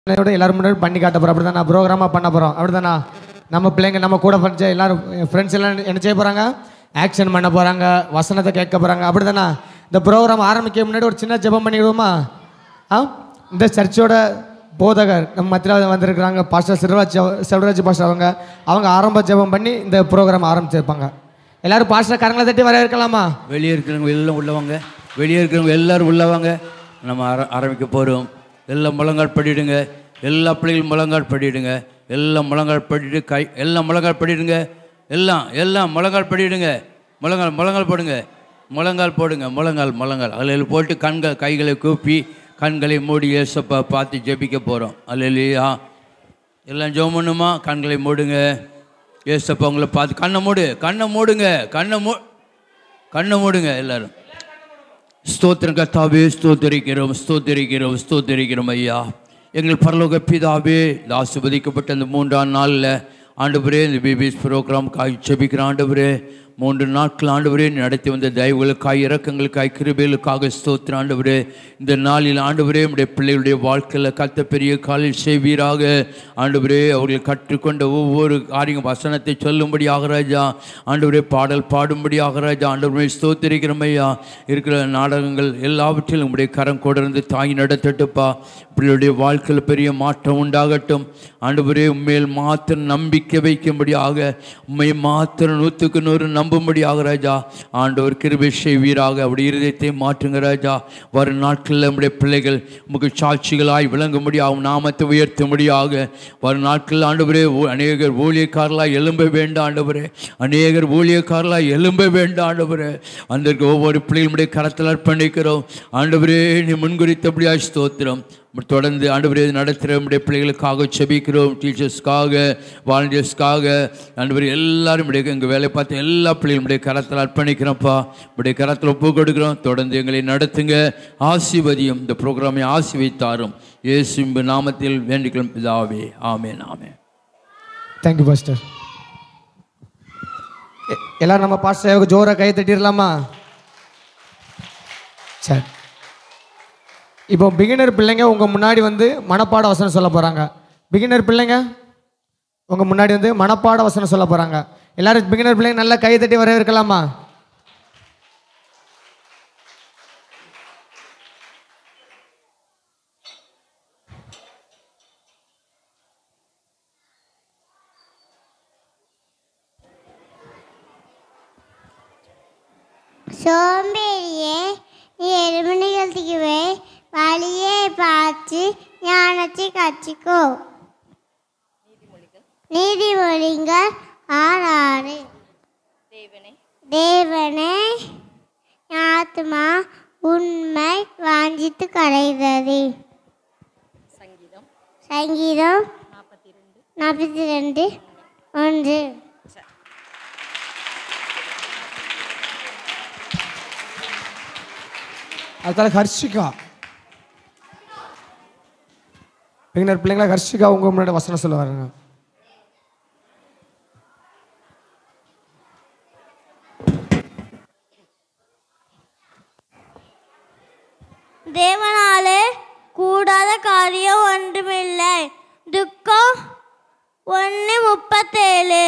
விட எல்லாரும் முன்னாடி பண்ணி காட்ட போகிறோம் அப்படி தானே ப்ரோக்ராமாக பண்ண போகிறோம் அப்படி தானே நம்ம பிள்ளைங்க நம்ம கூட படிச்ச எல்லாரும் ஃப்ரெண்ட்ஸ் எல்லாம் என்ன செய்ய போகிறாங்க ஆக்ஷன் பண்ண போகிறாங்க வசனத்தை கேட்க போகிறாங்க அப்படி தானே இந்த ப்ரோக்ராம் ஆரம்பிக்க முன்னாடி ஒரு சின்ன ஜெபம் பண்ணிடுவோமா ஆ இந்த சர்ச்சோட போதகர் நம்ம மத்தியில் வந்திருக்கிறாங்க பாஸ்டர் செல்வராஜ் அவ- செல்வராஜ் பாஸ்டர் அவங்க அவங்க ஆரம்ப ஜெபம் பண்ணி இந்த ப்ரோக்ராம் ஆரம்பிச்சிருப்பாங்க எல்லாரும் பாஸ்டர் கரங்களை தட்டி வரவேற்கலாமா வெளியே இருக்கிறவங்க எல்லாம் உள்ளவங்க வெளியே இருக்கிறவங்க எல்லாரும் உள்ளவங்க நம்ம ஆர ஆரம்பிக்க போகிறோம் எல்லாம் முழங்கால் படிடுங்க எல்லா பிள்ளைகளும் முழங்கால் படிடுங்க எல்லாம் முழங்கால் படிட்டு கை எல்லாம் முழங்கால் படிடுங்க எல்லாம் எல்லாம் முழங்கால் படிடுங்க முழங்கால் முழங்கால் போடுங்க முழங்கால் போடுங்க முழங்கால் முழங்கால் அதில் போட்டு கண்கள் கைகளை கூப்பி கண்களை மூடி ஏசப்பா பார்த்து ஜெபிக்க போகிறோம் அல்லையா எல்லாம் ஜெபம் பண்ணுமா கண்களை மூடுங்க ஏசப்பா உங்களை பார்த்து கண்ணை மூடு கண்ணை மூடுங்க கண்ணை மூ கண்ணை மூடுங்க எல்லாரும் ஸ்தோத்திரம் கர்த்தாவே ஸ்தோத்தரிக்கிறோம் ஸ்தோத்தரிக்கிறோம் ஸ்தோத்தரிக்கிறோம் ஐயா எங்கள் பரலோக பிதாவே இந்த ஆசிர்வதிக்கப்பட்ட இந்த மூன்றாம் நாளில் ஆண்டவரே இந்த பிபிஎஸ் ப்ரோக்ராமுக்காக ஜெபிக்கிற ஆண்டவரே மூன்று நாட்கள் ஆண்டவரே நீ நடத்தி வந்த தயவுகளுக்காய் இரக்கங்களுக்காய் கிருபைகளுக்காக ஸ்தோத்திர ஆண்டவரே இந்த நாளில் ஆண்டவரே உடைய பிள்ளைகளுடைய வாழ்க்கையில் கத்த பெரிய காலில் செய்வீராக ஆண்டவரே அவர்கள் கற்றுக்கொண்ட ஒவ்வொரு காரியம் வசனத்தை சொல்லும்படியாக ராஜா ஆண்டவரே பாடல் பாடும்படியாக ராஜா ஆண்டவரே ஸ்தோத்திரிக்கிறோம் ஐயா இருக்கிற நாடகங்கள் எல்லாவற்றிலும் உங்களுடைய கரம் கொடர்ந்து தாங்கி நடத்தட்டுப்பா பிள்ளையுடைய வாழ்க்கையில் பெரிய மாற்றம் உண்டாகட்டும் ஆண்டவரே உண்மையில் மாத்திரம் நம்பிக்கை வைக்கும்படியாக உண்மை மாத்திரம் நூற்றுக்கு நூறு நம்பும்படியாக ராஜா ஆண்டவர் கிருபை செய்வீராக அப்படி இருதயத்தை மாற்றுங்க ராஜா வரும் நாட்களில் நம்முடைய பிள்ளைகள் உமக்கு சாட்சிகளாய் விளங்கும்படியாக உம் நாமத்தை உயர்த்தும்படியாக வரும் நாட்களில் ஆண்டவரே ஊ- அநேகர் ஊழியக்காரலாய் எழும்ப வேண்டாம் ஆண்டவரே அநேகர் ஊழியக்காரலாய் எழும்ப வேண்டாம் ஆண்டவரே அந்த ஒவ்வொரு பிள்ளைகளுடைய கரத்தில் அர்ப்பணிக்கிறோம் ஆண்டவரே நீ முன்குறித்தபடியாய் ஸ்தோத்திரம் தொடர்ந்து ஆண்டவரே நடத்துகிற நம்முடைய பிள்ளைகளுக்காக செபிக்கிறோம் டீச்சர்ஸ்க்காக வாலண்டியர்ஸ்க்காக ஆண்டவரே எல்லாரும் உடைய எங்கள் வேலை பார்த்து எல்லா பிள்ளைகளுடைய கரத்தில் அர்ப்பணிக்கிறோம்ப்பா உடைய கரத்தில் ஒப்பு கொடுக்குறோம் தொடர்ந்து எங்களை நடத்துங்க ஆசிர்வதியும் இந்த ப்ரோக்ராமை ஆசிர்வதித்தாரும் இயேசு நாமத்தில் வேண்டிக்கிறோம் பிதாவே ஆமென் ஆமென் தேங்க்யூ பாஸ்டர் எ- எல்லாரும் நம்ம பாஸ்டர் ஜோரா கை தட்டிடலாமா சரி இப்போ பிகினர் பிள்ளைங்க உங்கள் முன்னாடி வந்து மனப்பாட வசனம் சொல்ல போகிறாங்க பிகினர் பிள்ளைங்க உங்கள் முன்னாடி வந்து மனப்பாட வசனம் சொல்ல போகிறாங்க எல்லாரும் பிகினர் பிள்ளைங்க நல்லா கை தட்டி வரவேற்கலாமா சோம்பேறியே நீ எலும்பு நிகழ்த்திக்குவே வழியே பார்த்து ஞானத்தை கற்றுக்கோ நீதிமொழிகள் ஆறு ஆறு தேவனே ஆத்மா உண்மை வாஞ்சித்து கரைகிறது சங்கீதம் நாற்பத்தி ரெண்டு ஒன்று அடுத்தால ஹர்ஷிகா பிகினர் பிள்ளைங்களா ஹர்ஷிகா உங்கள் முன்னாடி வசனம் சொல்ல வராங்க தேவனாலே கூடாத காரியம் ஒன்றுமில்லை துக்கம் ஒன்று முப்பத்தேழு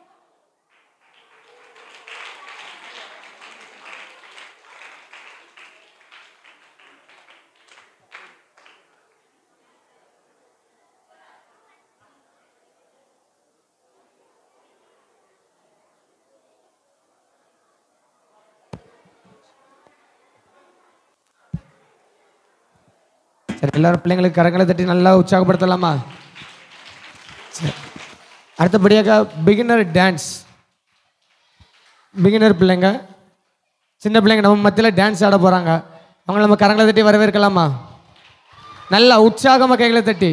சரி எல்லாரும் பிள்ளைங்களுக்கு கரங்களை தட்டி நல்லா உற்சாகப்படுத்தலாமா சரி அடுத்தபடியாக பிகினர் டான்ஸ் பிகினர் பிள்ளைங்க சின்ன பிள்ளைங்க நம்ம மத்தியில் டான்ஸ் ஆட போகிறாங்க அவங்கள நம்ம கரங்களை தட்டி வரவேற்கலாமா நல்லா உற்சாகமாக கைகளை தட்டி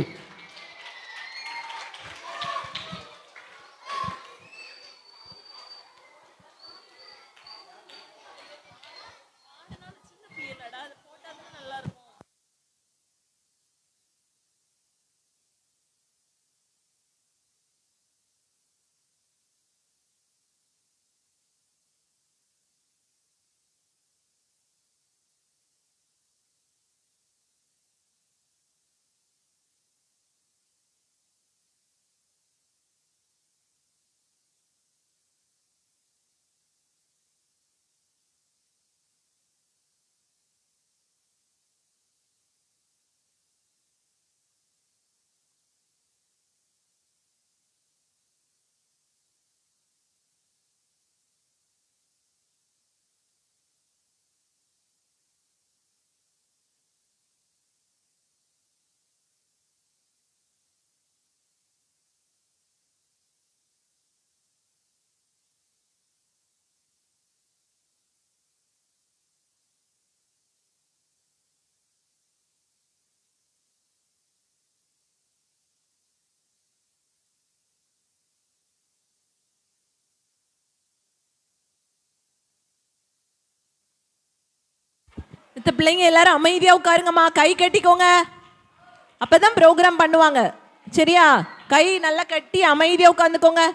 மற்ற பிள்ளைங்க எல்லாரும் அமைதியா உட்காருங்கம்மா கை கட்டிக்கோங்க அப்பதான் ப்ரோக்ராம் பண்ணுவாங்க சரியா கை நல்லா கட்டி அமைதியா உட்காந்துக்கோங்க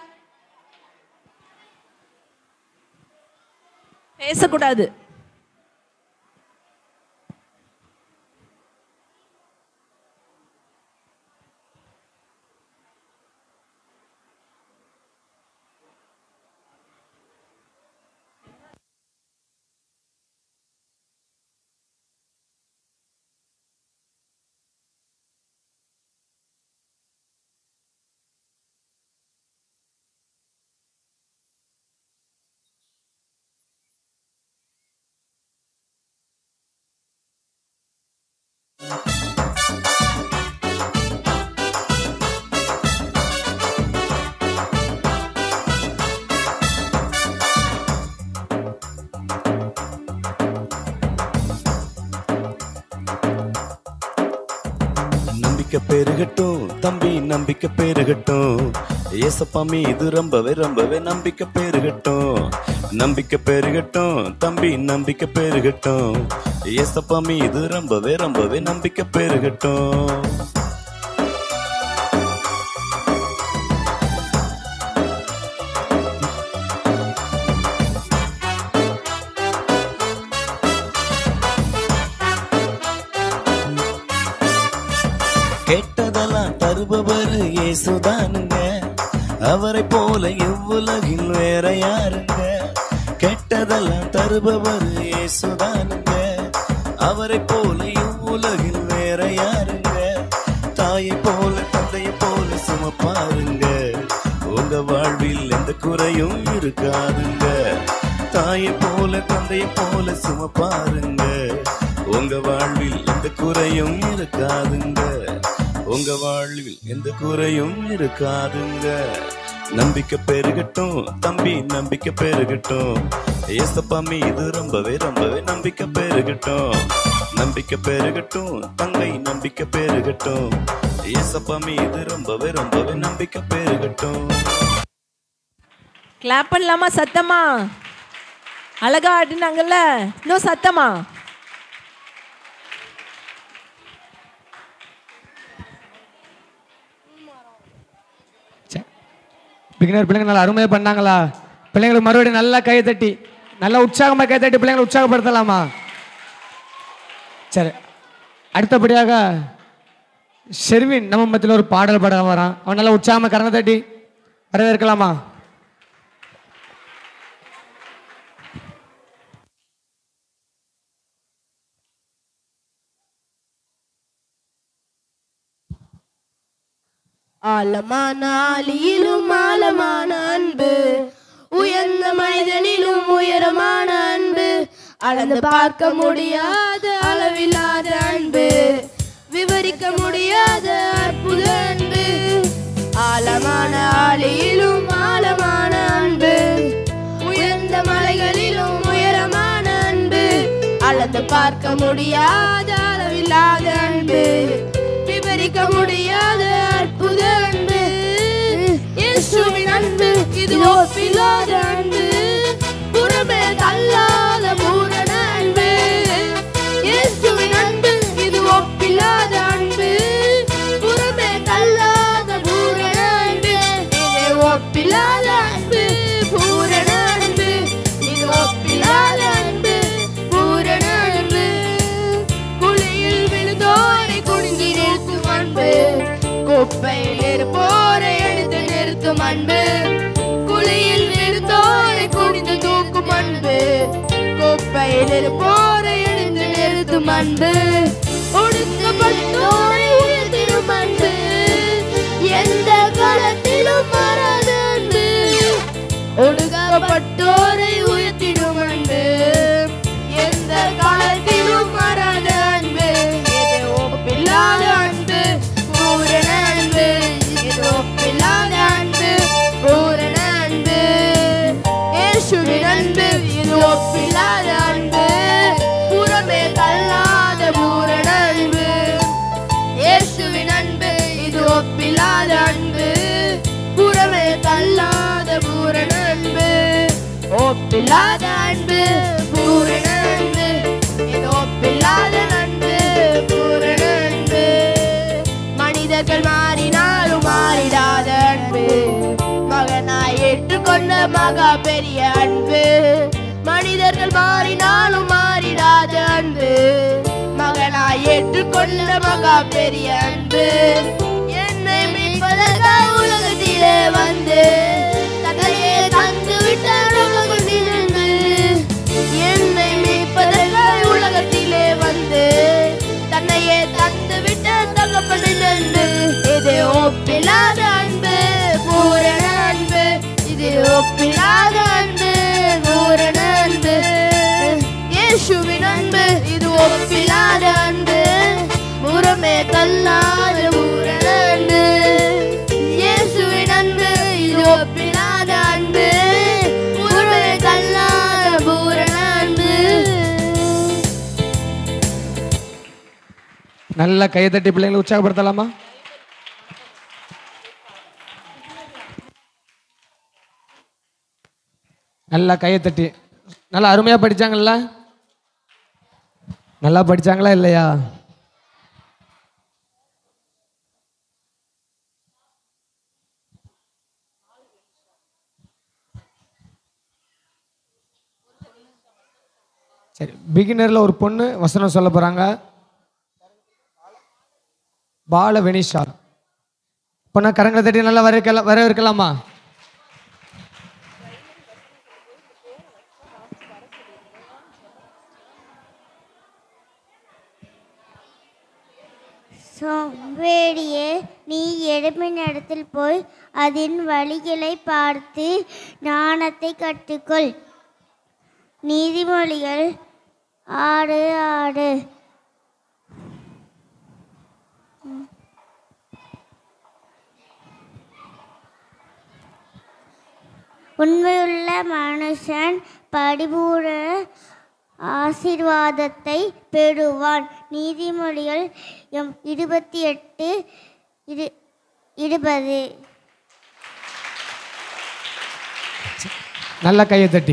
பேசக்கூடாது நம்பிக்கை பெருகட்டும் தம்பி நம்பிக்கை பெருகட்டும் ஏசப்பா மீது ரொம்பவே ரொம்பவே நம்பிக்கை பெருகட்டும் நம்பிக்கை பெருகட்டும் தம்பி நம்பிக்கை பெருகட்டும் ஏசப்பா மீது ரொம்பவே ரொம்பவே நம்பிக்கை பெருகட்டும் கேட்டதெல்லாம் தருபவர் இயேசுதானுங்க அவரை போல இவ்வுலகில் வேற யாருங்க கேட்டதெல்லாம் தருபவர் இயேசுதானுங்க அவரை போல இவ்வுலகில் வேற யாருங்க தாயை போல தந்தையை போல சுமப்பாருங்க உங்க வாழ்வில் எந்த குறையும் இருக்காதுங்க தாயை போல தந்தையை போல சுமப்பாருங்க உங்க வாழ்வில் எந்த குறையும் இருக்காதுங்க உங்க வாழ்வில் எந்த குறையும் இருக்காதுங்க நம்பிக்கை பெருகட்டும் தம்பி நம்பிக்கை பெருகட்டும் ஏசப்பா மீது ரொம்பவே ரொம்பவே நம்பிக்கை பெருகட்டும் நம்பிக்கை பெருகட்டும் தங்கை நம்பிக்கை பெருகட்டும் ஏசப்பா மீது ரொம்பவே ரொம்பவே நம்பிக்கை பெருகட்டும் கிளாப் பண்ணலாமா சத்தமா அழகா ஆடினாங்கல்ல இன்னும் சத்தமா பிகினர் பிள்ளைங்க நல்லா அருமையாக பண்ணாங்களா பிள்ளைங்களுக்கு மறுபடியும் நல்லா கையை தட்டி நல்லா உற்சாகமாக கை தட்டி பிள்ளைங்களை உற்சாகப்படுத்தலாமா சரி அடுத்தபடியாக ஷெர்வின் நம்ம மத்தியில் ஒரு பாடல் பாட வரான் அவன் நல்லா உற்சாகமாக கரங்க தட்டி வரவேற்கலாமா ஆழமான ஆளியிலும் ஆழமான அன்பு உயர்ந்த மனிதனிலும் உயரமான அன்பு அளந்து பார்க்க முடியாத அளவில்லாத அன்பு விவரிக்க முடியாத அற்புத அன்பு ஆழமான ஆளியிலும் ஆழமான அன்பு உயர்ந்த மலைகளிலும் உயரமான அன்பு அளந்து பார்க்க முடியாத அளவில்லாத அன்பு விவரிக்க முடியாத அற்புத அன்பு இயேசுவின் அன்பு இது ஒப்பில்லாத அன்பு புறமே தள்ளாத பூரண அன்பு இயேசுவின் அன்பு இது ஒப்பில்லாத அன்பு புறமே தள்ளாத பூரண அன்பு இது ஒப்பில்லாத அன்பு பூரண அன்பு இது ஒப்பில்லாத அன்பு பூரண அன்பு குழியில் விழுந்தோரை குனிந்து நிறுத்தும் அன்பு குப்பையில் இருப்போரை எடுத்து நிறுத்தும் அன்பு குழியில் விழுந்தோரை குனிந்து தூக்கும் அன்பு குப்பையில் இருப்போரை எடுத்து நிறுத்தும் அன்பு ஒடுக்கப்பட்டோரை உயர்த்திடும் அன்பு எந்த காலத்திலும் மாறாத அன்பு ஒடுக்கப்பட்டோரை உயர்த்திடும் அன்பு எந்த காலத்திலும் மாறாத அன்பு இது ஒப்பில்லாத அன்பு பூரண அன்பு இது ஒப்பில்லாத அன்பு பூரண அன்பு இயேசுவின் அன்பு இது ஒப்பில்லாத அன்பு புறமே தள்ளாத பூரண அன்பு இயேசுவின் அன்பு இது ஒப்பில்லாத அன்பு புறமே தள்ளாத பூரண அன்பு ஒப்பில்லாத அன்பு பூரண அன்பு இது ஒப்பில்லாத மனிதர்கள் மாறினாலும் மாறிடாத அன்பு மகனாய் ஏற்றுக்கொண்ட மகா பெரிய அன்பு மனிதர்கள் மாறினாலும் மாறிடாத அன்பு மகனாய் ஏற்றுக்கொண்ட மகா பெரிய அன்பு என்னை மீட்பதற்காக உலகத்திலே வந்து தன்னையே தந்து விட்டார் உலகத்திலிருந்து. என்னை மீட்பதற்காக உலகத்திலே வந்து தன்னையே தந்து விட்ட தகப்பனின் அன்பு இது ஒப்பில்லாத அன்பு பூரண அன்பு இது ஒப்பில்லாத அன்பு பூரண அன்பு இயேசுவின் அன்பு இது ஒப்பில்லாத அன்பு புறமே தள்ளாத பூரண அன்பு இயேசுவின் அன்பு இது ஒப்பில்லாத அன்பு புறமே தள்ளாத பூரண அன்பு நல்ல கையை தட்டி பிள்ளைங்களை உற்சாகப்படுத்தலாமா நல்லா கையை தட்டி நல்லா அருமையா படிச்சாங்கல்ல நல்லா படிச்சாங்களா இல்லையா சரி பிகினர்ல ஒரு பொண்ணு வசனம் சொல்ல போறாங்க பால வெனிஷா பொண்ணா கரங்களை தட்டி நல்லா வரவேற்கலாம் வரவேற்கலாமா சோம்பேறியே நீ எழுப்பின் இடத்தில் போய் அதன் வழிகளை பார்த்து ஞானத்தை கற்றுக்கொள் நீதிமொழிகள் ஆடு ஆடு உண்மையுள்ள மனுஷன் படிபூர ஆசீர்வாதத்தை பெறுவான் நீதிமொழிகள் எம் இருபத்தி எட்டு இரு இருபது நல்ல கையை தட்டி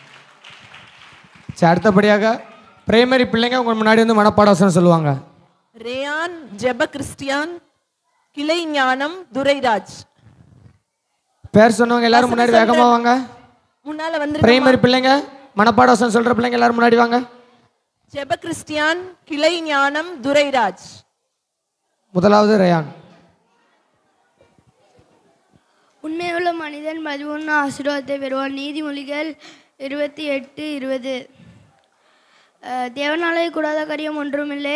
சரி அடுத்தபடியாக பிரைமரி பிள்ளைங்க உங்க முன்னாடி வந்து மனப்பாட வசனம் சொல்லுவாங்க ரேயான் ஜெப கிறிஸ்டியான் கிளை ஞானம் துரைராஜ் பேர் சொன்னவங்க எல்லாரும் முன்னாடி வேகமா வாங்க முன்னால வந்து பிரைமரி பிள்ளைங்க மனப்பாட வசனம் சொல்ற பிள்ளைங்க எல்லாரும் முன்னாடி வாங்க ஜெப கிறிஸ்டியான் கிளை ஞானம் துரைராஜ் முதலாவது ரயான் உண்மையுள்ள மனிதன் பதிமூணு ஆசீர்வாதத்தை பெறுவான் நீதிமொழிகள் இருபத்தி எட்டு இருபது அஹ், தேவனாலே கூடாத காரியம் ஒன்றுமில்லை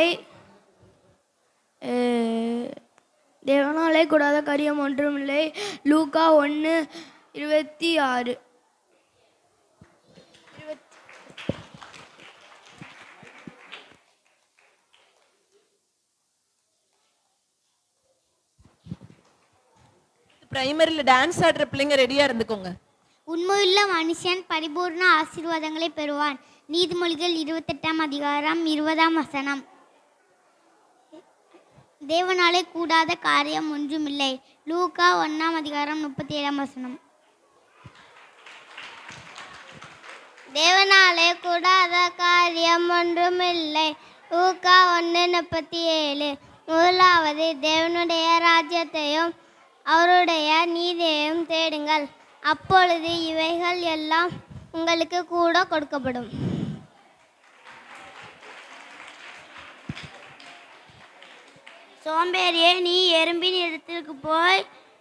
அஹ், தேவனாலே கூடாத காரியம் ஒன்றுமில்லை லூக்கா ஒன்று இருபத்தி ஆறு பிரைமரியில டான்ஸ் ஆடுற பிள்ளைங்க ரெடியா இருந்துக்கோங்க உண்மையுள்ள மனுஷன் பரிபூர்ண ஆசீர்வாதங்களை பெறுவான் நீதிமொழிகள் இருபத்தெட்டாம் அதிகாரம் இருபதாம் வசனம் தேவனாலே கூடாத காரியம் ஒன்றுமில்லை லூக்கா ஒன்னாம் அதிகாரம் முப்பத்தி ஏழாம் வசனம் தேவனாலே கூடாத காரியம் ஒன்றுமில்லை லூக்கா ஒன்று முப்பத்தி ஏழு முதலாவது தேவனுடைய ராஜ்யத்தையும் அவருடைய நீதியையும் தேடுங்கள் அப்பொழுது இவைகள் எல்லாம் உங்களுக்கு கூட கொடுக்கப்படும் சோம்பேறியே நீ எறும்பின் இடத்திற்கு போய்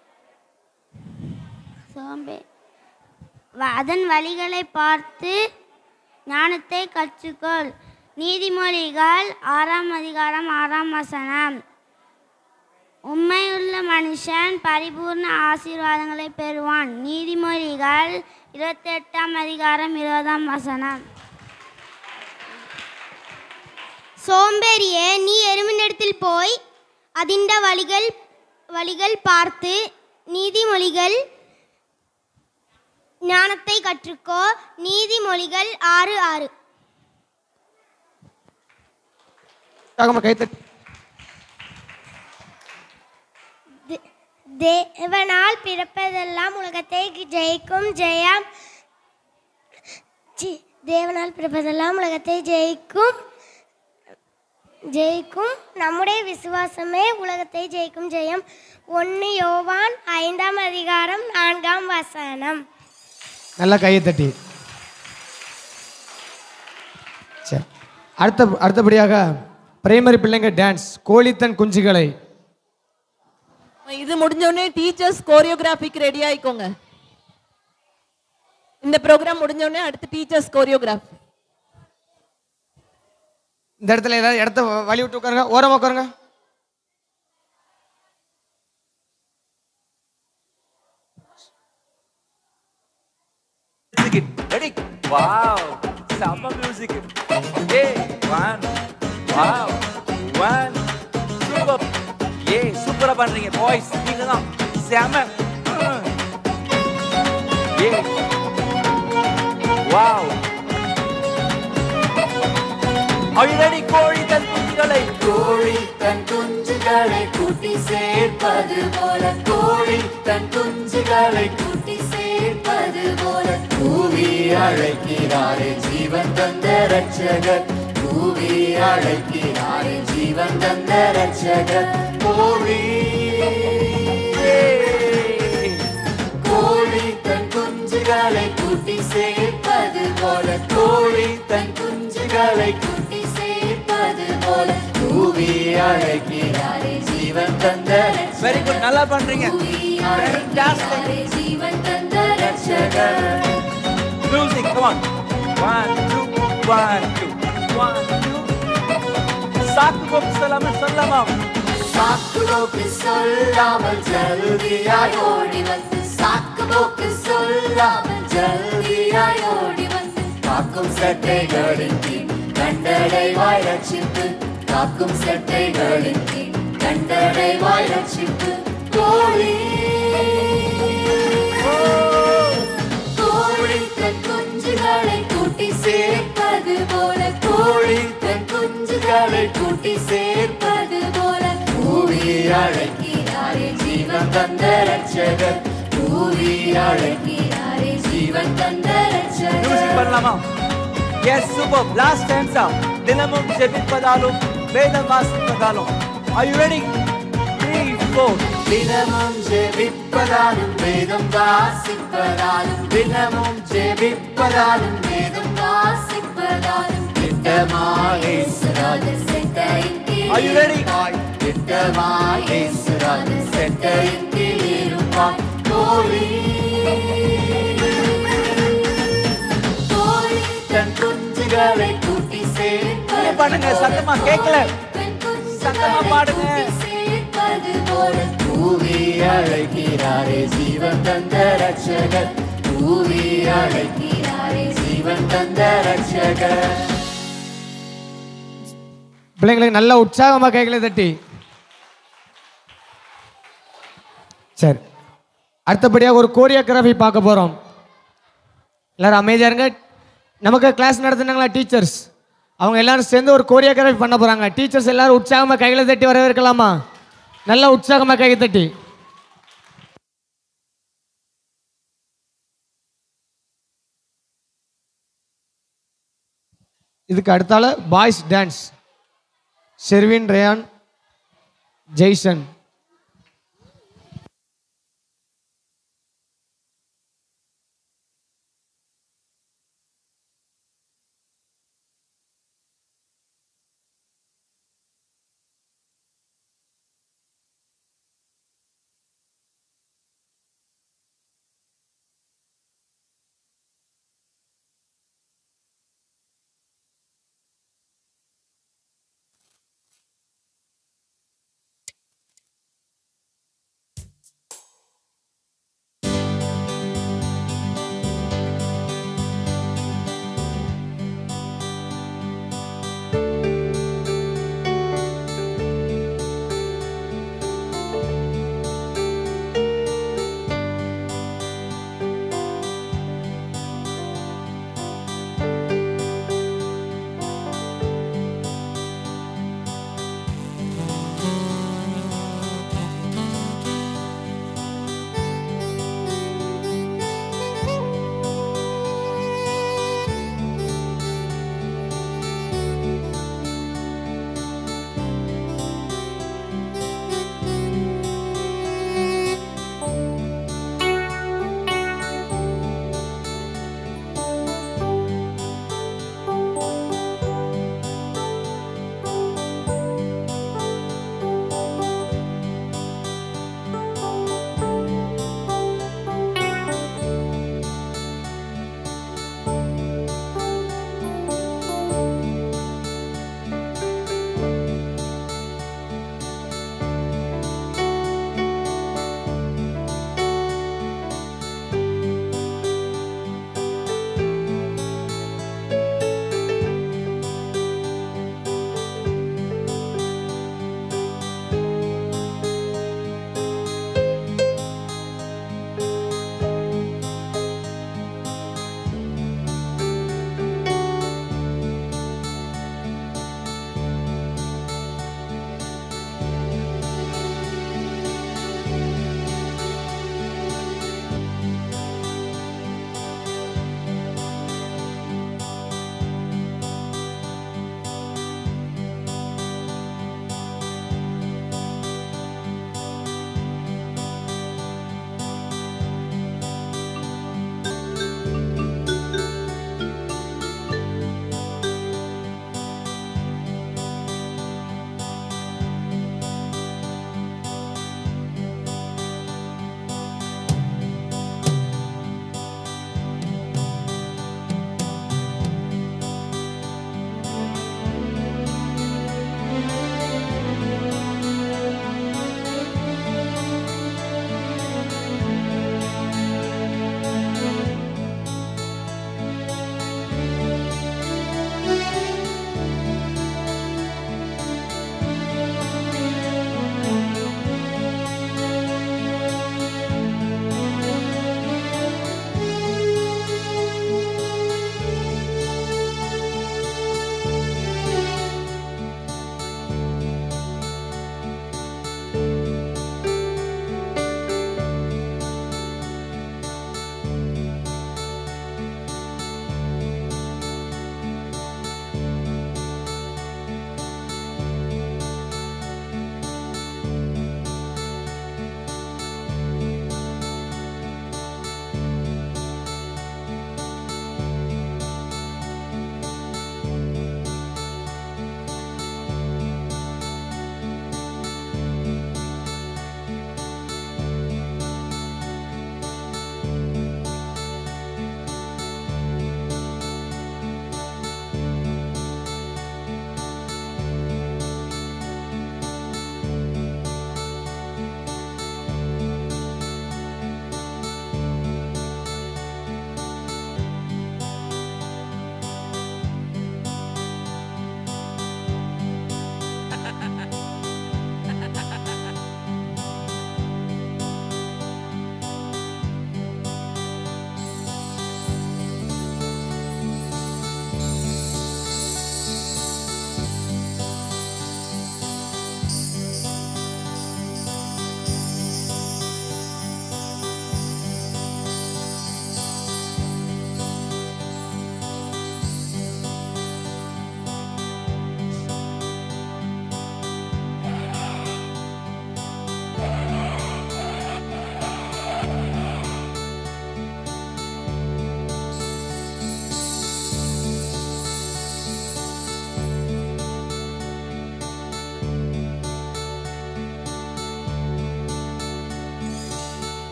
சோம்பே வ- அதன் வழிகளை பார்த்து ஞானத்தை கற்றுக்கொள் நீதிமொழிகள் ஆறாம் அதிகாரம் ஆறாம் வசனம் உண்மையுள்ள மனுஷன் பரிபூர்ண ஆசீர்வாதங்களை பெறுவான் நீதிமொழிகள் இருபத்தெட்டாம் அதிகாரம் இருபதாம் வசனம் சோம்பேறியே நீ எருமினிடத்தில் போய் அதிண்ட வழிகள் வழிகள் பார்த்து நீதிமொழிகள் ஞானத்தை கற்றுக்கோ நீதிமொழிகள் ஆறு ஆறு வேகமா கை தட்டி தே- தேவனால் பிறப்பதெல்லாம் உலகத்தை ஜெயிக்கும் ஜெயம் சி தேவனால் பிறப்பதெல்லாம் உலகத்தை ஜெயிக்கும் ஜெயிக்கும் நம்முடைய விசுவாசமே உலகத்தை ஜெயிக்கும் ஜெயம் ஒன்று யோவான் ஐந்தாம் அதிகாரம் நான்காம் வசனம் நல்லா கையை தட்டி சரி அடுத்த அடுத்தபடியாக பிரைமரி பிள்ளைங்க டான்ஸ் கோழித்தன் குஞ்சுகளை இது முடிஞ்ச உடனே டீச்சர்ஸ் கோரியோகிராஃபிக்கு ரெடி ஆயிக்கோங்க இந்த ப்ரோக்ராம் முடிஞ்ச உடனே அடுத்து டீச்சர்ஸ் கோரியோகிராஃபி இந்த இடத்துல ஏதாவது இடத்த வழி விட்டு உட்காருங்க ஓரமா உட்காருங்க Ready? Wow! Samba music. Hey, one. Wow. One. Super. Yeah, சூப்பரா பண்றீங்க பாய்ஸ் நீங்க தான் செம ஏ வாவ் Are you ready கோழி தன் குஞ்சுகளை கோழி தன் குஞ்சுகளை கூட்டி சேர்ப்பது போல கோழி தன் குஞ்சுகளை கூட்டி சேர்ப்பது போல கூவி அழைக்கிறாரே ஜீவன் தந்த ரட்சகர் கூவி அழைக்கிறாரே ஜீவன் தந்த ரட்சகர் கோழி கோழி தன் குஞ்சுகளை கூட்டி சேர்ப்பது போல கோழி தன் குஞ்சுகளை கூட்டி சேர்ப்பது போல கூவி அழைக்கிறாரே ஜீவன் தந்த வெரி குட் நல்லா பண்றீங்க ஜீவன் தந்த ரட்சகர் மியூசிக் கம் ஆன் 1 2 1 2 1 2 சாக்கு போக்கு சொல்லாமல் சொல்லாமல் சாக்கு போக்கு சொல்லாமல் ஜல்தியாய் ஓடி வந்து சாக்கு போக்கு சொல்லாமல் ஜல்தியாய் ஓடி வந்து காக்கும் சட்டைகளின் கீழ் கண்டடைவாய் ரட்சிப்பு காக்கும் சட்டைகளின் கீழ் கண்டடைவாய் ரட்சிப்பு கோழி கோழி தன் குஞ்சுகளை கூட்டி சேர்ப்பது போல கோழி தன் குஞ்சுகளை கூட்டி சேர்ப்பது போல கூவி அழைக்கிறாரே ஜீவன் தந்த ரட்சகர் கூவி அழைக்கிறாரே ஜீவன் தந்த ரட்சகர் பண்ணலாமா எஸ் சூப்பர் லாஸ்ட் டான்ஸா தினமும் ஜெபிப்பதாலும் வேதம் வாசிப்பதாலும் are you ready three four தினமும் ஜெபிப்பதாலும் வேதம் வாசிப்பதாலும் தினமும் ஜெபிப்பதாலும் வேதம் வாசிப்பதாலும் திட்டமாய் இயேசுராஜர் செட்டையின் கீழ் Are you ready? திட்டமாய் இயேசுராஜர் செட்டையின் கீழ் இருப்பாய் கோழி கோழி தன் குஞ்சுகளை கூட்டி சேர்ப்பது பாடுங்க சத்தமா கேட்கல சத்தமா பாடுங்க சேர்ப்பது போல கூவி அழைக்கிறாரே ஜீவன் தந்த ரட்சகர் கூவி அழைக்கிறாரே ஜீவன் தந்த ரட்சகர் பிள்ளைங்களுக்கு நல்ல உற்சாகமாக கைகளை தட்டி சரி அடுத்தபடியாக ஒரு கோரியோகிராஃபி பார்க்க போகிறோம் எல்லாரும் அமைதியாக இருங்க நமக்கு கிளாஸ் நடத்துனாங்களா டீச்சர்ஸ் அவங்க எல்லாரும் சேர்ந்து ஒரு கோரியோகிராஃபி பண்ண போகிறாங்க டீச்சர்ஸ் எல்லாரும் உற்சாகமாக கைகளை தட்டி வரவேற்கலாமா நல்லா உற்சாகமாக கையை தட்டி இதுக்கு அடுத்தால boys dance Sherwin Ryan Jason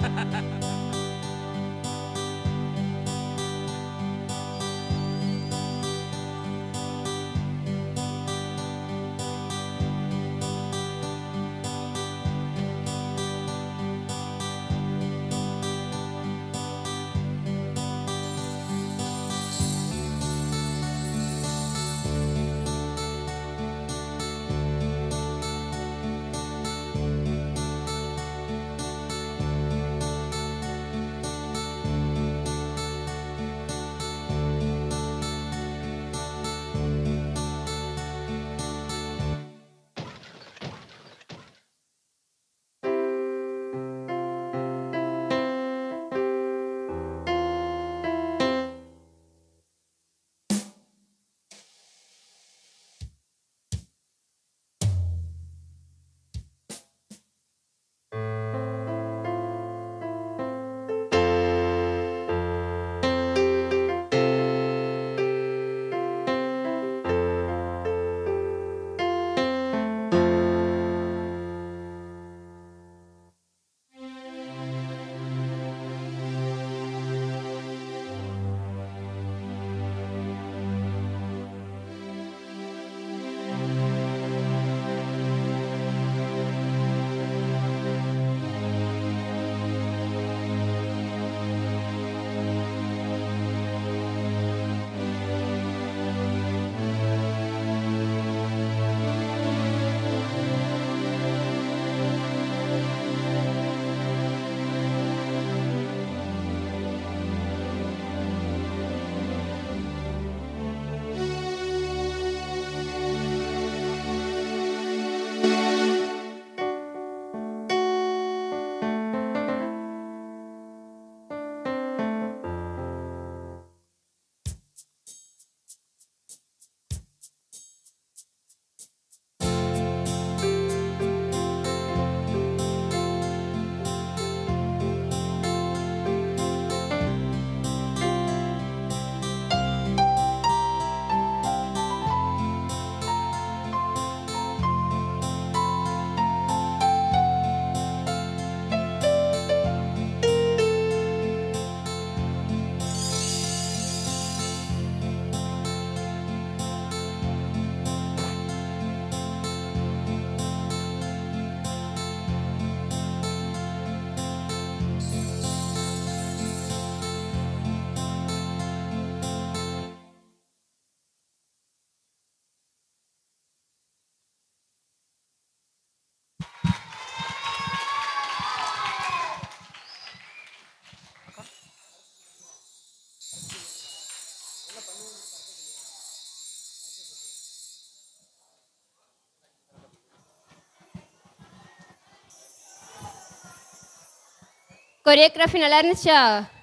choreography நல்லா இருந்துச்சா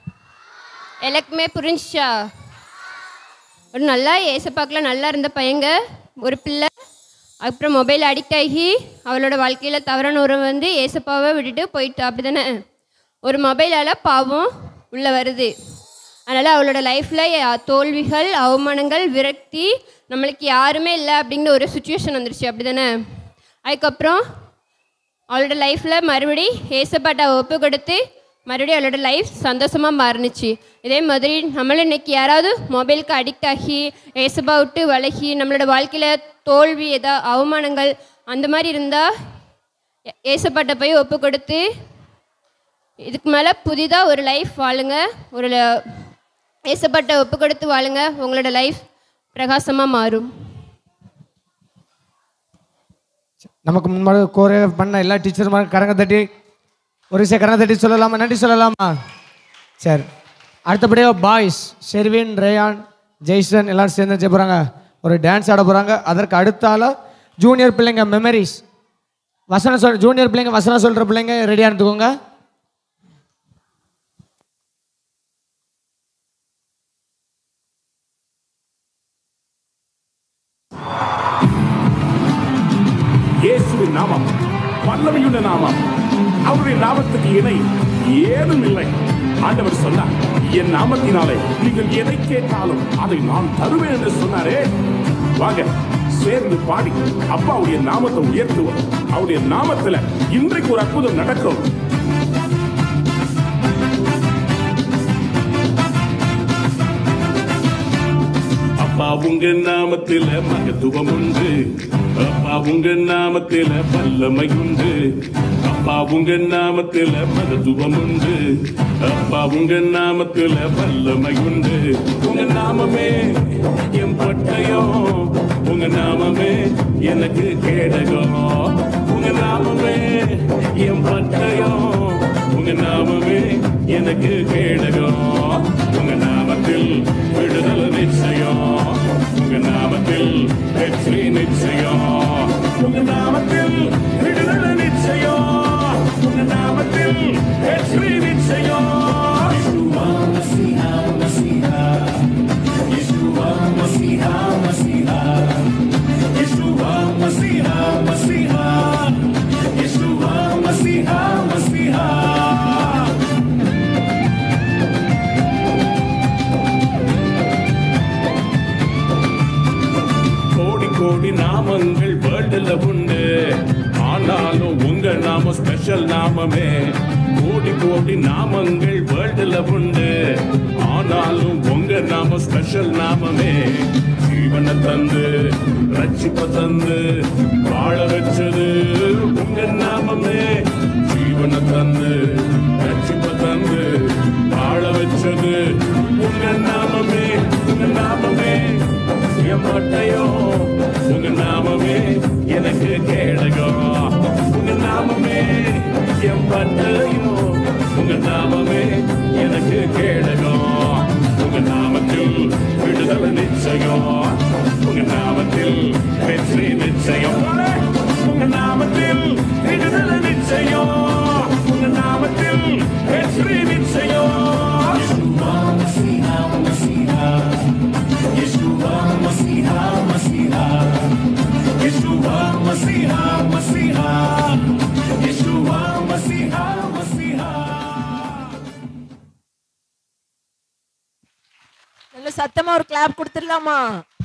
எல்லாருக்குமே புரிஞ்சுச்சா ஒரு நல்லா ஏசப்பாக்கில் நல்லா இருந்த பையங்க ஒரு பிள்ளை அப்புறம் மொபைல் அடிக்ட் ஆகி அவளோட வாழ்க்கையில் தவறான உறவு வந்து ஏசப்பாவை விட்டுட்டு போயிட்டா அப்படி தானே ஒரு மொபைலால் பாவம் உள்ளே வருது அதனால் அவளோட லைஃப்பில் தோல்விகள் அவமானங்கள் விரக்தி நம்மளுக்கு யாருமே இல்லை அப்படிங்கிற ஒரு சுச்சுவேஷன் வந்துருச்சு அப்படி தானே அதுக்கப்புறம் அவளோட லைஃப்பில் மறுபடி ஏசப்பாட்டை ஒப்பு கொடுத்து மறுபடியும் அவளோட லைஃப் சந்தோஷமாக மாறுனுச்சு இதே மாதிரி நம்மளும் இன்னைக்கு யாராவது மொபைலுக்கு அடிக்ட் ஆகி ஏசப்பா விட்டு விலகி நம்மளோட வாழ்க்கையில் தோல்வி ஏதா அவமானங்கள் அந்த மாதிரி இருந்தால் ஏசப்பாட்டை போய் ஒப்பு கொடுத்து இதுக்கு மேலே புதிதாக ஒரு லைஃப் வாழுங்க ஒரு ல- ஏசப்பாட்டை ஒப்பு கொடுத்து வாழுங்க உங்களோட லைஃப் பிரகாசமாக மாறும் நமக்கு முன்னாடி கோரே பண்ண எல்லா டீச்சருமாரும் கரங்க தட்டி ஒரு விஷயம் கரங்க தட்டி சொல்லலாமா நன்றி சொல்லலாமா சரி அடுத்தபடியாக பாய்ஸ் ஷெர்வின் ரேயான் ஜெய்சன் எல்லாரும் சேர்ந்து செய்ய போகிறாங்க ஒரு டான்ஸ் ஆட போகிறாங்க அதற்கு அடுத்தால ஜூனியர் பிள்ளைங்க மெமரிஸ் வசனம் சொல் ஜூனியர் பிள்ளைங்க வசனம் சொல்கிற பிள்ளைங்க ரெடியாக இருந்துக்கோங்க இயேசுவின் நாமம் வல்லமையுள்ள நாமம் அவருடைய நாமத்துக்கு இணை ஏதும் இல்லை ஆண்டவர் சொன்னார் என் நாமத்தினாலே நீங்கள் எதை கேட்டாலும் அதை நான் தருவேன் என்று சொன்னாரே வாங்க சேர்ந்து பாடி அப்பாவுடைய நாமத்தை உயர்த்துவோம் அவருடைய நாமத்துல இன்றைக்கு ஒரு அற்புதம் நடக்கும் உங்க நாமத்தில மகத்துவம் உண்டு அப்பா உங்க நாமத்தில வல்லமை உண்டு அப்பா உங்க நாமத்தில மகத்துவம் உண்டு அப்பா உங்க நாமத்தில வல்லமை உண்டு உங்க நாமமே என் பட்டயம் உங்க நாமமே எனக்கு கேடகம் உங்க நாமமே என் பட்டயம் உங்க நாமமே எனக்கு கேடகம் உங்க நாமத்தில் விடுதலை நிச்சயம் உங்க நாமத்தில் வெற்றி நிச்சயம் உங்க நாமத்தில் விடுதலை நிச்சயம் உங்க நாமத்தில் வெற்றி நிச்சயம் யெகோவா மசீஹா மசீஹா யெகோவா மசீஹா மசீஹா யெகோவா மசீஹா மசீஹா யெகோவா மசீஹா மசீஹா கோடி கோடி நாமங்கள் வேர்ல்டுல உண்டு ஆனாலும் உங்க நாம ஸ்பெஷல் நாமமே கோடி கோடி நாமங்கள் வேர்ல்டுல உண்டு ஆனாலும் உங்க நாம ஸ்பெஷல் நாமமே ஜீவனை தந்து ரட்சிப்ப தந்து வாழ வச்சது உங்க நாமமே ஜீவனை தந்து ரட்சிப்ப தந்து வாழ வச்சது உங்க நாமமே உங்க நாமமே என் மட்டையோ உங்க நாமமே எனக்கு கேடகம் உங்க நாமமே என் பட்டையோ உங்க நாமமே எனக்கு கேடகம் உங்க நாமத்தில் விடுதலை நிச்சயம் உங்க நாமத்தில் வெற்றி நிச்சயம் உங்க நாமத்தில் விடுதலை நிச்சயம் உங்க நாமத்தில் வெற்றி நிச்சயம் யெகோவா மசீஹா மசீஹா யெகோவா மசீஹா மசீஹா யெகோவா மசீஹா மசீஹா யெகோவா மசீஹா மசீஹா நல்ல சத்தமா ஒரு கிளாப் கொடுத்துடலாமா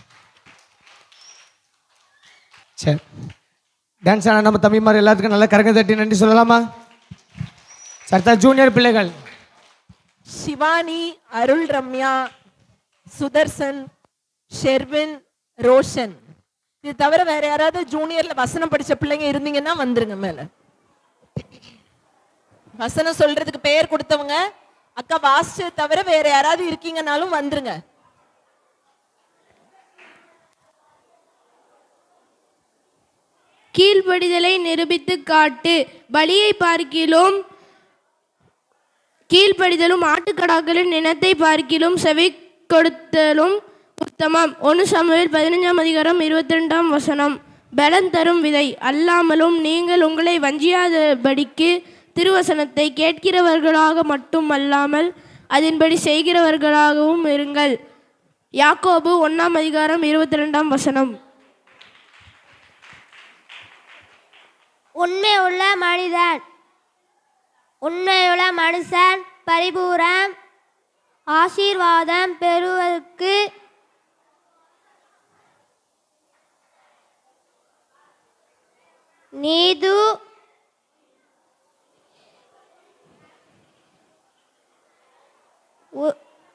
சரி டான்ஸ் ஆன நம்ம தம்பிமார் எல்லாத்துக்கும் நல்லா கரங்க தட்டி நன்றி சொல்லலாமா சர்த்தா ஜூனியர் பிள்ளைகள் சிவானி அருள் ரம்யா சுதர்சன் ஷெர்வின் ரோஷன் இது தவிர வேற யாராவது ஜூனியர்ல வசனம் படிச்ச பிள்ளைங்க இருந்தீங்கன்னா வந்துருங்க மேல வசனம் சொல்றதுக்கு பெயர் கொடுத்தவங்க அக்கா வாசிச்சு தவிர வேற யாராவது இருக்கீங்கனாலும் வந்துருங்க கீழ்ப்படிதலை நிரூபித்து காட்டு பலியை பார்க்கிலும் கீழ்ப்படிதலும் ஆட்டுக்கடாக்களின் இனத்தை பார்க்கிலும் செவி கொடுத்தலும் உத்தமம் ஒன்று சமூகத்தில் பதினஞ்சாம் அதிகாரம் இருபத்தி ரெண்டாம் வசனம் பலன் தரும் விதை அல்லாமலும் நீங்கள் உங்களை வஞ்சியாதபடிக்கு திருவசனத்தை கேட்கிறவர்களாக மட்டும் அல்லாமல் அதன்படி செய்கிறவர்களாகவும் இருங்கள் யாக்கோபு ஒன்றாம் அதிகாரம் இருபத்தி ரெண்டாம் வசனம் உண்மை உள்ள மனிதன் உண்மையுள்ள மனுஷன் பரிபூரம் ஆசீர்வாதம் பெறுவதற்கு நீது உ-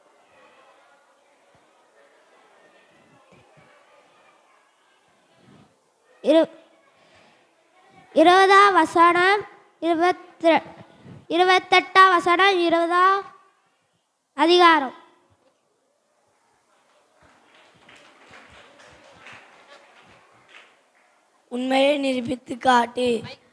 இரு இருபதாம் வசனம் இருபத்தி இருபத்தெட்டாம் வசனம் இருபதாம் அதிகாரம் உண்மையை நிரூபித்து காட்டு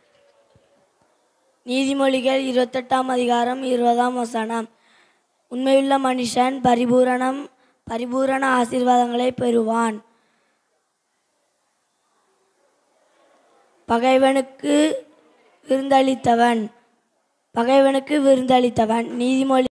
நீதிமொழிகள் இருபத்தெட்டாம் அதிகாரம் இருபதாம் வசனம் உண்மையுள்ள மனுஷன் பரிபூரணம் பரிபூரண ஆசீர்வாதங்களை பெறுவான் பகைவனுக்கு விருந்தளித்தவன் பகைவனுக்கு விருந்தளித்தவன் நீதிமொழி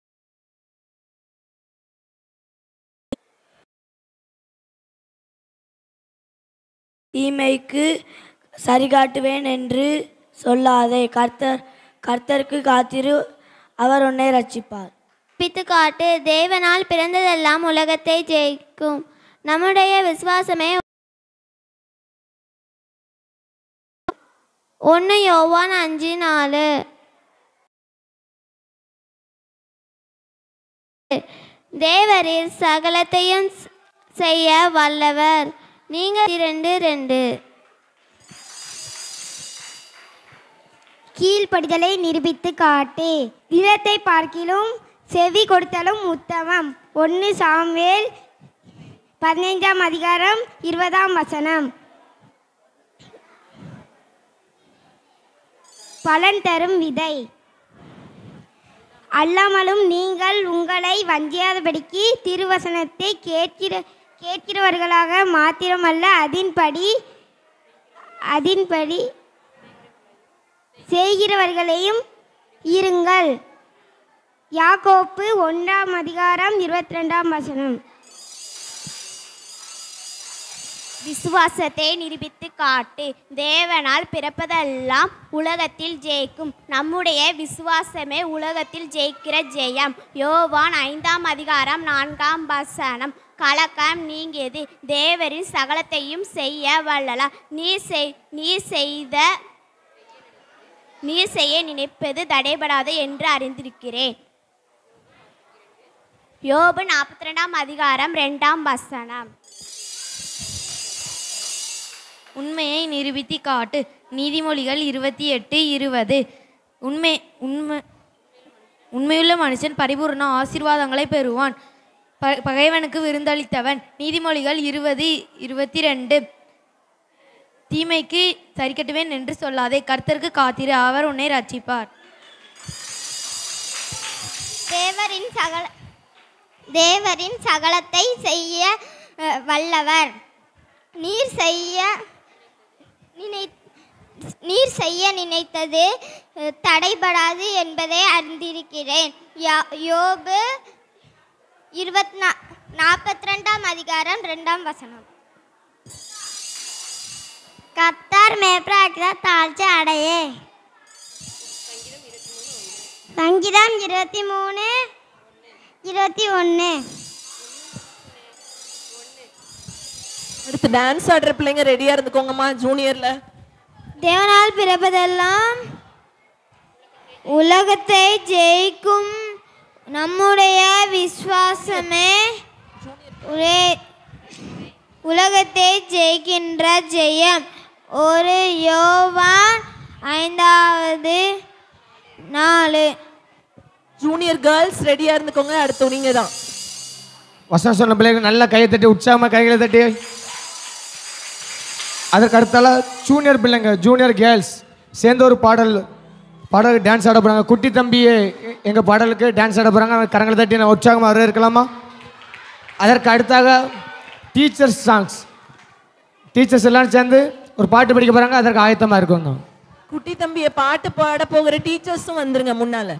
தீமைக்கு சரிகாட்டுவேன் என்று சொல்லாதே கர்த்தர் கர்த்தருக்கு காத்திரு அவர் உன்னை ரட்சிப்பார் பித்து காட்டு தேவனால் பிறந்ததெல்லாம் உலகத்தை ஜெயிக்கும் நம்முடைய விசுவாசமே ஒன்று யோவான் அஞ்சு நாலு தேவரீர் சகலத்தையும் செய்ய வல்லவர் நீங்கள் இரண்டு ரெண்டு கீழ்ப்படிதலை நிரூபித்து காட்டு நிலத்தை பார்க்கிலும் செவி கொடுத்தலும் உத்தமம் ஒன்று சாமுவேல் பதினைஞ்சாம் அதிகாரம் இருபதாம் வசனம் பலன் தரும் விதை அல்லாமலும் நீங்கள் உங்களை வஞ்சியாதபடிக்கு திருவசனத்தை கேட்கிற கேட்கிறவர்களாக மாத்திரமல்ல அதின்படி அதின்படி செய்கிறவர்களையும் இருங்கள் யாக்கோப்பு ஒன்றாம் அதிகாரம் இருபத்தி ரெண்டாம் வசனம் விசுவாசத்தை நிரூபித்து காட்டு தேவனால் பிறப்பதெல்லாம் உலகத்தில் ஜெயிக்கும் நம்முடைய விசுவாசமே உலகத்தில் ஜெயிக்கிற ஜெயம் யோவான் ஐந்தாம் அதிகாரம் நான்காம் வசனம் கலக்கம் நீங்கியது தேவரின் சகலத்தையும் செய்ய வல்லலா நீ செய் நீ செய்த நீ செய்ய நினைப்பது தடைபடாது என்று அறிந்திருக்கிறேன் யோபு நாற்பத்தி ரெண்டாம் அதிகாரம் ரெண்டாம் வசனம் உண்மையை நிரூபித்து காட்டு நீதிமொழிகள் இருபத்தி எட்டு இருபது உண்மை உண்மை உண்மையுள்ள மனுஷன் பரிபூர்ண ஆசீர்வாதங்களை பெறுவான் ப பகைவனுக்கு விருந்தளித்தவன் நீதிமொழிகள் இருபது இருபத்தி ரெண்டு தீமைக்கு சரிக்கட்டுவேன் என்று சொல்லாதே கர்த்தருக்கு காத்திரு அவர் உன்னை ரட்சிப்பார் தேவரின் சகல தேவரின் சகலத்தை செய்ய அஹ், வல்லவர் நீர் செய்ய நினை நீர் செய்ய நினைத்தது அஹ், தடைபடாது என்பதை அறிந்திருக்கிறேன் யா- யோபு இருபத்தி நா நாற்பத்தி ரெண்டாம் அதிகாரம் ரெண்டாம் வசனம் கத்தார் மேப்ராக்கிற தாழ்ச்சி அடையே சங்கீதம் இருபத்தி மூணு இருபத்தி ஒன்று அடுத்து டான்ஸ் ஆடுற பிள்ளைங்க ரெடியா இருந்துக்கோங்கம்மா ஜூனியர்ல தேவனால் பிறப்பதெல்லாம் உலகத்தை ஜெயிக்கும் நம்முடைய விசுவாசமே ஒரே உலகத்தை ஜெயிக்கின்ற ஜெயம் ஒரு யோவான் ஐந்தாவது நாலு ஜூனியர் கேர்ள்ஸ் ரெடியா இருந்துக்கோங்க அடுத்து நீங்க தான் வசனம் சொன்ன பிள்ளைகள் நல்லா கையை தட்டி உற்சாகமாக கைகளை தட்டி அதற்கு அடுத்தால ஜூனியர் பிள்ளைங்க ஜூனியர் கேர்ள்ஸ் சேர்ந்து ஒரு பாடல் பாடலுக்கு டான்ஸ் ஆட போகிறாங்க குட்டி தம்பியே எங்கள் பாடலுக்கு டான்ஸ் ஆட போகிறாங்க கரங்களை தட்டி நான் உற்சாகமாக வர இருக்கலாமா அதற்கு அடுத்தாக டீச்சர்ஸ் சாங்ஸ் டீச்சர்ஸ் எல்லாம் சேர்ந்து ஒரு பாட்டு படிக்க போகிறாங்க அதற்கு ஆயத்தமாக இருக்குங்க குட்டி தம்பிய பாட்டு பாட போகிற டீச்சர்ஸும் வந்துருங்க முன்னால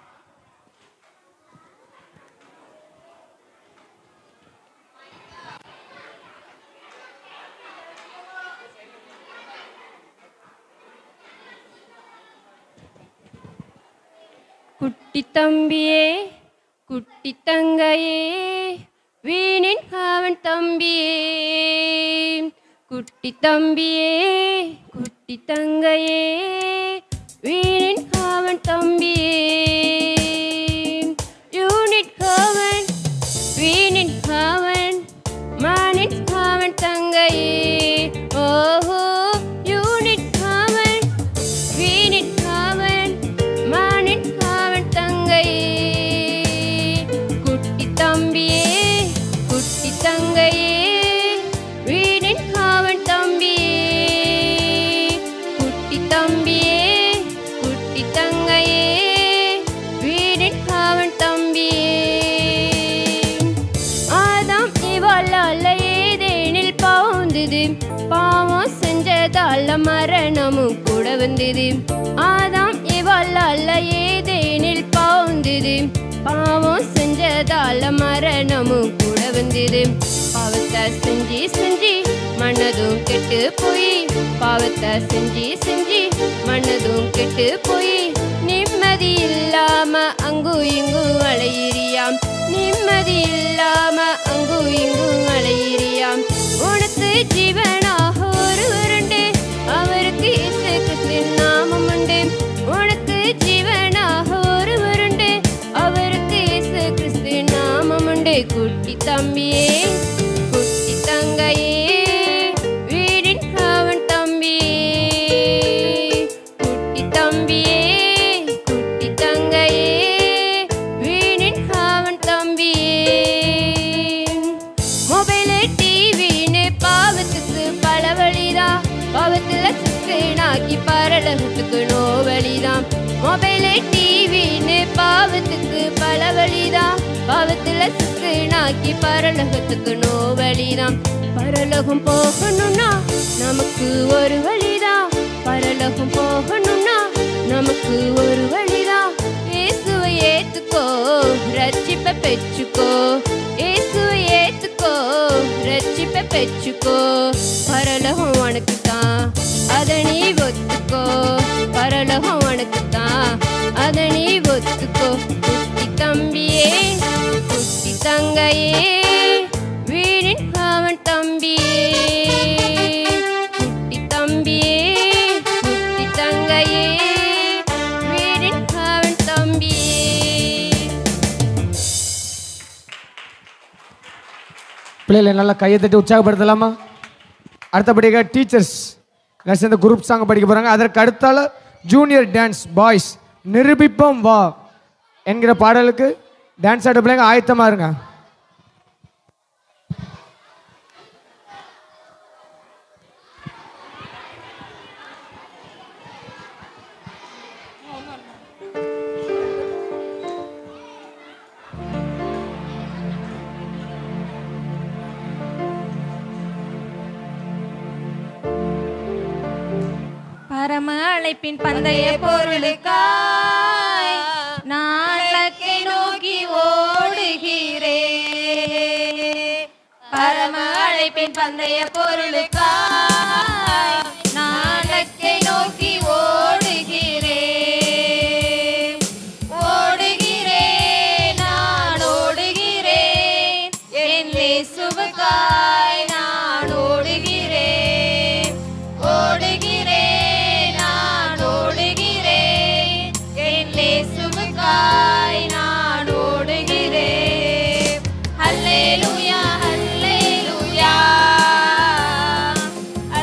குட்டி தம்பியே குட்டி தங்கையே வீணின் அவன் தம்பியே குட்டி தம்பியே குட்டி தங்கையே வீணின் அவன் தம்பியே யூனிட் அவன் வீணின் அவன் மானின் அவன் தங்கையே ஓஹோ யூனிட் அவன் வீணின் அவன் மானின் அவன் தங்கையே குட்டி தம்பியே குட்டி தங்கையே வீணின் அவன் தம்பியே குட்டி தம்பியே குட்டி தங்கையே வீணின் அவன் தம்பியே ஆதாம் இவளால ஏதேனில் பாவுந்தது பாவம் செஞ்சதால மரணமும் கூட வந்தது ஆதாம் இவளால ஏதேனில் பாவுந்தது பாவம் செஞ்சதால மரணமும் கூட வந்தது பாவத்தை செஞ்சு செஞ்சு மனதும் கெட்டு போய் பாவத்தை செஞ்சு செஞ்சு மனதும் கெட்டு போய் நிம்மதி இல்லாம அங்கும் இங்கும் அலையிறியாம் நிம்மதி இல்லாம அங்கும் இங்கும் அலையிறியாம் உனக்கு ஜீவனாக ஒருவருண்டு அவருக்கு இயேசு கிறிஸ்துவின் நாமம் உண்டு உனக்கு ஜீவனாக ஒருவருண்டு அவருக்கு இயேசு கிறிஸ்துவின் நாமம் உண்டு குட்டி தம்பியே குட்டி சிக்கனாக்கி பரலகத்துக்கு நோ வழிதான் மொபைலு டிவின்னு பாவத்துக்கு பல வழிதான் பாவத்துல சிக்கனாக்கி பரலகத்துக்கு நோ வழிதான் பரலோகம் போகணும்னா நமக்கு ஒரு வழிதான் பரலோகம் போகணும்னா நமக்கு ஒரு வழிதான் இயேசுவை ஏத்துக்கோ ரட்சிப்பை பெற்றுக்கோ இயேசுவை ஏத்துக்கோ ரட்சிப்பை பெற்றுக்கோ பரலோகம் உனக்கு தான் அதை நீ ஒத்துக்கோ பரலோகம் உனக்கு தான் அதை நீ ஒத்துக்கோ குட்டி தம்பியே குட்டி தங்கையே வீணின் அவன் தம்பியே குட்டி தம்பியே குட்டி தங்கையே வீணின் அவன் தம்பியே பிள்ளைகளை நல்லா கையை தட்டி உற்சாகப்படுத்தலாமா அடுத்தபடியாக டீச்சர்ஸ் எல்லாம் சேர்ந்து குரூப் சாங் படிக்க போகிறாங்க அதற்கு அடுத்தால ஜூனியர் டான்ஸ் பாய்ஸ் நிரூபிப்போம் வா என்கிற பாடலுக்கு டான்ஸ் ஆட பிள்ளைங்க ஆயத்தமாக இருங்க பரம அழைப்பின் பந்தய பொருளுக்காய் நான் இலக்கை நோக்கி ஓடுகிறே பரம அழைப்பின் பந்தய பொருளுக்காய் நான் இலக்கை நோக்கி ஓடுகிறே ஓடுகிறேன் நான் ஓடுகிறேன் என் இயேசுவுக்காய் நான் ஓடுகிறேன் ஓடுகிறேன் நான் ஓடுகிறேன் என் இயேசுவுக்காய் நான் ஓடுகிறேன் அல்லேலூயா அல்லேலூயா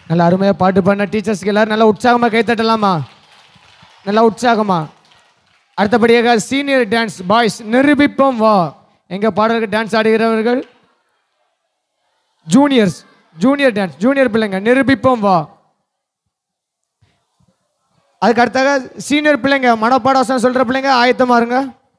நல்லா அருமையாக பாட்டு பாடின டீச்சர்ஸ்க்கு எல்லாரும் நல்லா உற்சாகமாக கை தட்டலாமா நல்லா உற்சாகமா அடுத்தபடியாக சீனியர் டான்ஸ் பாய்ஸ் நிரூபிப்போம் வா எங்க பாடலுக்கு டான்ஸ் ஆடுகிறவர்கள் ஜூனியர்ஸ் ஜூனியர் டான்ஸ் ஜூனியர் பிள்ளைங்க நிரூபிப்போம் வா அதுக்கு அடுத்தாக சீனியர் பிள்ளைங்க மனப்பாடாசனம் சொல்ற பிள்ளைங்க ஆயத்தமா இருங்க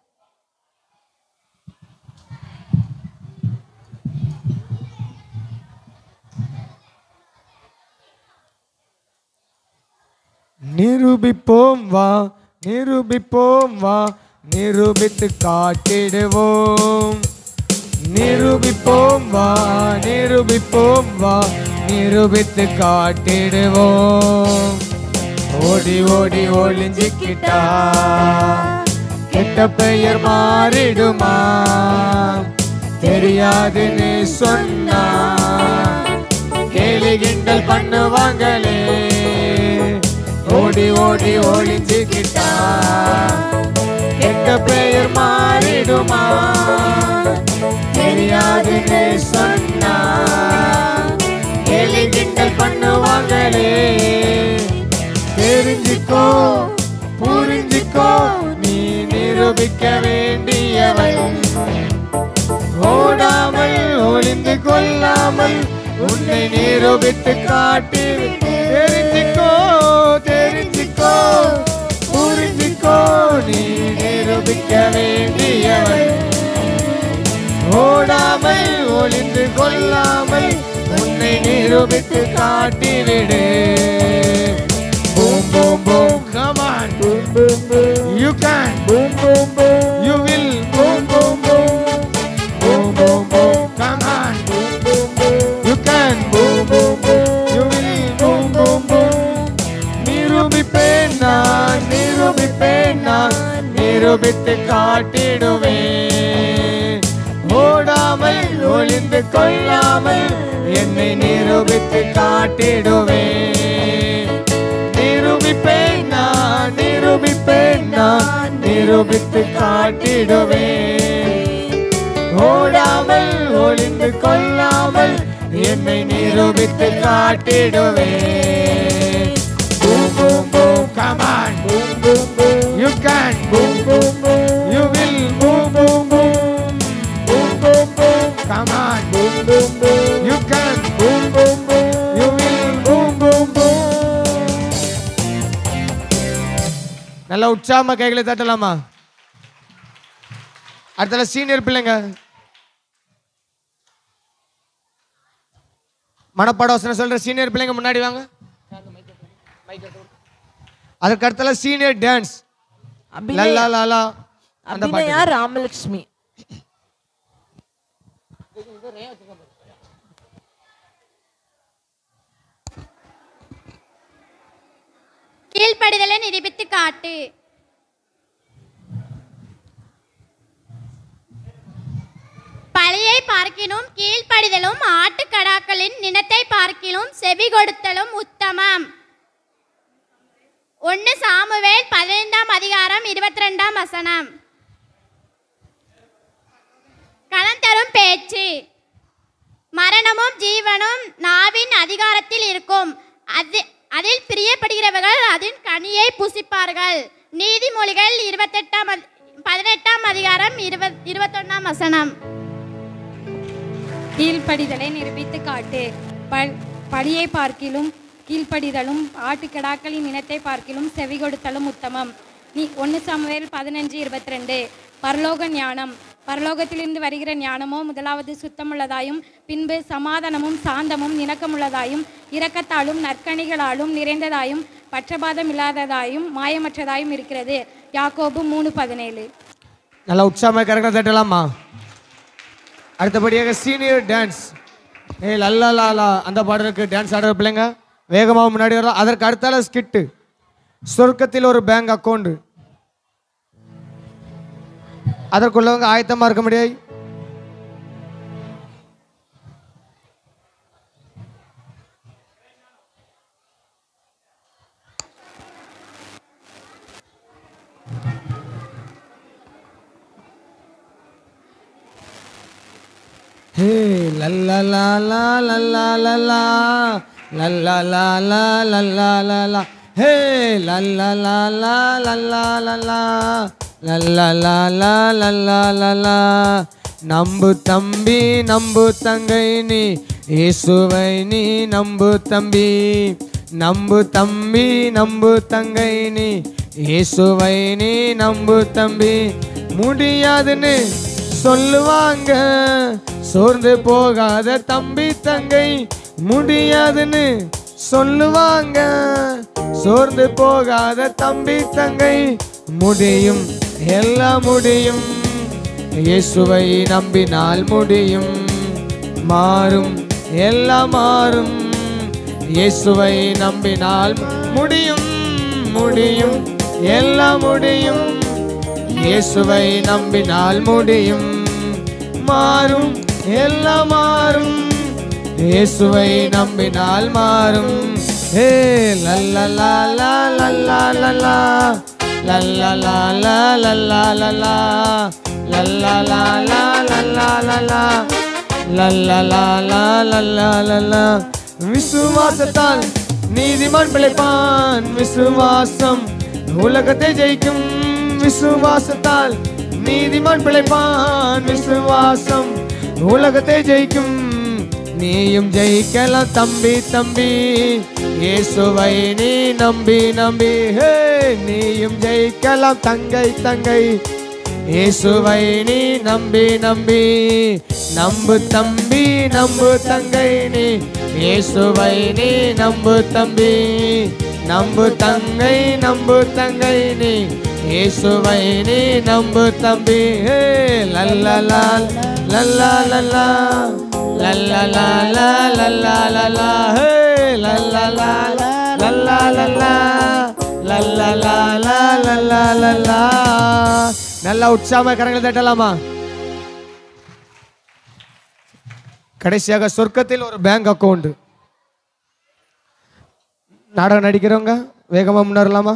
நிரூபிப்போம் வா நிரூபிப்போம் வா நிரூபித்து காட்டிடுவோம் நிரூபிப்போம் வா நிரூபிப்போம் வா நிரூபித்து காட்டிடுவோம் ஓடி ஓடி ஒளிஞ்சிக்கிட்டா கெட்ட பெயர் மாறிடுமா தெரியாதுன்னு சொன்னா கேலி கிண்டல் பண்ணுவாங்களே ஓடி ஓடி ஒளிஞ்சுக்கிட்டா கெட்ட பெயர் மாறிடுமா தெரியாதுன்னு சொன்னா கேலி கிண்டல் பண்ணுவாங்களே தெரிஞ்சுக்கோ புரிஞ்சுக்கோ நீ நிரூபிக்க வேண்டியவள் ஓடாமல் ஒளிந்து கொள்ளாமல் உன்னை நிரூபித்து காட்டி தெரிஞ்சுக்கோ தெரிஞ்சுக்கோ புரிஞ்சுக்கோ நீ நிரூபிக்க வேண்டியவள் ஓடாமல் ஒளிந்து கொள்ளாமல் உன்னை நிரூபித்து காட்டிவிடு boom boom boom come on boom boom boom you can boom boom boom you will boom boom boom boom boom boom come on boom boom boom you can boom boom boom you will boom boom boom நிரூபிப்பேன் நான் நிரூபிப்பேன் நான் நிரூபித்து காட்டிடுவேன் ஓடாமல் ஒளிந்து கொள்ளாமல் என்னை நிரூபித்து காட்டிடுவேன் நிரூபிப்பேன் நான் நிரூபிப்பேன் நான் நிரூபித்து காட்டிடுவேன் ஓடாமல் ஒளிந்து கொள்ளாமல் என்னை நிரூபித்து காட்டிடுவேன் Boom, boom, boom, come on. Boom, boom, boom. You can. Boom, boom, boom. You will. Boom, boom, boom. Boom, boom, boom. Come on. Boom, boom, boom. You can. Boom, boom, boom. You will. Boom, boom, boom. நல்லா உற்சாகமா கைகளை தட்டலாமா அடுத்தல senior பிள்ளைங்க மனப்பாட வசனம் சொல்ற senior பிள்ளைங்க முன்னாடி வாங்க அதுக்கு அடுத்தல சீனியர் டான்ஸ் அபிநயா- லல்லா லாலா அந்த அபிநயா பாட்டு ராமலட்சுமி கீழ்ப்படிதலை நிரூபித்து காட்டு பழியை பார்க்கினும் கீழ்ப்படிதலும் ஆட்டுக்கடாக்களின் நினத்தை பார்க்கிலும் செவி கொடுத்தலும் உத்தமம் ஒன்று சாமுவேல் பதினைந்தாம் அதிகாரம் இருபத்தி ரெண்டாம் வசனம் கலம் தரும் பேச்சு மரணமும் ஜீவனும் நாவின் அதிகாரத்தில் இருக்கும் அது அதில் பிரியப்படுகிறவர்கள் அதன் கனியை புசிப்பார்கள் நீதிமொழிகள் இருபத்தெட்டாம் அதி- பதினெட்டாம் அதிகாரம் இருபத் இருபத்தொன்னாம் வசனம் கீழ்ப்படிதலை நிரூபித்து காட்டு ப- பழியை பார்க்கிலும் கீழ்ப்படிதலும் ஆட்டுக்கிடாக்களின் இனத்தை பார்க்கிலும் செவி கொடுத்தலும் உத்தமம் நீ ஒன்று சாமுவேல் பதினஞ்சு இருபத்தி ரெண்டு பரலோக ஞானம் பரலோகத்திலிருந்து வருகிற ஞானமோ முதலாவது சுத்தமுள்ளதாயும் பின்பு சமாதானமும் சாந்தமும் இணக்கமுள்ளதாயும் இரக்கத்தாலும் நற்கணிகளாலும் நிறைந்ததாயும் பற்றபாதம் இல்லாததாயும் மாயமற்றதாயும் இருக்கிறது யாக்கோபு மூணு பதினேழு நல்லா உற்சாகமா கரெக்டாக தட்டலாமா அடுத்தபடியாக சீனியர் டான்ஸ் ஏ லல்லா லாலா அந்த பாடலுக்கு டான்ஸ் ஆடுற பிள்ளைங்க வேகமாக முன்னாடி வரலாம் அதற்கு அடுத்தால ஸ்கிட்டு சொர்க்கத்தில் ஒரு பேங்க் அக்கௌண்ட் அதற்குள்ளவங்க ஆயத்தமாக இருக்க முடியாது ஹே லல்லா லாலா லல்லா லல்லா லல்லா லா லா லல்லா லா லா ஹே லல்லா லா லா லல்லா லல்லா லல்லா லா லா லல்லா லல்லா நம்பு தம்பி நம்பு தங்கை நீ இயேசுவை நீ நம்பு தம்பி நம்பு தம்பி நம்பு தங்கை நீ இயேசுவை நீ நம்பு தம்பி முடியாதுன்னு சொல்லுவாங்க சோர்ந்து போகாத தம்பி தங்கை முடியாதுன்னு சொல்லுவாங்க சோர்ந்து போகாத தம்பி தங்கை முடியும் எல்லாம் முடியும் இயேசுவை நம்பினால் முடியும் மாறும் எல்லாம் மாறும் இயேசுவை நம்பினால் முடியும் முடியும் எல்லாம் முடியும் இயேசுவை நம்பினால் முடியும் மாறும் எல்லாம் மாறும் இயேசுவை நம்பினால் மாறும் ஹே லல்லலா லா லல்லா லல்லா லல்லா லா லா லல்லா லல்லா லல்லா லா லா லல்லா லல்லா லல்லா லா லா லல்லா லல்லா விசுவாசத்தால் நீதிமான் பிழைப்பான் விசுவாசம் உலகத்தை ஜெயிக்கும் விசுவாசத்தால் நீதிமான் பிழைப்பான் விசுவாசம் உலகத்தை ஜெயிக்கும் நீயும் ஜெயிக்கலாம் தம்பி தம்பி இயேசுவை நீ நம்பி நம்பி ஹே நீயும் ஜெயிக்கலாம் தங்கை தங்கை இயேசுவை நீ நம்பி நம்பி நம்பு தம்பி நம்பு தங்கை நீ இயேசுவை நீ நம்பு தம்பி நம்பு தங்கை நம்பு தங்கை நீ இயேசுவை நீ நம்பு தம்பி ஹே லல்லலா லல்லா லல்லா லல்லலா லல்லா லல்லா ஹே லல்லலா லல்லா லல்லா லல்லலா லல்லா லல்லா நல்லா உற்சாகமா கரங்களை தட்டலாமா கடைசியாக சொர்க்கத்தில் ஒரு பேங்க் அக்கவுண்ட் நாடகம் நடிக்கிறவங்க வேகமா முன்னேறலாமா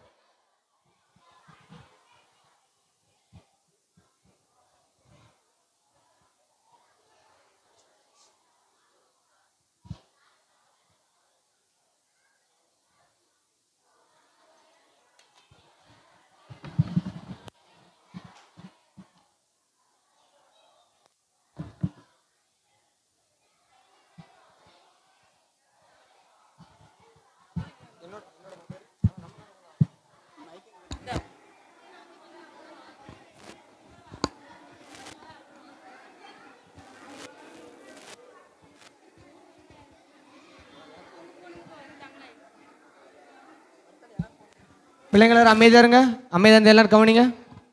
பிள்ளைங்க எல்லாரும் அமைதியா இருங்க அமைதியா இருந்து எல்லாரும் கவனிங்க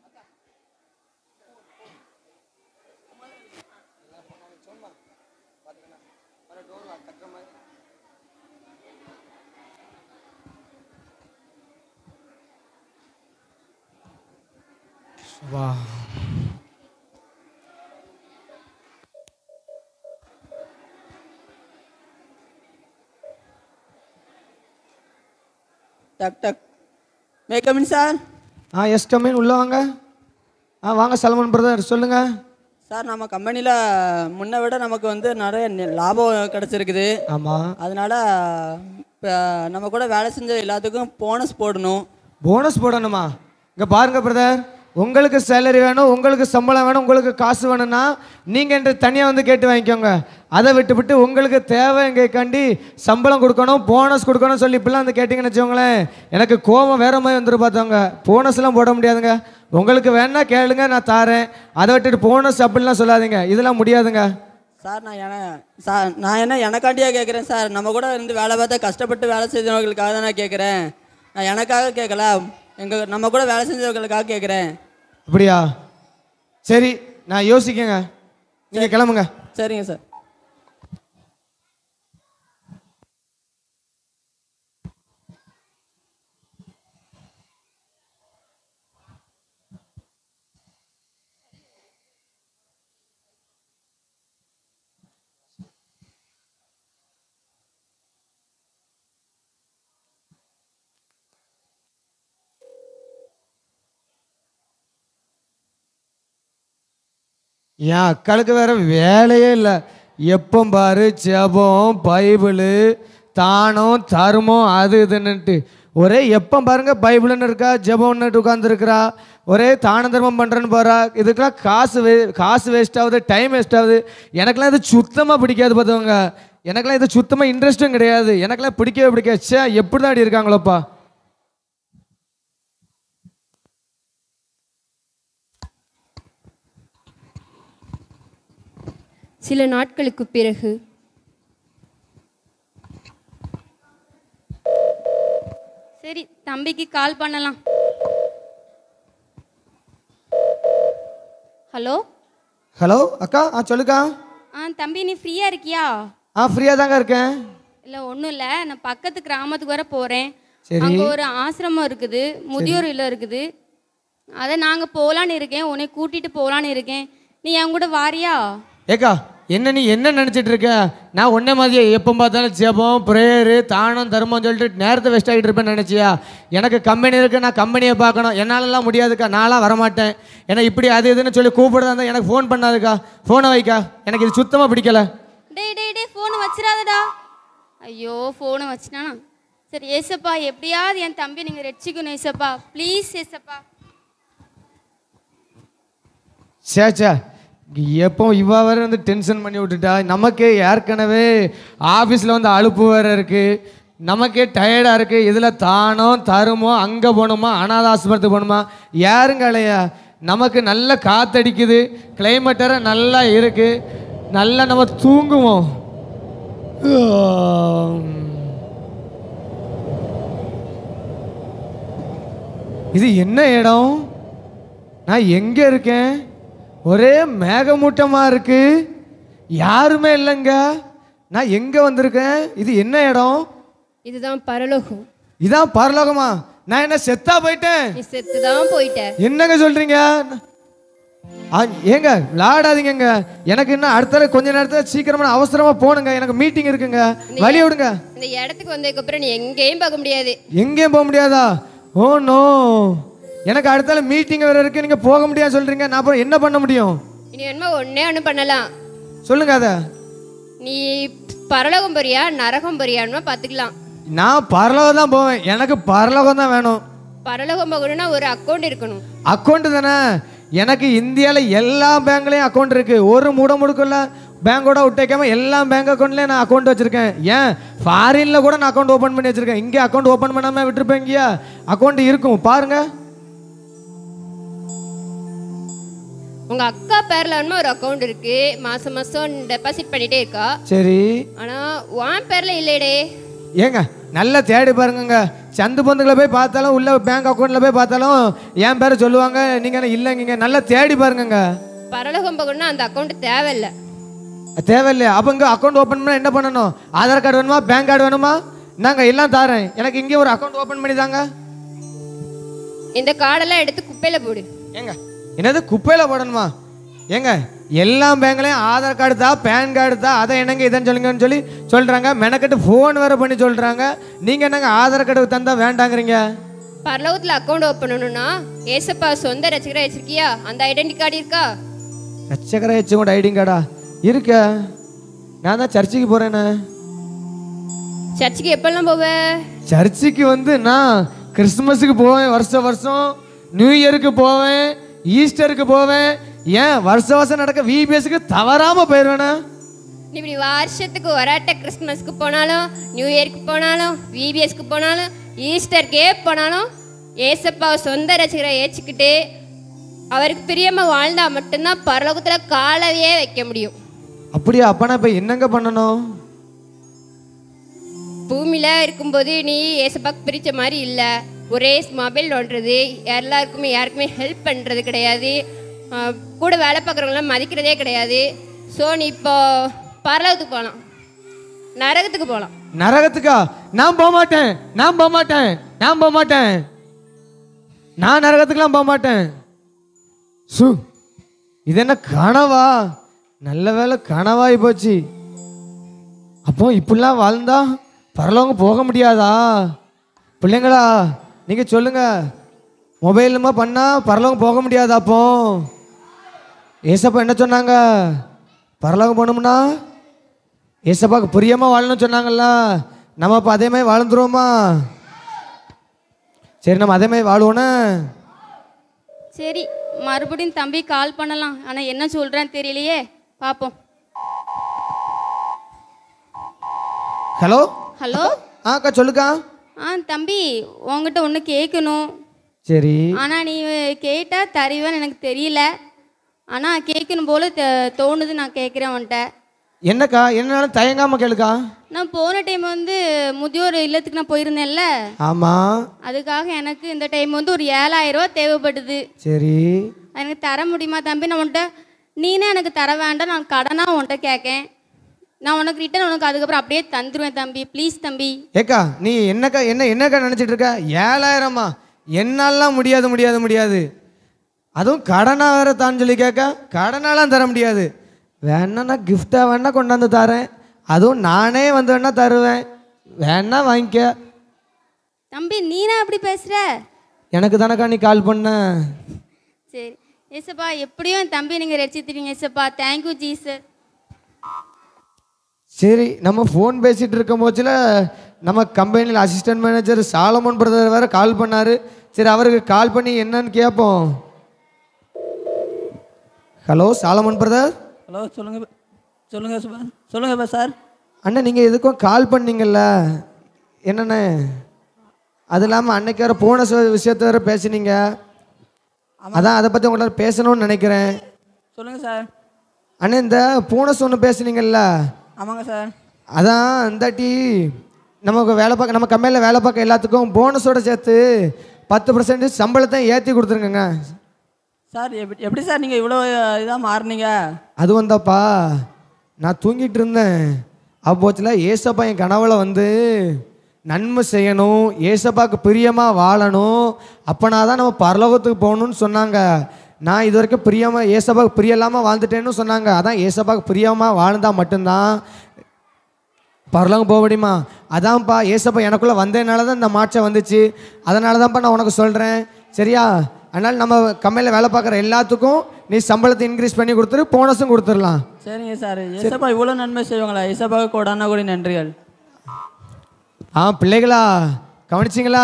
வா டக் டக் மே கமின் சார் ஆ எஸ் கம்மின் உள்ள வாங்க ஆ வாங்க சல்மான் பிரதர் சொல்லுங்க சார் நம்ம கம்பெனியில் முன்ன விட நமக்கு வந்து நிறைய நி- லாபம் கிடச்சிருக்குது ஆமா அதனால இப்போ நம்ம கூட வேலை செஞ்ச எல்லாத்துக்கும் போனஸ் போடணும் போனஸ் போடணுமா இங்க பாருங்க பிரதர் உங்களுக்கு சேலரி வேணும் உங்களுக்கு சம்பளம் வேணும் உங்களுக்கு காசு வேணும்னா நீங்கள் என்று தனியாக வந்து கேட்டு வாங்கிக்கோங்க அதை விட்டுவிட்டு உங்களுக்கு தேவை எங்கே கண்டி சம்பளம் கொடுக்கணும் போனஸ் கொடுக்கணும் சொல்லி இப்படிலாம் வந்து கேட்டிங்கன்னு வச்சுக்கோங்களேன் எனக்கு கோபம் வேற மாதிரி வந்துரு பார்த்தவங்க போனஸ்லாம் போட முடியாதுங்க உங்களுக்கு வேணா கேளுங்க நான் தாரேன் அதை விட்டுட்டு போனஸ் அப்படிலாம் சொல்லாதீங்க இதெல்லாம் முடியாதுங்க சார் நான் என சார் நான் என்ன எனக்காண்டியாக கேட்குறேன் சார் நம்ம கூட இருந்து வேலை பார்த்தா கஷ்டப்பட்டு வேலை செஞ்சவங்களுக்காக தான் நான் கேட்குறேன் நான் எனக்காக கேட்கல எங்கள் நம்ம கூட வேலை செஞ்சவங்களுக்காக கேட்குறேன் அப்படியா சரி நான் யோசிக்கங்க நீங்கள் கிளம்புங்க சரிங்க சார் என் அக்காளுக்கு வேற வேலையே இல்லை எப்போ பாரு ஜெபம் பைபிளு தானம் தருமம் அது இதுன்னுட்டு ஒரே எப்போ பாருங்க பைபிள்னு இருக்கா ஜெபம்னுட்டு உட்காந்துருக்கிறா ஒரே தான தர்மம் பண்ணுறேன்னு போகிறா இதுக்கெல்லாம் காசு வே காசு வேஸ்ட் ஆகுது டைம் வேஸ்ட் ஆகுது எனக்கெல்லாம் இது சுத்தமாக பிடிக்காது பார்த்தவங்க எனக்கெல்லாம் இது சுத்தமாக இன்ட்ரெஸ்ட்டும் கிடையாது எனக்கெல்லாம் பிடிக்கவே பிடிக்காது ச்சே எப்படி தான் இருக்காங்களோப்பா சில நாட்களுக்கு பிறகு சரி தம்பிக்கு கால் பண்ணலாம் ஹலோ ஹலோ அக்கா ஆ சொல்லுக்கா ஆ தம்பி நீ ஃப்ரீயாக இருக்கியா ஆ ஃப்ரீயாக தாங்க இருக்கேன் இல்லை ஒன்றும் இல்லை நான் பக்கத்து கிராமத்துக்கு வர போகிறேன் சரி. அங்கே ஒரு ஆசிரமம் இருக்குது முதியோர் இல்லம் இருக்குது அதை நாங்கள் போகலான்னு இருக்கேன் உன்னை கூட்டிகிட்டு போகலான்னு இருக்கேன் நீ என் கூட வாரியா ஏக்கா என்ன நீ என்ன நினச்சிட்டு இருக்க நான் ஒன்றே மாதிரியே எப்போ பார்த்தாலும் ஜெபம் ப்ரேயரு தானம் தர்மம் சொல்லிட்டு நேரத்தை வேஸ்ட் ஆகிட்டு இருப்பேன்னு நினச்சியா எனக்கு கம்பெனி இருக்குது நான் கம்பெனியை பார்க்கணும் என்னாலலாம் முடியாதுக்கா நான்லாம் வரமாட்டேன் ஏன்னா இப்படி அது இதுன்னு சொல்லி கூப்பிடுறதா இருந்தால் எனக்கு ஃபோன் பண்ணாதுக்கா ஃபோனை வைக்கா எனக்கு இது சுத்தமாக பிடிக்கல டேய் டேய் டேய் ஃபோனை வச்சிடாதடா ஐயோ ஃபோனை வச்சிட்டானா சரி ஏசப்பா எப்படியாவது என் தம்பி நீங்கள் ரட்சிக்கணும் ஏசப்பா ப்ளீஸ் ஏசப்பா சே சே எப்போ இவ வேற வந்து டென்ஷன் பண்ணி விட்டுட்டா நமக்கே ஏற்கனவே ஆஃபீஸில் வந்து அலுப்பு வேற இருக்குது நமக்கே டயர்டாக இருக்குது இதில் தானம் தருமோ அங்கே போகணுமா அனாத ஆஸ்பத்திரி போகணுமா யாருங்க அலையா நமக்கு நல்ல காத்தடிக்குது climate வேற நல்லா இருக்குது நல்லா நம்ம தூங்குவோம் இது என்ன இடம் நான் எங்கே இருக்கேன் ஒரே மேகமூட்டமாக இருக்கு யாருமே இல்லைங்க நான் எங்கே வந்திருக்கேன் இது என்ன இடம் இதுதான் பரலோகம் இதான் பரலோகமா நான் என்ன செத்தா போயிட்டேன் நீ செத்து தான் போயிட்ட என்னங்க சொல்றீங்க ஆ, ஏங்க விளையாடாதீங்கங்க எனக்கு இன்னும் அடுத்த கொஞ்ச நேரத்தில் சீக்கிரமா அவசரமா போகணுங்க எனக்கு மீட்டிங் இருக்குங்க வழி விடுங்க இந்த இடத்துக்கு வந்ததுக்கு அப்புறம் நீ எங்கேயும் பார்க்க முடியாது எங்கேயும் போக முடியாதா ஓ நோ எனக்கு அடுத்தால மீட்டிங் வேற இருக்கு நீங்க போக முடியாது சொல்றீங்க நான் அப்புறம் என்ன பண்ண முடியும் இனி வேணுமா ஒன்னே ஒன்று பண்ணலாம் சொல்லுங்க அத நீ பரலோகம் போறியா நரகம் போறியான்னு பார்த்துக்கலாம் நான் பரலோகம் தான் போவேன் எனக்கு பரலோகம் தான் வேணும் பரலோகம் போகணும்னா ஒரு அக்கௌண்ட் இருக்கணும் அக்கௌண்ட் தானே எனக்கு இந்தியாவில் எல்லா பேங்க்லேயும் அக்கௌண்ட் இருக்கு ஒரு முட முடுக்குள்ள பேங்கோட விட்டேக்காம எல்லா பேங்க் அக்கௌண்ட்லேயும் நான் அக்கௌண்ட் வச்சிருக்கேன் ஏன் ஃபாரின்ல கூட நான் அக்கௌண்ட் ஓப்பன் பண்ணி வச்சிருக்கேன் இங்கே அக்கௌண்ட் ஓப்பன் பண்ணாம விட்டுருப்பேன் இங்கேயா அக்கௌண்ட் இருக்கும் பாருங்க உங்க அக்கா பேர்ல வேணுமா ஒரு அக்கௌண்ட் இருக்கு மாசம் மாசம் டெபாசிட் பண்ணிட்டே இருக்கா சரி ஆனா உன் பேர்ல இல்லையடே ஏங்க நல்லா தேடி பாருங்கங்க சந்து பந்துகளை போய் பார்த்தாலும் உள்ள பேங்க் அக்கௌண்ட்ல போய் பார்த்தாலும் என் பேரை சொல்லுவாங்க நீங்க என்ன இல்லைங்க நல்லா தேடி பாருங்கங்க பரலோகம் போகணும்னா அந்த அக்கௌண்ட் தேவையில்லை தேவையில்லையா அப்போ இங்கே அக்கௌண்ட் ஓப்பன் பண்ண என்ன பண்ணணும் ஆதார் கார்டு வேணுமா பேங்க் கார்டு வேணுமா நாங்கள் எல்லாம் தரேன் எனக்கு இங்கே ஒரு அக்கௌண்ட் ஓப்பன் பண்ணி தாங்க இந்த கார்டெல்லாம் எடுத்து குப்பையில போடு ஏங்க என்னது குப்பையில் போடணுமா ஏங்க எல்லா பேங்க்லையும் ஆதார் கார்டு தான் பேன் கார்டு தான் அதை என்னங்க இதைன்னு சொல்லுங்கன்னு சொல்லி சொல்கிறாங்க மெனக்கட்டு ஃபோன் வேறு பண்ணி சொல்கிறாங்க நீங்கள் என்னங்க ஆதார் கார்டு தந்தா வேண்டாங்கிறீங்க பரலோகத்துல அக்கௌண்ட் ஓப்பன் பண்ணணும்னா ஏசப்பா சொந்த ரசிகரா வச்சிருக்கியா அந்த ஐடென்டி கார்டு இருக்கா ரச்சகர வச்சுக்கோட ஐடி கார்டா இருக்க நான் தான் சர்ச்சுக்கு போகிறேண்ணே சர்ச்சுக்கு எப்பெல்லாம் போவ சர்ச்சுக்கு வந்து நான் கிறிஸ்துமஸுக்கு போவேன் வருஷம் வருஷம் நியூ இயருக்கு போவேன் ஈஸ்டருக்கு போவேன் ஏன் வருஷ வருஷம் நடக்க விபிஎஸ்க்கு தவறாம போயிடுவேண்ணே நீ இப்படி வருஷத்துக்கு வராட்ட கிறிஸ்மஸ்க்கு போனாலும் நியூ இயர்க்கு போனாலும் விபிஎஸ்க்கு போனாலும் ஈஸ்டருக்கே போனாலும் ஏசப்பா சொந்த ரசிகரை ஏச்சுக்கிட்டு அவருக்கு பிரியமா வாழ்ந்தா மட்டும்தான் பரலோகத்துல காலவே வைக்க முடியும் அப்படியா அப்பனா இப்போ என்னங்க பண்ணணும் பூமியில இருக்கும்போது நீ ஏசப்பாக்கு பிரிச்ச மாதிரி இல்லை ஒரே மொபைல் நோண்டுறது எல்லாருக்குமே யாருக்குமே ஹெல்ப் பண்ணுறது கிடையாது ஆஹ் கூட வேலை பார்க்குறவங்களாம் மதிக்கிறதே கிடையாது ஸோ நீ இப்போ பரலோகத்துக்கு போகலாம் நரகத்துக்கு போகலாம் நரகத்துக்கா நான் போக மாட்டேன் நான் போக மாட்டேன் நான் போக மாட்டேன் நான் நரகத்துக்குலாம் போக மாட்டேன் சு இது என்ன கனவா நல்ல வேளை கனவாகி போச்சு அப்போ இப்படிலாம் வாழ்ந்தா பரலவங்க போக முடியாதா பிள்ளைங்களா நீங்கள் சொல்லுங்க மொபைலுமா பண்ணால் பரலவங்க போக முடியாதா அப்போ ஏசப்பா என்ன சொன்னாங்க பரலோகம் போகணும்னா ஏசப்பாக்கு பிரியமாக வாழணும்னு சொன்னாங்கல்ல நம்ம இப்போ அதே மாதிரி வாழ்ந்துருவோமா சரி நம்ம அதே மாதிரி வாழ்வோன்னு சரி மறுபடியும் தம்பி கால் பண்ணலாம் ஆனால் என்ன சொல்கிறேன்னு தெரியலையே பார்ப்போம் ஹலோ ஹலோ ஆ அக்கா சொல்லுக்கா ஆ தம்பி உங்ககிட்ட ஒன்று கேட்கணும் சரி ஆனால் நீ கேட்டால் தருவேன்னு எனக்கு தெரியல ஆனால் கேட்கணும் போல த- தோணுது நான் கேட்குறேன் உன்கிட்ட என்னக்கா என்னாலும் தயங்காம கேளுக்கா நான் போன டைம் வந்து முதியோர் இல்லத்துக்கு நான் போயிருந்தேன்ல ஆமாம் அதுக்காக எனக்கு இந்த டைம் வந்து ஒரு ஏழாயிரம் ரூபா தேவைப்படுது சரி எனக்கு தர முடியுமா தம்பி நான் உன்கிட்ட நீனே எனக்கு தர வேண்டாம் நான் கடனாக உன்கிட்ட கேட்கேன் நான் உனக்கு ரிட்டன் உனக்கு அதுக்கப்புறம் அப்படியே தந்துடுவேன் தம்பி ப்ளீஸ் தம்பி ஏக்கா நீ என்னக்கா என்ன என்னக்கா நினச்சிட்டு இருக்க ஏழாயிரமா என்னாலாம் முடியாது முடியாது முடியாது அதுவும் கடனாக வேற தான் சொல்லி கேட்க கடனாலாம் தர முடியாது வேணா நான் கிஃப்டாக வேணா கொண்டாந்து தரேன் அதுவும் நானே வந்து வேணா தருவேன் வேணா வாங்கிக்க தம்பி நீனா அப்படி பேசுற எனக்கு தானக்கா நீ கால் பண்ண சரி ஏசப்பா எப்படியும் என் தம்பி நீங்கள் ரசித்துட்டீங்க ஏசப்பா தேங்க்யூ ஜீசஸ் சரி நம்ம ஃபோன் பேசிகிட்டு இருக்கும் போச்சில் நம்ம கம்பெனியில் அசிஸ்டன்ட் மேனேஜர் சாலமோன் பிரதர் வேறு கால் பண்ணார் சரி அவருக்கு கால் பண்ணி என்னன்னு கேட்போம் ஹலோ சாலமோன் பிரதர் ஹலோ சொல்லுங்க சொல்லுங்க சுபா சொல்லுங்க சார் அண்ணா நீங்கள் எதுக்கும் கால் பண்ணீங்கல்ல என்னண்ணே அது இல்லாமல் அன்னைக்கு வேறு போன ச- விஷயத்த வேறு பேசுனீங்க அதான் அதை பற்றி உங்கள்ட்ட பேசணும்னு நினைக்கிறேன் சொல்லுங்க சார் அண்ணே இந்த போனஸ் ஒன்று பேசுனீங்கல்ல ஆமாங்க சார் அதான் இந்தாட்டி நமக்கு வேலை பார்க்க நம்ம கம்பெனியில் வேலை பார்க்க எல்லாத்துக்கும் போனஸோட சேர்த்து பத்து பர்சன்டேஜ் சம்பளத்தை ஏற்றி கொடுத்துருங்கங்க சார் எப்படி எப்படி சார் நீங்கள் இவ்வளோ இதாக மாறுனீங்க அது வந்தாப்பா நான் தூங்கிட்டு இருந்தேன் அப்போச்சில் ஏசப்பா என் கனவுல வந்து நன்மை செய்யணும் ஏசப்பாக்கு பிரியமாக வாழணும் அப்போனா தான் நம்ம பரலோகத்துக்கு போகணும்னு சொன்னாங்க நான் இது வரைக்கும் பிரியமாக ஏசப்பாக்கு பிரியம் இல்லாமல் வாழ்ந்துட்டேன்னு சொன்னாங்க அதான் ஏசப்பாக்கு பிரியமாக வாழ்ந்தால் மட்டும்தான் பரலோகம் போக முடியுமா அதான்ப்பா ஏசப்பா எனக்குள்ளே வந்ததுனால தான் இந்த மாற்றம் வந்துச்சு அதனால தான்ப்பா நான் உனக்கு சொல்கிறேன் சரியா அதனால் நம்ம கம்பெனியில் வேலை பார்க்குற எல்லாத்துக்கும் நீ சம்பளத்தை இன்க்ரீஸ் பண்ணி கொடுத்துரு போனஸும் கொடுத்துடலாம் சரிங்க சார் ஏசப்பா இவ்வளோ நன்மை செய்வாங்களா ஏசப்பாவுக்கு கோடான கோடி நன்றிகள் ஆ பிள்ளைகளா கவனிச்சிங்களா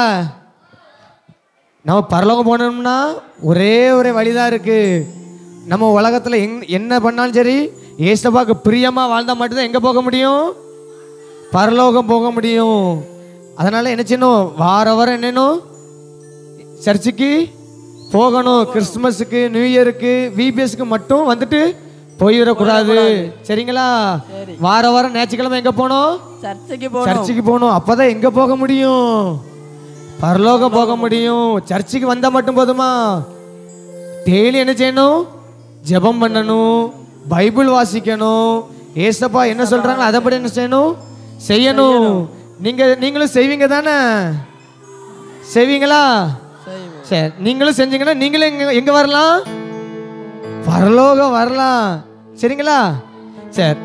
நம்ம பரலோகம் போனோம்னா ஒரே ஒரே வழிதான் இருக்குது நம்ம உலகத்தில் எங் என்ன பண்ணாலும் சரி ஏசப்பாக்கு பிரியமாக வாழ்ந்தால் மட்டும்தான் எங்கே போக முடியும் பரலோகம் போக முடியும் அதனால் என்ன செய்யணும் வார வாரம் என்னணும் சர்ச்சுக்கு போகணும் கிறிஸ்துமஸுக்கு நியூ இயருக்கு விபிஎஸ்க்கு மட்டும் வந்துட்டு போயிடக்கூடாது சரிங்களா வார வாரம் ஞாயிற்றுக்கிழமை எங்கே போகணும் சர்ச்சைக்கு போகணும் சர்ச்சுக்கு போகணும் அப்பதான் எங்க போக முடியும் பரலோகம் போக முடியும் சர்ச்சுக்கு வந்தா மட்டும் போதுமா டெய்லி என்ன செய்யணும் ஜெபம் பண்ணணும் பைபிள் வாசிக்கணும் ஏசப்பா என்ன சொல்றாங்களோ அதைப்படி என்ன செய்யணும் செய்யணும் நீங்க நீங்களும் செய்வீங்க தானே செய்வீங்களா சரி நீங்களும் செஞ்சீங்கன்னா நீங்களும் எங்க எங்க வரலாம் பரலோகம் வரலாம் சரிங்களா சரி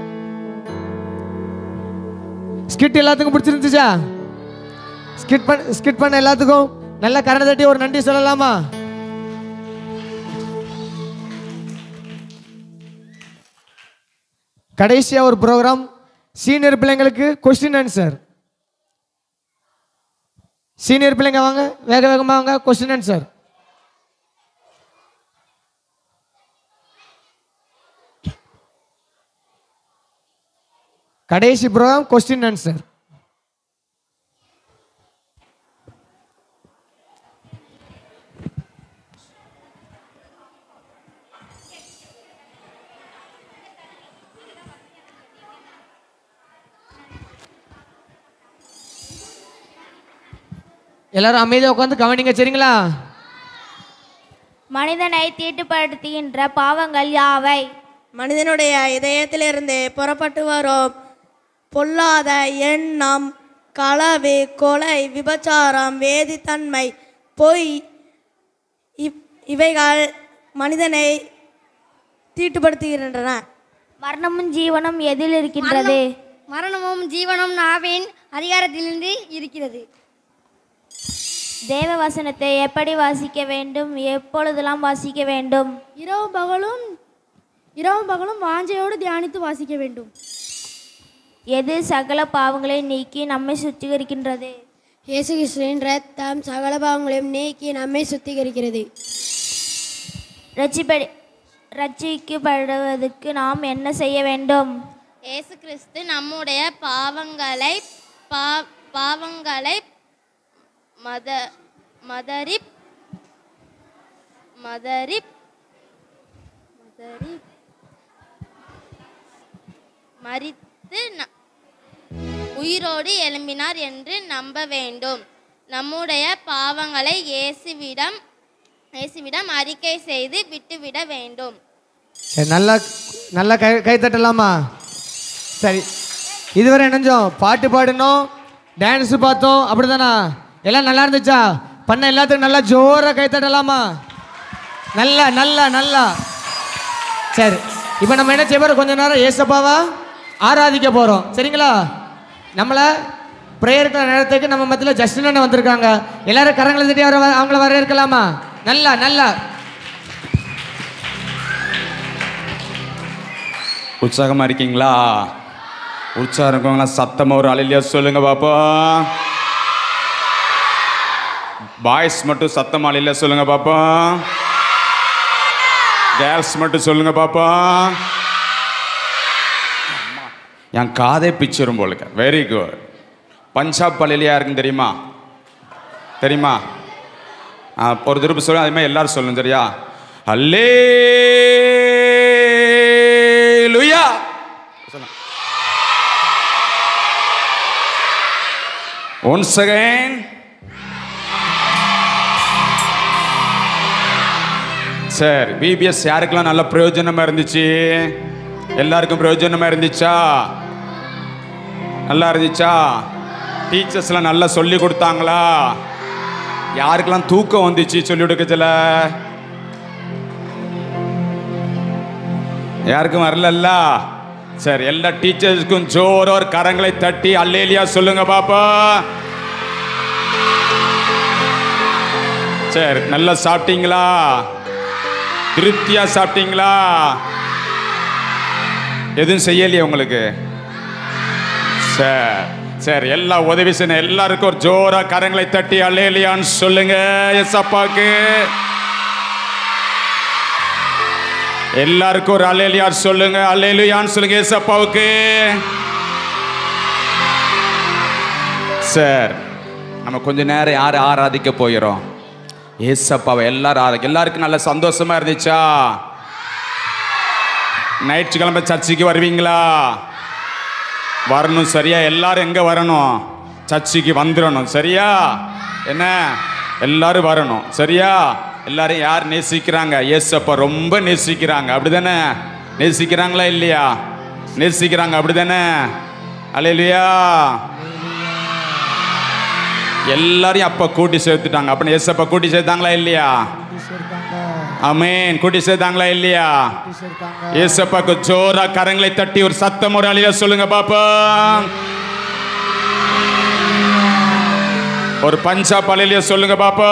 ஸ்கிட் எல்லாத்துக்கும் பிடிச்சிருந்துச்சா ஸ்கிட் பண்ண ஸ்கிட் பண்ண எல்லாத்துக்கும் நல்ல கரணை தட்டி ஒரு நன்றி சொல்லலாமா கடைசியா ஒரு ப்ரோக்ராம் சீனியர் பிள்ளைங்களுக்கு கொஸ்டின் ஆன்சர் சீனியர் பிள்ளைங்க வாங்க வேக வேகமா வாங்க கொஸ்டின் ஆன்சர் கடைசி ப்ரோக்ராம் கொஸ்டின் ஆன்சர் எல்லாரும் அமைதியாக உட்காந்து கவனிங்க சரிங்களா மனிதனை தீட்டுப்படுத்துகின்ற பாவங்கள் யாவை மனிதனுடைய இதயத்திலிருந்து புறப்பட்டு வரும் பொல்லாத எண்ணம் களவு கொலை விபச்சாரம் வேதித்தன்மை பொய் இவ்- இவைகள் மனிதனை தீட்டுப்படுத்துகின்றன மரணமும் ஜீவனும் எதில் இருக்கின்றது மரணமும் ஜீவனும் நாவின் அதிகாரத்திலிருந்து இருக்கிறது தேவ வசனத்தை எப்படி வாசிக்க வேண்டும் எப்பொழுதெல்லாம் வாசிக்க வேண்டும் இரவு பகலும் இரவு பகலும் வாஞ்சையோடு தியானித்து வாசிக்க வேண்டும் எது சகல பாவங்களை நீக்கி நம்மை சுத்திகரிக்கின்றது இயேசு கிறிஸ்துவின் ரத்தம் சகல பாவங்களையும் நீக்கி நம்மை சுத்திகரிக்கிறது ரட்சிப்படி ரட்சிக்கப்படுவதற்கு நாம் என்ன செய்ய வேண்டும் இயேசு கிறிஸ்து நம்முடைய பாவங்களை பா பாவங்களை மத மதரி மதரி மதரி மரித்து ந- உயிரோடு எழும்பினார் என்று நம்ப வேண்டும் நம்முடைய பாவங்களை இயேசுவிடம் இயேசுவிடம் அறிக்கை செய்து விட்டுவிட வேண்டும் சரி நல்லா நல்லா கை கை தட்டலாமா சரி இதுவரை இணைஞ்சோம் பாட்டு பாடினோம் டான்ஸ் பார்த்தோம் அப்படிதானா எல்லாம் நல்லா இருந்துச்சா பண்ண எல்லாத்துக்கும் நல்லா ஜோராக கை தட்டலாமா நல்லா நல்லா நல்லா சரி இப்போ நம்ம என்ன செய்ய போகிறோம் கொஞ்ச நேரம் ஏசப்பாவா ஆராதிக்க போகிறோம் சரிங்களா நம்மளை ப்ரேயருக்கு நேரத்துக்கு நம்ம மத்தியில் ஜஸ்டின் அண்ணன் வந்திருக்காங்க எல்லாரும் கரங்களை தட்டி அவரை வ- அவங்கள வரவேற்கலாமா நல்லா நல்லா உற்சாகமா இருக்கீங்களா உற்சாகம் இருக்கவங்களா சத்தமா ஒரு அலையிலியா சொல்லுங்க பாப்பா பாய்ஸ் மட்டும் சத்தமா அலையில சொல்லுங்க பாப்பா கேர்ள்ஸ் மட்டும் சொல்லுங்க பாப்பா என் காதே பிச்சிரும் போலுக்க வெரி குட் பஞ்சாப் பள்ளியிலையா இருக்குன்னு தெரியுமா தெரியுமா ஆ, ஒரு திருப்பி சொல்லுங்க அதே மாதிரி எல்லாரும் சொல்லுங்க சரியா அல்லே லுயா ஒன்ஸ் அகைன் சரி பிபிஎஸ் யாருக்கெல்லாம் நல்ல பிரயோஜனமா இருந்துச்சு எல்லாருக்கும் பிரயோஜனமா இருந்துச்சா நல்லா இருந்துச்சா டீச்சர்ஸ்லாம் நல்லா சொல்லி கொடுத்தாங்களா யாருக்கெல்லாம் தூக்கம் வந்துச்சு சொல்லி கொடுக்கறதுல யாருக்கும் வரலல்ல சரி எல்லா டீச்சர்ஸ்க்கும் ஜோர ஒரு கரங்களை தட்டி அல்லேலியா சொல்லுங்க பாப்பா சரி நல்லா சாப்பிட்டீங்களா திருப்தியா சாப்பிட்டீங்களா எதுவும் செய்யலையே உங்களுக்கு சரி சரி எல்லா உதவி செய்ய எல்லாருக்கும் ஒரு ஜோரா கரங்களை தட்டி அல்லேலியான்னு சொல்லுங்க எஸ் அப்பாக்கு எல்லாருக்கும் ஒரு அல்லேலியார் சொல்லுங்க அல்லேலியான்னு சொல்லுங்க எஸ் அப்பாவுக்கு சார் நம்ம கொஞ்ச நேரம் யார் ஆராதிக்க போயிடும் ஏசப்பாவை எல்லாரும் ஆரா எல்லாருக்கும் நல்ல சந்தோஷமா இருந்துச்சா ஞாயிற்றுக்கிழமை சர்ச்சுக்கு வருவீங்களா வரணும் சரியா எல்லாரும் எங்க வரணும் சர்ச்சுக்கு வந்துடணும் சரியா என்ன எல்லாரும் வரணும் சரியா எல்லாரும் யார் நேசிக்கிறாங்க ஏசப்பா ரொம்ப நேசிக்கிறாங்க அப்படிதானே நேசிக்கிறாங்களா இல்லையா நேசிக்கிறாங்க அப்படிதானே அல்லையா எல்லாரையும் அப்பா கூட்டி சேர்த்துட்டாங்க அப்படின்னு ஏசப்பா கூட்டி சேர்த்தாங்களா இல்லையா அமேன் கூட்டி சேர்த்தாங்களா இல்லையா ஏசப்பாக்கு ஜோரா கரங்களை தட்டி ஒரு சத்தம் ஒரு அழியா சொல்லுங்க பாப்பா ஒரு பஞ்சாப் அலையில சொல்லுங்க பாப்பா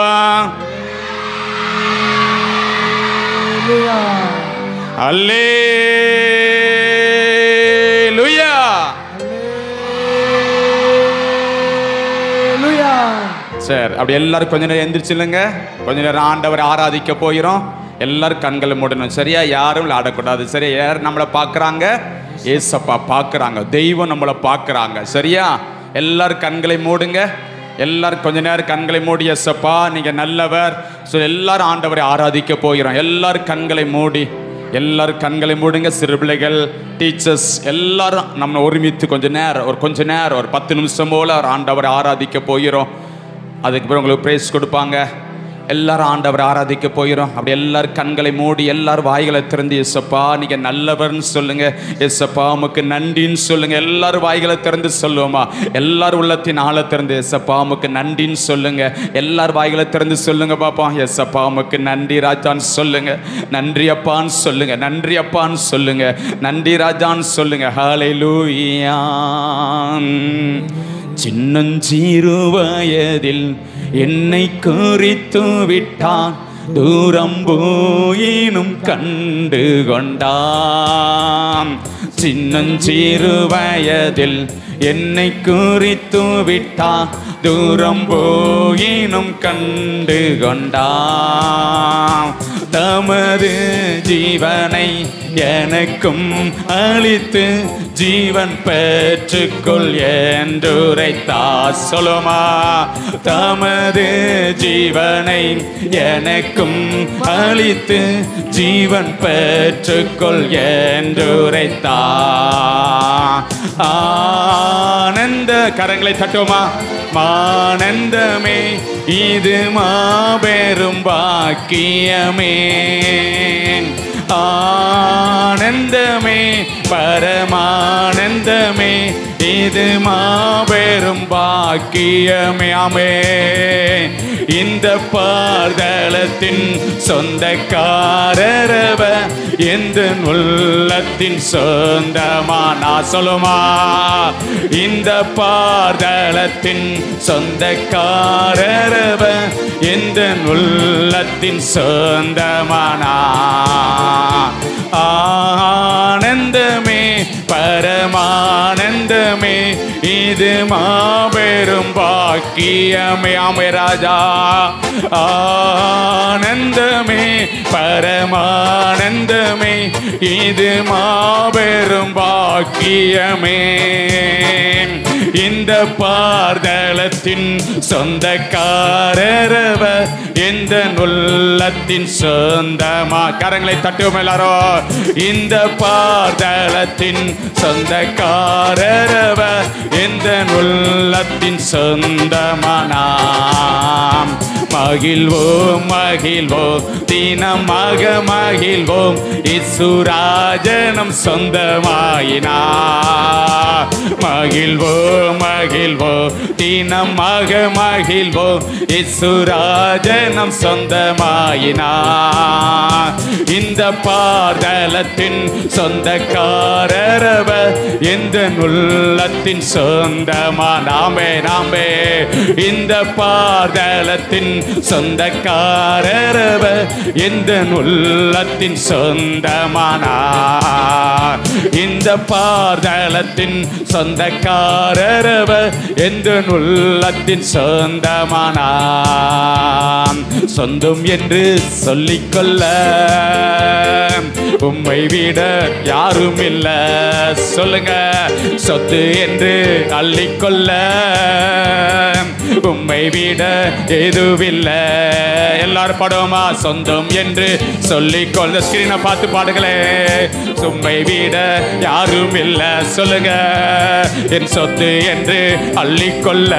அல்லே லுயா சரி அப்படி எல்லாரும் கொஞ்ச நேரம் எந்திரிச்சில்லுங்க கொஞ்ச நேரம் ஆண்டவர் ஆராதிக்க போயிரும் எல்லாரும் கண்களை மூடணும் சரியா யாரும் விளையாடக்கூடாது சரியா யார் நம்மளை பார்க்குறாங்க ஏசப்பா பார்க்குறாங்க தெய்வம் நம்மளை பார்க்குறாங்க சரியா எல்லாரும் கண்களை மூடுங்க எல்லாரும் கொஞ்ச நேரம் கண்களை மூடி ஏசப்பா நீங்க நல்லவர் ஸோ எல்லாரும் ஆண்டவரை ஆராதிக்க போகிறோம் எல்லாரும் கண்களை மூடி எல்லாரும் கண்களை மூடுங்க சிறு பிள்ளைகள் டீச்சர்ஸ் எல்லாரும் நம்ம ஒருமித்து கொஞ்ச நேரம் ஒரு கொஞ்ச நேரம் ஒரு பத்து நிமிஷம் போல ஒரு ஆண்டவரை ஆராதிக்க போகிறோம் அதுக்கு பிறகு உங்களுக்கு ப்ரைஸ் கொடுப்பாங்க எல்லாரும் ஆண்டவரை ஆராதிக்க போயிடும் அப்படி எல்லாரும் கண்களை மூடி எல்லாரும் வாய்களை திறந்து எஸ்ஸப்பா நீங்க நல்லவர்னு சொல்லுங்க எஸ்ஸப்பா உமக்கு நன்றின்னு சொல்லுங்க எல்லாரும் வாய்களை திறந்து சொல்லுவோமா எல்லாரும் உள்ளத்தின் ஆழ திறந்து எஸ்ஸப்பா உமக்கு நன்றின்னு சொல்லுங்க எல்லாரும் வாய்களை திறந்து சொல்லுங்க பாப்போம் எஸ்ஸப்பா உமக்கு நன்றி ராஜான்னு சொல்லுங்க நன்றி அப்பான்னு சொல்லுங்க நன்றி அப்பான்னு சொல்லுங்க நன்றி ராஜான்னு சொல்லுங்க ஹalleluya சின்னஞ்சிறு வயதில் என்னை குறித்து விட்டான் தூரம் போயினும் கண்டு கொண்டான் சின்னஞ்சிறு வயதில் என்னை குறித்து விட்டா தூரம் போயினும் கண்டு கொண்டாம் தமது ஜீவனை எனக்கும் அளித்து ஜீவன் பெற்றுக்கொள் என்றுரைத்தா சொல்லுமா தமது ஜீவனை எனக்கும் அளித்து ஜீவன் பெற்றுக்கொள் என்றுரைத்தா ஆனந்த கரங்களை தட்டுவோமா மானந்தமே இது மாபெரும் பாக்கியமே ஆனந்தமே பரமானந்தமே இது மாபெரும் பாக்கியமே ஆமே இந்த பார்தளத்தின் சொந்தக்காரரவ எந்த உள்ளத்தின் சொந்தமானா சொல்லுமா இந்த பார்தளத்தின் சொந்தக்காரரவ எந்த உள்ளத்தின் சொந்தமானா ஆனந்தமே பரமானந்தமே இது மாபெரும் பாக்கியமே ஆமே ராஜா ஆனந்தமே பரமானந்தமே இது மாபெரும் பாக்கியமே இந்த பார்தளத்தின் சொந்தக்காரரவ எந்த உள்ளத்தின் சொந்தமா கரங்களை தட்டுவோம் எல்லாரும் இந்த பார்தளத்தின் சொந்தக்காரரவ எந்த உள்ளத்தின் சொந்தமானாம் மகிழ்வோம் மகிழ்வோம் தினமாக மகிழ்வோம் இசுராஜனம் சொந்தமாயினா மகிழ்வோம் மகிழ்வோம் தினமாக மகிழ்வோம் இசுராஜனம் சொந்தமாயினா இந்த பார்தலத்தின் சொந்தக்காரரவ எந்த உள்ளத்தின் சொந்தமா நாமே நாமே இந்த பார்தலத்தின் சொந்தக்காரரவ எந்த உள்ளத்தின் சொந்தமானா இந்த பார்தலத்தின் சொந்தக்காரரவ எந்த உள்ளத்தின் சொந்தமானா சொந்தம் என்று சொல்லிக்கொள்ள உம்மை விட யாரும் இல்ல சொல்லுங்க சொத்து என்று அள்ளிக்கொள்ள உம்மை விட எதுவில்ல எல்லாரும் பாடுவோமா சொந்தம் என்று சொல்லிக்கொள்ள ஸ்கிரீனை பார்த்து பாடுங்களே உம்மை விட யாரும் இல்ல சொல்லுங்க என் சொத்து என்று அள்ளிக்கொள்ள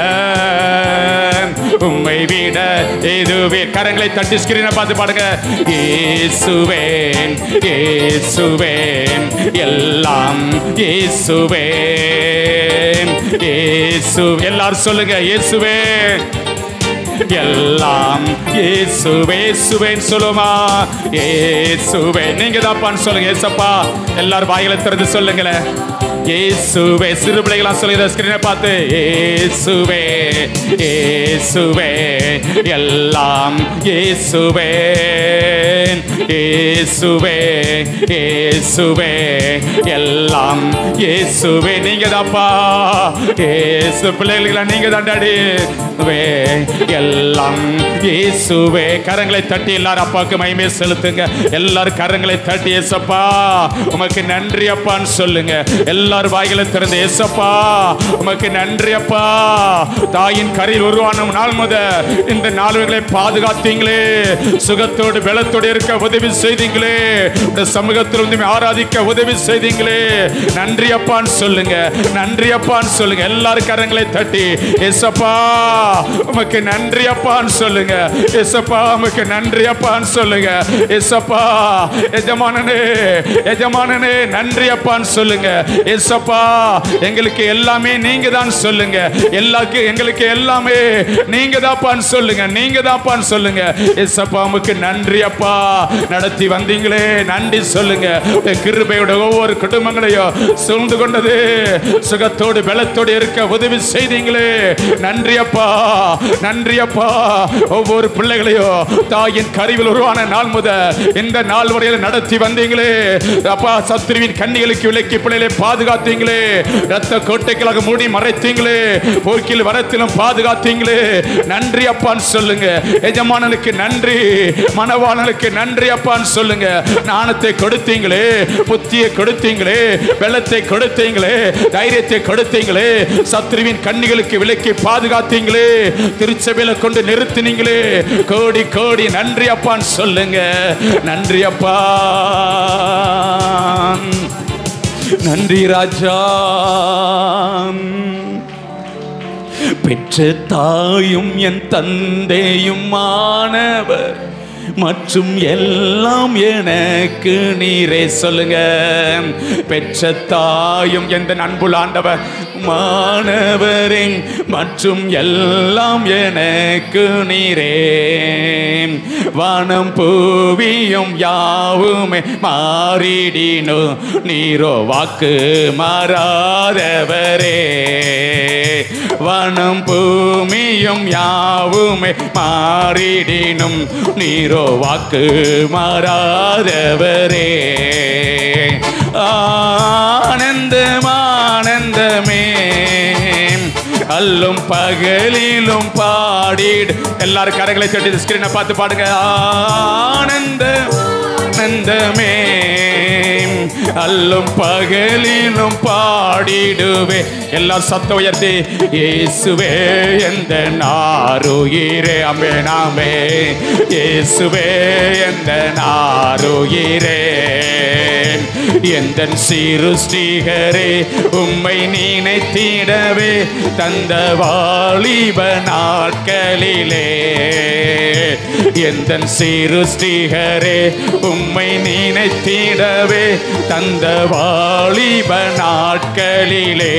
உம்மை விட எதுவே கரங்களை தட்டி ஸ்கிரீனை பார்த்து பாடுங்க இயேசுவேன் இயேசுவேன் எல்லாம் இயேசுவேன் இயேசு எல்லாரும் சொல்லுங்க இயேசுவே எல்லாம் இயேசுவே இயேசுவேன் சொல்லுமா இயேசுவே நீங்க தான்ப்பான்னு சொல்லுங்க ஏசப்பா எல்லாரும் வாயில திறந்து சொல்லுங்களேன் இயேசுவே சிறு பிள்ளைகளாம் சொல்லுங்க ஸ்கிரீனை பார்த்து இயேசுவே இயேசுவே எல்லாம் இயேசுவே இயேசுவே இயேசுவே எல்லாம் இயேசுவே நீங்க தான்ப்பா இயேசு பிள்ளைகளா நீங்க தாண்டாடி எல்லாம் இயேசுவே கரங்களை தட்டி எல்லாரும் அப்பாவுக்கு மகிமை செலுத்துங்க எல்லாரும் கரங்களை தட்டி ஏசப்பா உமக்கு நன்றி அப்பான்னு சொல்லுங்க எல்லாரும் வாய்களை திறந்து ஏசப்பா உமக்கு நன்றி அப்பா தாயின் கரையில் உருவான நாள் முத இந்த நாள்களை பாதுகாத்தீங்களே சுகத்தோடு பலத்தோடு இருக்க உதவி செய்தீங்களே இந்த சமூகத்தில் வந்து ஆராதிக்க உதவி செய்தீங்களே நன்றி அப்பான்னு சொல்லுங்க நன்றி அப்பான்னு சொல்லுங்க எல்லாரும் கரங்களை தட்டி ஏசப்பா உமக்கு நன்றி அப்பான்னு சொல்லுங்க ஏசப்பா உமக்கு நன்றி அப்பான்னு சொல்லுங்க ஏசப்பா எஜமானனே எஜமானனே நன்றி அப்பான்னு சொல்லுங்க ஏசப்பா எங்களுக்கு எல்லாமே நீங்க தான் சொல்லுங்க எல்லாருக்கு எங்களுக்கு எல்லாமே நீங்க தாப்பான்னு சொல்லுங்க நீங்க தாப்பான்னு சொல்லுங்க ஏசப்பா உமக்கு நன்றி அப்பா நடத்தி வந்தீங்களே நன்றி சொல்லுங்க உடைய கிருபையோட ஒவ்வொரு குடும்பங்களையும் சூழ்ந்து கொண்டது சுகத்தோடு பலத்தோடு இருக்க உதவி செய்தீங்களே நன்றி அப்பா நன்றி அப்பா ஒவ்வொரு பிள்ளைகளையும் தாயின் கருவில் உருவான நாள் முதல் இந்த நாள் வரையில் நடத்தி வந்தீங்களே அப்பா சத்ருவின் கண்ணிகளுக்கு விலக்கி பிள்ளைகளை பாதுகாத்தீங்களே ரத்த கோட்டைகளாக மூடி மறைத்தீங்களே போர்க்கில் வரத்திலும் பாதுகாத்தீங்களே நன்றி அப்பான்னு சொல்லுங்க எஜமானனுக்கு நன்றி மனவாளனுக்கு நன்றி அப்பான்னு சொல்லுங்க நாணத்தை கொடுத்தீங்களே புத்தியை கொடுத்தீங்களே வெள்ளத்தை கொடுத்தீங்களே தைரியத்தை கொடுத்தீங்களே சத்ருவின் கண்ணிகளுக்கு விலக்கி பாதுகாத்தீங்களே திருச்சபையில கொண்டு நிறுத்தினீங்களே கோடி கோடி நன்றி அப்பான்னு சொல்லுங்க நன்றி அப்பா நன்றி ராஜா பெற்ற தாயும் என் தந்தையும் மாணவர் மற்றும் எல்லாம் எனக்கு நீரே சொல்லுங்க பெற்ற தாயும் எந்த அன்புள்ள ஆண்டவர் மாணவரே மற்றும் எல்லாம் எனக்கு நீரே வானம் பூவியும் யாவுமே மாறிடினோ நீரோ வாக்கு மாறாதவரே வனம் பூமியும் யாவுமே மாறிடினும் நீரோ வாக்கு மாறாதவரே ஆனந்தம் ஆனந்தமே அல்லும் பகலிலும் பாடிடு எல்லாரும் கரங்களை தட்டி ஸ்கிரீனை பார்த்து பாடுங்க ஆனந்த ஆனந்தமே அல்லும் பகலிலும் பாடிடுவே எல்லாம் சத்த உயர்த்தி இயேசுவே எந்த நாருயிரே அம்பே நாமே இயேசுவே எந்த நாருயிரே எந்த சிறு ஸ்ரீகரே உம்மை நினைத்திடவே தந்த வாலிப நாட்களிலே எந்த சிறு ஸ்ரீகரே உம்மை நினைத்திடவே தந்த வாலிப நாட்களிலே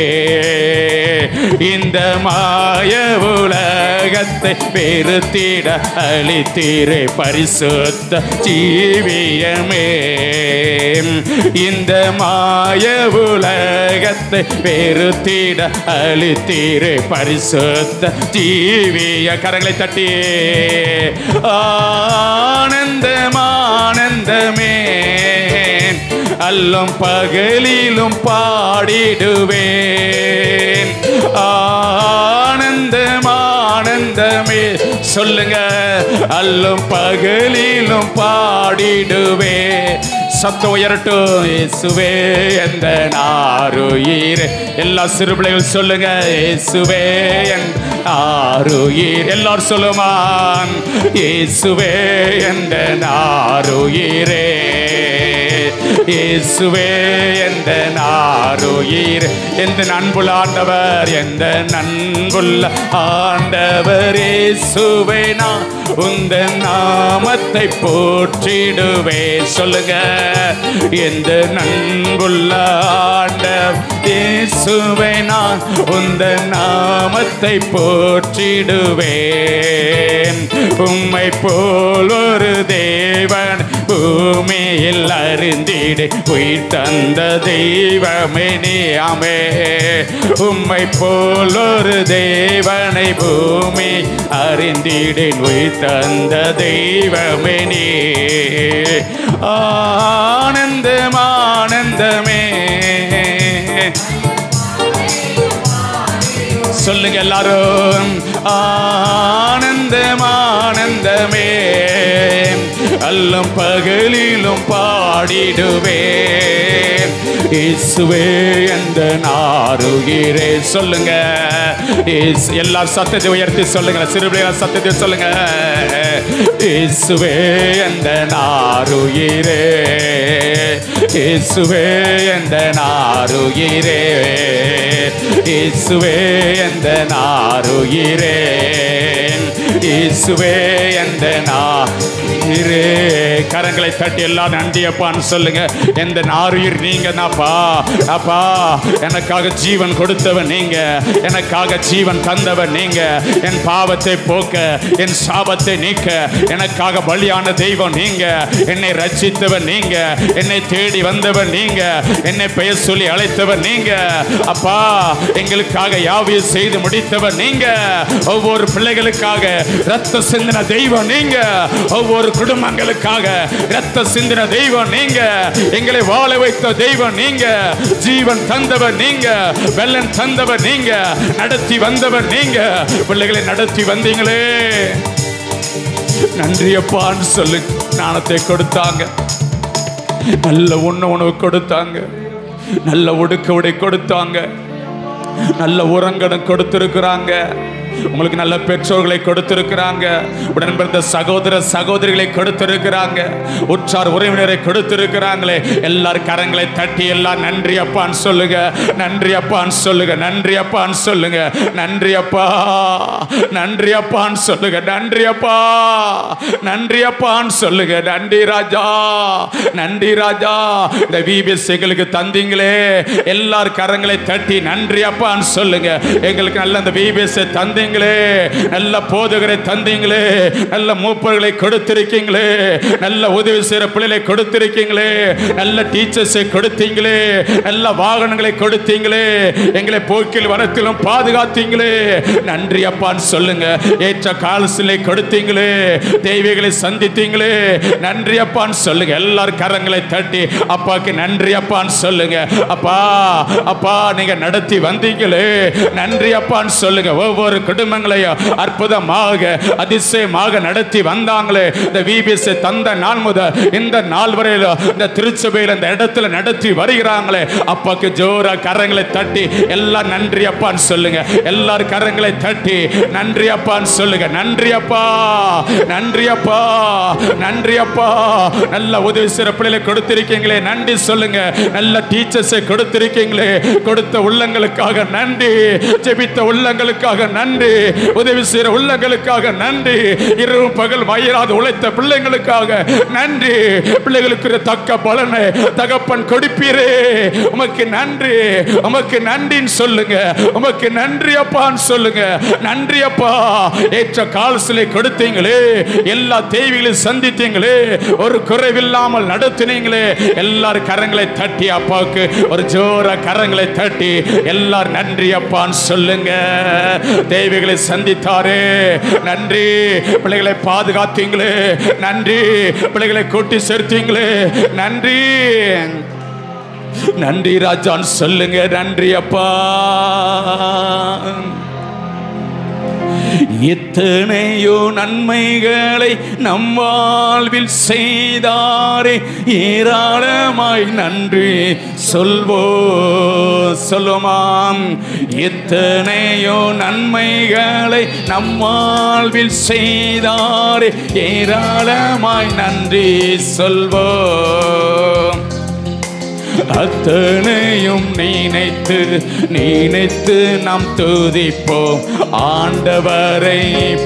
இந்த மாய உலகத்தை வெறுத்திட அளித்தீரே பரிசுத்த ஜீவியமே இந்த மாய உலகத்தை வெறுத்திட அளித்தீரே பரிசுத்த ஜீவிய கரங்களை தட்டி ஆனந்தம் ஆனந்தமே அல்லும் பகலிலும் பாடிடுவேன் ஆனந்தம் ஆனந்தமே சொல்லுங்க அல்லும் பகலிலும் பாடிடுவே சத்த உயரட்டும் இயேசுவே எந்த நாருயிர் எல்லா சிறு பிள்ளைகள் சொல்லுங்க இயேசுவே என் நாருயிர் எல்லாரும் சொல்லுமான் இயேசுவே எந்த நாருயிரே இயேசுவே எந்த நாருயிர் எந்த நண்புள்ள ஆண்டவர் எந்த நண்புள்ள ஆண்டவர் இயேசுவே நான் உந்த நாமத்தை போற்றிடுவே சொல்லுங்க எந்த நண்புள்ள ஆண்டவர் இயேசுவே நான் உந்த நாமத்தை போற்றிடுவேன் உம்மை போல் ஒரு தேவன் பூமியில் அறிந்திடு உயிர் தந்த தெய்வமே நீயாமே உம்மை போல் ஒரு தேவனை பூமி அறிந்திடேன் உயிர் தந்த தெய்வமே நீ ஆனந்தம் ஆனந்தமே சொல்லுங்க எல்லாரும் ஆனந்தம் ஆனந்தமே அல்லும் பகலிலும் பாடிடுவே இயேசுவே எந்த நாருகிறே சொல்லுங்க இயேசு- எல்லா சத்தத்தை உயர்த்தி சொல்லுங்க சிறுபிள்ளைகள் சத்தத்தை சொல்லுங்க இயேசுவே எந்த நாருகிறே இயேசுவே எந்த நாருகிறே இயேசுவே எந்த நாருகிறே இயேசுவே எந்த நாரே கரங்களை தட்டி எல்லாம் நன்றி அப்பான்னு சொல்லுங்க எந்த நாருயிர் நீங்க தான்ப்பா அப்பா எனக்காக ஜீவன் கொடுத்தவன் நீங்க எனக்காக ஜீவன் தந்தவன் நீங்க என் பாவத்தை போக்க என் சாபத்தை நீக்க எனக்காக பலியான தெய்வம் நீங்க என்னை ரட்சித்தவன் நீங்க என்னை தேடி வந்தவன் நீங்க என்னை பெயர் சொல்லி அழைத்தவன் நீங்க அப்பா எங்களுக்காக யாவையும் செய்து முடித்தவன் நீங்க ஒவ்வொரு பிள்ளைகளுக்காக ரத்த சிந்தின தெய்வம் நீங்க ஒவ்வொரு குடும்பங்களுக்காக ரத்த சிந்தின தெய்வம் நீங்க எங்களை வாழ வைத்த தெய்வம் நீங்க ஜீவன் தந்தவர் நீங்க வெள்ளன் தந்தவர் நீங்க நடத்தி வந்தவர் நீங்க பிள்ளைகளை நடத்தி வந்தீங்களே நன்றி அப்பான்னு சொல்லு ஞானத்தை கொடுத்தாங்க நல்ல உண்ண உணவு கொடுத்தாங்க நல்ல ஒடுக்க உடை கொடுத்தாங்க நல்ல உரங்கடம் கொடுத்திருக்கிறாங்க உங்களுக்கு நல்ல பெற்றோர்களை கொடுத்திருக்கிறாங்க உடன் பிறந்த சகோதர சகோதரிகளை கொடுத்திருக்கிறாங்க உற்றார் உறவினரை கொடுத்திருக்கிறாங்களே எல்லார் கரங்களை தட்டி எல்லாம் நன்றி அப்பான்னு சொல்லுங்க நன்றி அப்பான்னு சொல்லுங்க நன்றி அப்பான்னு சொல்லுங்க நன்றி அப்பா நன்றி அப்பான்னு சொல்லுங்க நன்றி அப்பா நன்றி அப்பான்னு சொல்லுங்க நன்றி ராஜா நன்றி ராஜா இந்த விபிஎஸ் எங்களுக்கு தந்தீங்களே எல்லார் கரங்களை தட்டி நன்றி அப்பான்னு சொல்லுங்க எங்களுக்கு நல்ல அந்த விபிஎஸ் தந்தீங்களே நல்ல போதகரை தந்தீங்களே நல்ல மூப்பர்களை கொடுத்திருக்கீங்களே நல்ல உதவி செய்கிற பிள்ளைகளை கொடுத்திருக்கீங்களே நல்ல டீச்சர்ஸை கொடுத்தீங்களே நல்ல வாகனங்களை கொடுத்தீங்களே எங்களை போக்கில் வரத்திலும் பாதுகாத்தீங்களே நன்றி அப்பான்னு சொல்லுங்க ஏற்ற காலசிலை கொடுத்தீங்களே தெய்வங்களை சந்தித்தீங்களே நன்றி அப்பான்னு சொல்லுங்க எல்லாரும் கரங்களை தட்டி அப்பாக்கு நன்றி அப்பான்னு சொல்லுங்க அப்பா அப்பா நீங்க நடத்தி வந்தீங்களே நன்றி அப்பான்னு சொல்லுங்க ஒவ்வொரு குடும்பங்களையும் அற்புதமாக அதிசயமாக நடத்தி வந்தாங்களே இந்த விபிஎஸ் தந்த நாள் முதல் இந்த நாள் வரையில இந்த திருச்சபையில் இந்த இடத்துல நடத்தி வருகிறாங்களே அப்பாக்கு ஜோரா கரங்களை தட்டி எல்லாம் நன்றி அப்பான்னு சொல்லுங்க எல்லாரும் கரங்களை தட்டி நன்றி அப்பான்னு சொல்லுங்க நன்றி அப்பா நன்றி அப்பா நன்றி அப்பா நல்ல உதவி செய்கிற பிள்ளைகளை கொடுத்திருக்கீங்களே நன்றி சொல்லுங்க நல்ல டீச்சர்ஸை கொடுத்திருக்கீங்களே கொடுத்த உள்ளங்களுக்காக நன்றி ஜெபித்த உள்ளங்களுக்காக நன்றி உதவி செய்கிற உள்ளங்களுக்காக நன்றி இரவு பகல் வயிறாது உழைத்த பிள்ளைங்களுக்காக நன்றி பிள்ளைகளுக்கு தக்க பலனை தகப்பன் கொடுப்பீரே உமக்கு நன்றி உமக்கு நன்றின்னு சொல்லுங்க உமக்கு நன்றி அப்பான்னு சொல்லுங்க நன்றி அப்பா ஏற்ற காலசிலை கொடுத்தீங்களே எல்லா தேவைகளையும் சந்தித்தீங்களே ஒரு குறைவில்லாமல் நடத்தினீங்களே எல்லாரும் கரங்களை தட்டி அப்பாவுக்கு ஒரு ஜோர கரங்களை தட்டி எல்லாரும் நன்றி அப்பான்னு சொல்லுங்க தேவைகளை சந்தித்தாரே நன்றி பிள்ளைகளை பாதுகாத்தீங்களே நன்றி பிள்ளைகளை கூட்டி சேர்த்தீங்களே நன்றி நன்றி ராஜான்னு சொல்லுங்க நன்றி அப்பா எத்தனையோ நன்மைகளை நம் வாழ்வில் செய்தாரே ஏராளமாய் நன்றி சொல்வோ சொல்லுமாம் எத்தனையோ நன்மைகளை நம் வாழ்வில் செய்தாரே ஏராளமாய் நன்றி சொல்வோம் அத்தனையும் நினைத்து நினைத்து நாம் துதிப்போம் ஆண்டவரை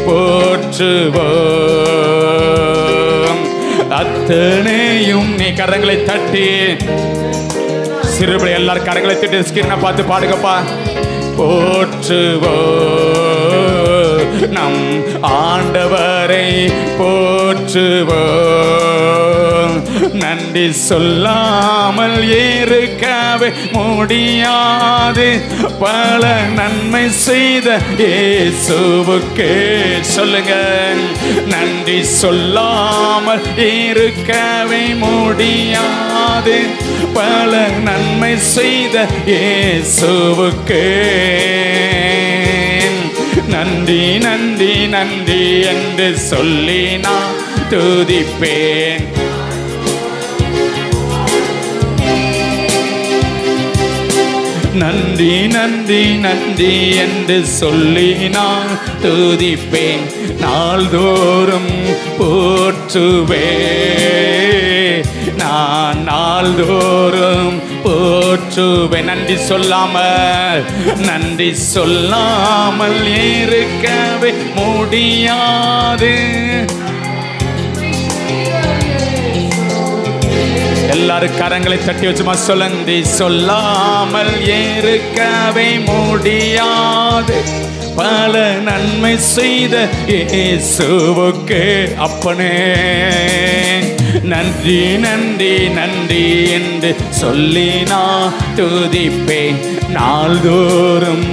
போற்றுவோம் அத்தனையும் நீ கரங்களை தட்டி சிறுபிள்ளை எல்லாரும் கரங்களை தட்டி ஸ்கின்னை பார்த்து பாடுங்கப்பா போற்றுவோ நம் ஆண்டவரை போற்றுவோம் நன்றி சொல்லாமல் இருக்கவே முடியாது பல நன்மை செய்த இயேசுவுக்கு சொல்லுங்க நன்றி சொல்லாமல் இருக்கவே முடியாது பல நன்மை செய்த இயேசுவுக்கு நன்றி நன்றி நன்றி என்று சொல்லி நான் துதிப்பேன் நன்றி நன்றி நன்றி என்று சொல்லி நான் துதிப்பேன் நாள்தோறும் போற்றுவே நான் நாள்தோறும் போற்றுவேன் நன்றி சொல்லாமல் நன்றி சொல்லாமல் இருக்கவே முடியாது எல்லாரும் கரங்களை தட்டி வச்சுமா சொல்லந்தி சொல்லாமல் இருக்கவே முடியாது பல நன்மை செய்த இயேசுவுக்கு அப்பனே நன்றி நன்றி நன்றி என்று சொல்லி நான் துதிப்பேன் நாள்தோறும்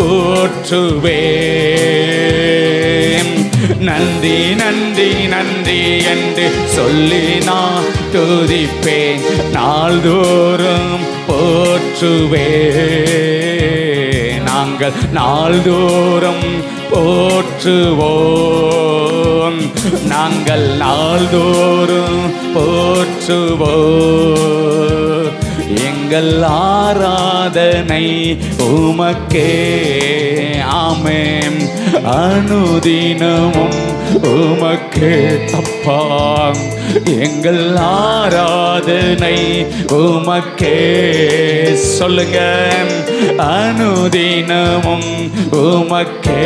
போற்றுவேன் நன்றி நன்றி நன்றி என்று சொல்லி நான் துதிப்பேன் நாள்தோறும் போற்றுவேன் நாங்கள் நாள்தோறும் போற்றுவோம் நாங்கள் நாள்தோறும் போற்றுவோம் எங்கள் ஆராதனை உமக்கே ஆமென் அனுதினமும் உமக்கே அப்பா எங்கள் ஆராதனை உமக்கே சொல்லுங்க அனுதினமும் உமக்கே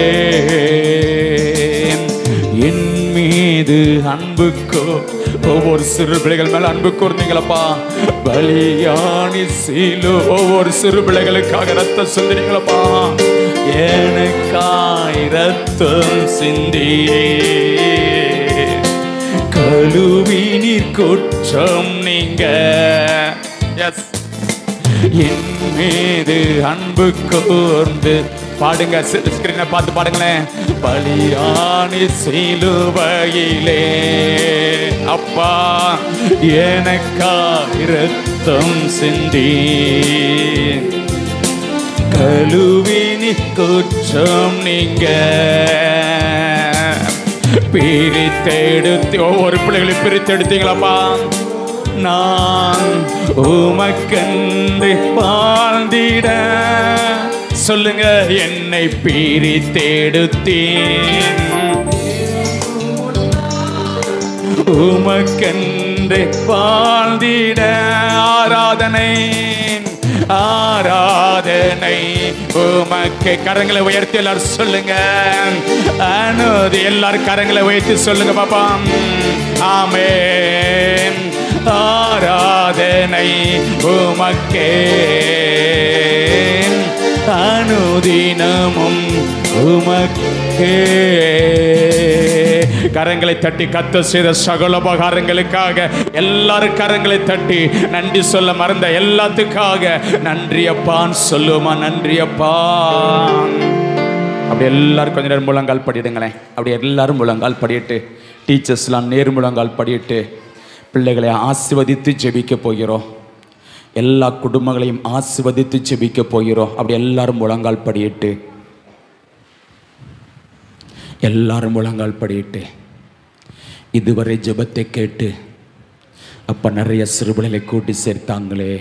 என் மீது அன்புக்கோ ஒவ்வொரு சிறு பிள்ளைகள் மேல அன்பு கூர்ந்தீங்களப்பா பலியானி சீலு ஒவ்வொரு சிறு பிள்ளைகளுக்காக ரத்தம் சிந்தினீங்களப்பா எனக்காய் ரத்தம் சிந்தி கழுவி நீர் குற்றம் நீங்க எஸ் என் மீது அன்பு கூர்ந்து பாடுங்க ஸ்கிரீனை பார்த்து பாடுங்களேன் பலியானி சிலுவையிலே அப்பா எனக்கா இரத்தம் சிந்தி கழுவினி குற்றம் நீங்க பிரித்தெடுத்து ஒவ்வொரு பிள்ளைகளை பிரித்தெடுத்தீங்களப்பா நான் உமக்கன்று வாழ்ந்திட சொல்லுங்க என்னை பிரித்தெடுத்தேன் உமக்கன்று வாழ்ந்திட ஆராதனை ஆராதனை உமக்கு கரங்களை உயர்த்தி எல்லாரும் சொல்லுங்க அனுதி எல்லாரும் கரங்களை உயர்த்தி சொல்லுங்க பாப்பா ஆமென் ஆராதனை உமக்கே அனுதினமும் உமக்கே கரங்களை தட்டி கத்த செய்த சகல உபகாரங்களுக்காக எல்லாரும் கரங்களை தட்டி நன்றி சொல்ல மறந்த எல்லாத்துக்காக நன்றி அப்பான்னு சொல்லுமா நன்றி அப்பா அப்படி எல்லாரும் கொஞ்ச நேரம் முழங்கால் படிடுங்களேன் அப்படி எல்லாரும் முழங்கால் படிட்டு டீச்சர்ஸ்லாம் நேர் முழங்கால் படிட்டு பிள்ளைகளை ஆசிர்வதித்து ஜெபிக்க போகிறோம் எல்லா குடும்பங்களையும் ஆசிர்வதித்து ஜெபிக்க போகிறோம் அப்படி எல்லாரும் முழங்கால் படியிட்டு எல்லாரும் முழங்கால் படியிட்டு இதுவரை ஜெபத்தை கேட்டு அப்போ நிறைய சிறுபிள்ளைகளை கூட்டி சேர்த்தாங்களே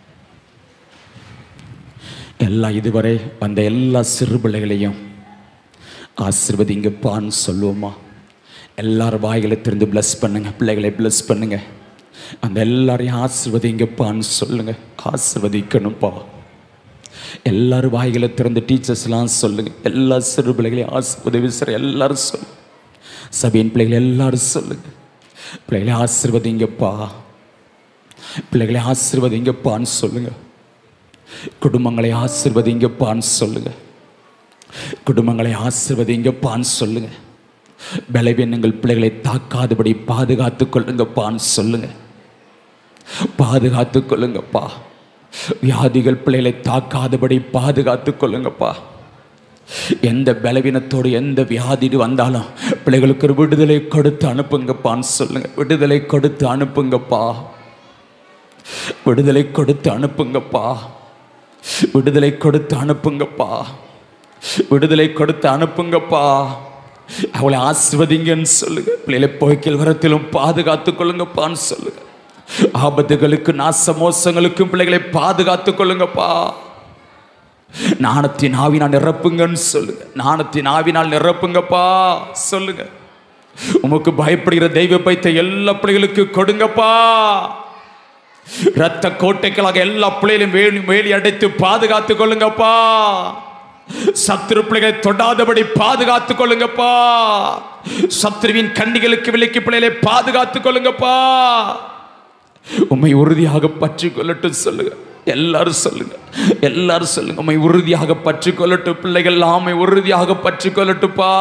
எல்லா இதுவரை வந்த எல்லா சிறுபிள்ளைகளையும் ஆசிர்வதிங்கப்பான்னு சொல்லுவோமா எல்லாரும் வாய்களை திறந்து ப்ளஸ் பண்ணுங்க பிள்ளைகளை ப்ளஸ் பண்ணுங்க அந்த எல்லாரையும் ஆசிர்வதிங்கப்பான்னு சொல்லுங்க ஆசிர்வதிக்கணும்ப்பா எல்லாரும் வாய்களை திறந்து டீச்சர்ஸ்லாம் சொல்லுங்க எல்லா சிறு பிள்ளைகளையும் ஆசிர்வதி விசிற எல்லாரும் சொல்லுங்க சபையின் பிள்ளைகள் எல்லாரும் சொல்லுங்க பிள்ளைகளை ஆசிர்வதிங்கப்பா பிள்ளைகளை ஆசிர்வதிங்கப்பான்னு சொல்லுங்க குடும்பங்களை ஆசிர்வதிங்கப்பான்னு சொல்லுங்க குடும்பங்களை ஆசிர்வதிங்கப்பான்னு சொல்லுங்க பலவீனங்கள் பிள்ளைகளை தாக்காதபடி பாதுகாத்து கொள்ளுங்கப்பான்னு சொல்லுங்க பாதுகாத்து கொள்ளுங்கப்பா வியாதிகள் பிள்ளைகளை தாக்காதபடி பாதுகாத்து கொள்ளுங்கப்பா எந்த பலவீனத்தோடு எந்த வியாதி வந்தாலும் பிள்ளைகளுக்கு ஒரு விடுதலை கொடுத்து அனுப்புங்கப்பான்னு சொல்லுங்க விடுதலை கொடுத்து அனுப்புங்கப்பா விடுதலை கொடுத்து அனுப்புங்கப்பா விடுதலை கொடுத்து அனுப்புங்கப்பா விடுதலை கொடுத்து அனுப்புங்கப்பா அவளை ஆசிர்வதிங்கன்னு சொல்லுங்க பிள்ளைகளை போய்க்கல் வரத்திலும் பாதுகாத்து கொள்ளுங்கப்பான்னு சொல்லுங்க ஆபத்துகளுக்கு நாச மோசங்களுக்கும் பிள்ளைகளை பாதுகாத்து கொள்ளுங்கப்பா நாணத்தின் ஆவினால் நிரப்புங்கன்னு சொல்லுங்க நாணத்தின் ஆவினால் நிரப்புங்கப்பா சொல்லுங்க உமக்கு பயப்படுகிற தெய்வ பைத்த எல்லா பிள்ளைகளுக்கு கொடுங்கப்பா ரத்த கோட்டைகளாக எல்லா பிள்ளைகளையும் வேலி வேலி அடைத்து பாதுகாத்துக் கொள்ளுங்கப்பா சத்துரு பிள்ளைகளை தொடாதபடி பாதுகாத்துக் கொள்ளுங்கப்பா சத்ருவின் கண்ணிகளுக்கு விலைக்கு பிள்ளைகளை பாதுகாத்துக் கொள்ளுங்கப்பா உம்மை உறுதியாக பற்றி கொள்ளட்டும் சொல்லுங்க எல்லாரும் சொல்லுங்க எல்லாரும் சொல்லுங்க உம்மை உறுதியாக பற்றி கொள்ளட்டும் பிள்ளைகள் ஆமை உறுதியாக பற்றி கொள்ளட்டுப்பா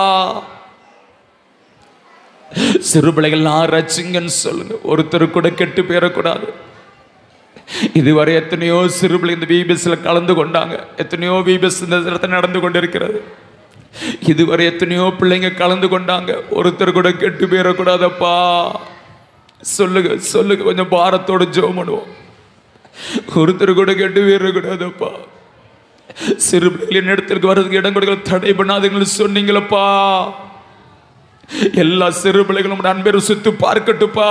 சிறு பிள்ளைகள்லாம் ரச்சிங்கன்னு சொல்லுங்க ஒருத்தர் கூட கெட்டு போயிடக்கூடாது இதுவரை எத்தனையோ சிறு பிள்ளை இந்த விபிஎஸ்ல கலந்து கொண்டாங்க எத்தனையோ விபிஎஸ் இந்த இடத்துல நடந்து கொண்டிருக்கிறது இதுவரை எத்தனையோ பிள்ளைங்க கலந்து கொண்டாங்க ஒருத்தர் கூட கெட்டு போயிடக்கூடாதப்பா சொல்லுங்க சொல்லுங்க கொஞ்சம் பாரத்தோட ஜெபம் பண்ணுவோம் ஒருத்தர் கூட கெட்டு போயிடக்கூடாதப்பா சிறு பிள்ளைகளின் இடத்திற்கு வர்றதுக்கு இடம் கொடுக்கல தடை பண்ணாதீங்கன்னு சொன்னீங்களப்பா எல்லா சிறு பிள்ளைகளும் உடைய அன்பை ருசித்து பார்க்கட்டுப்பா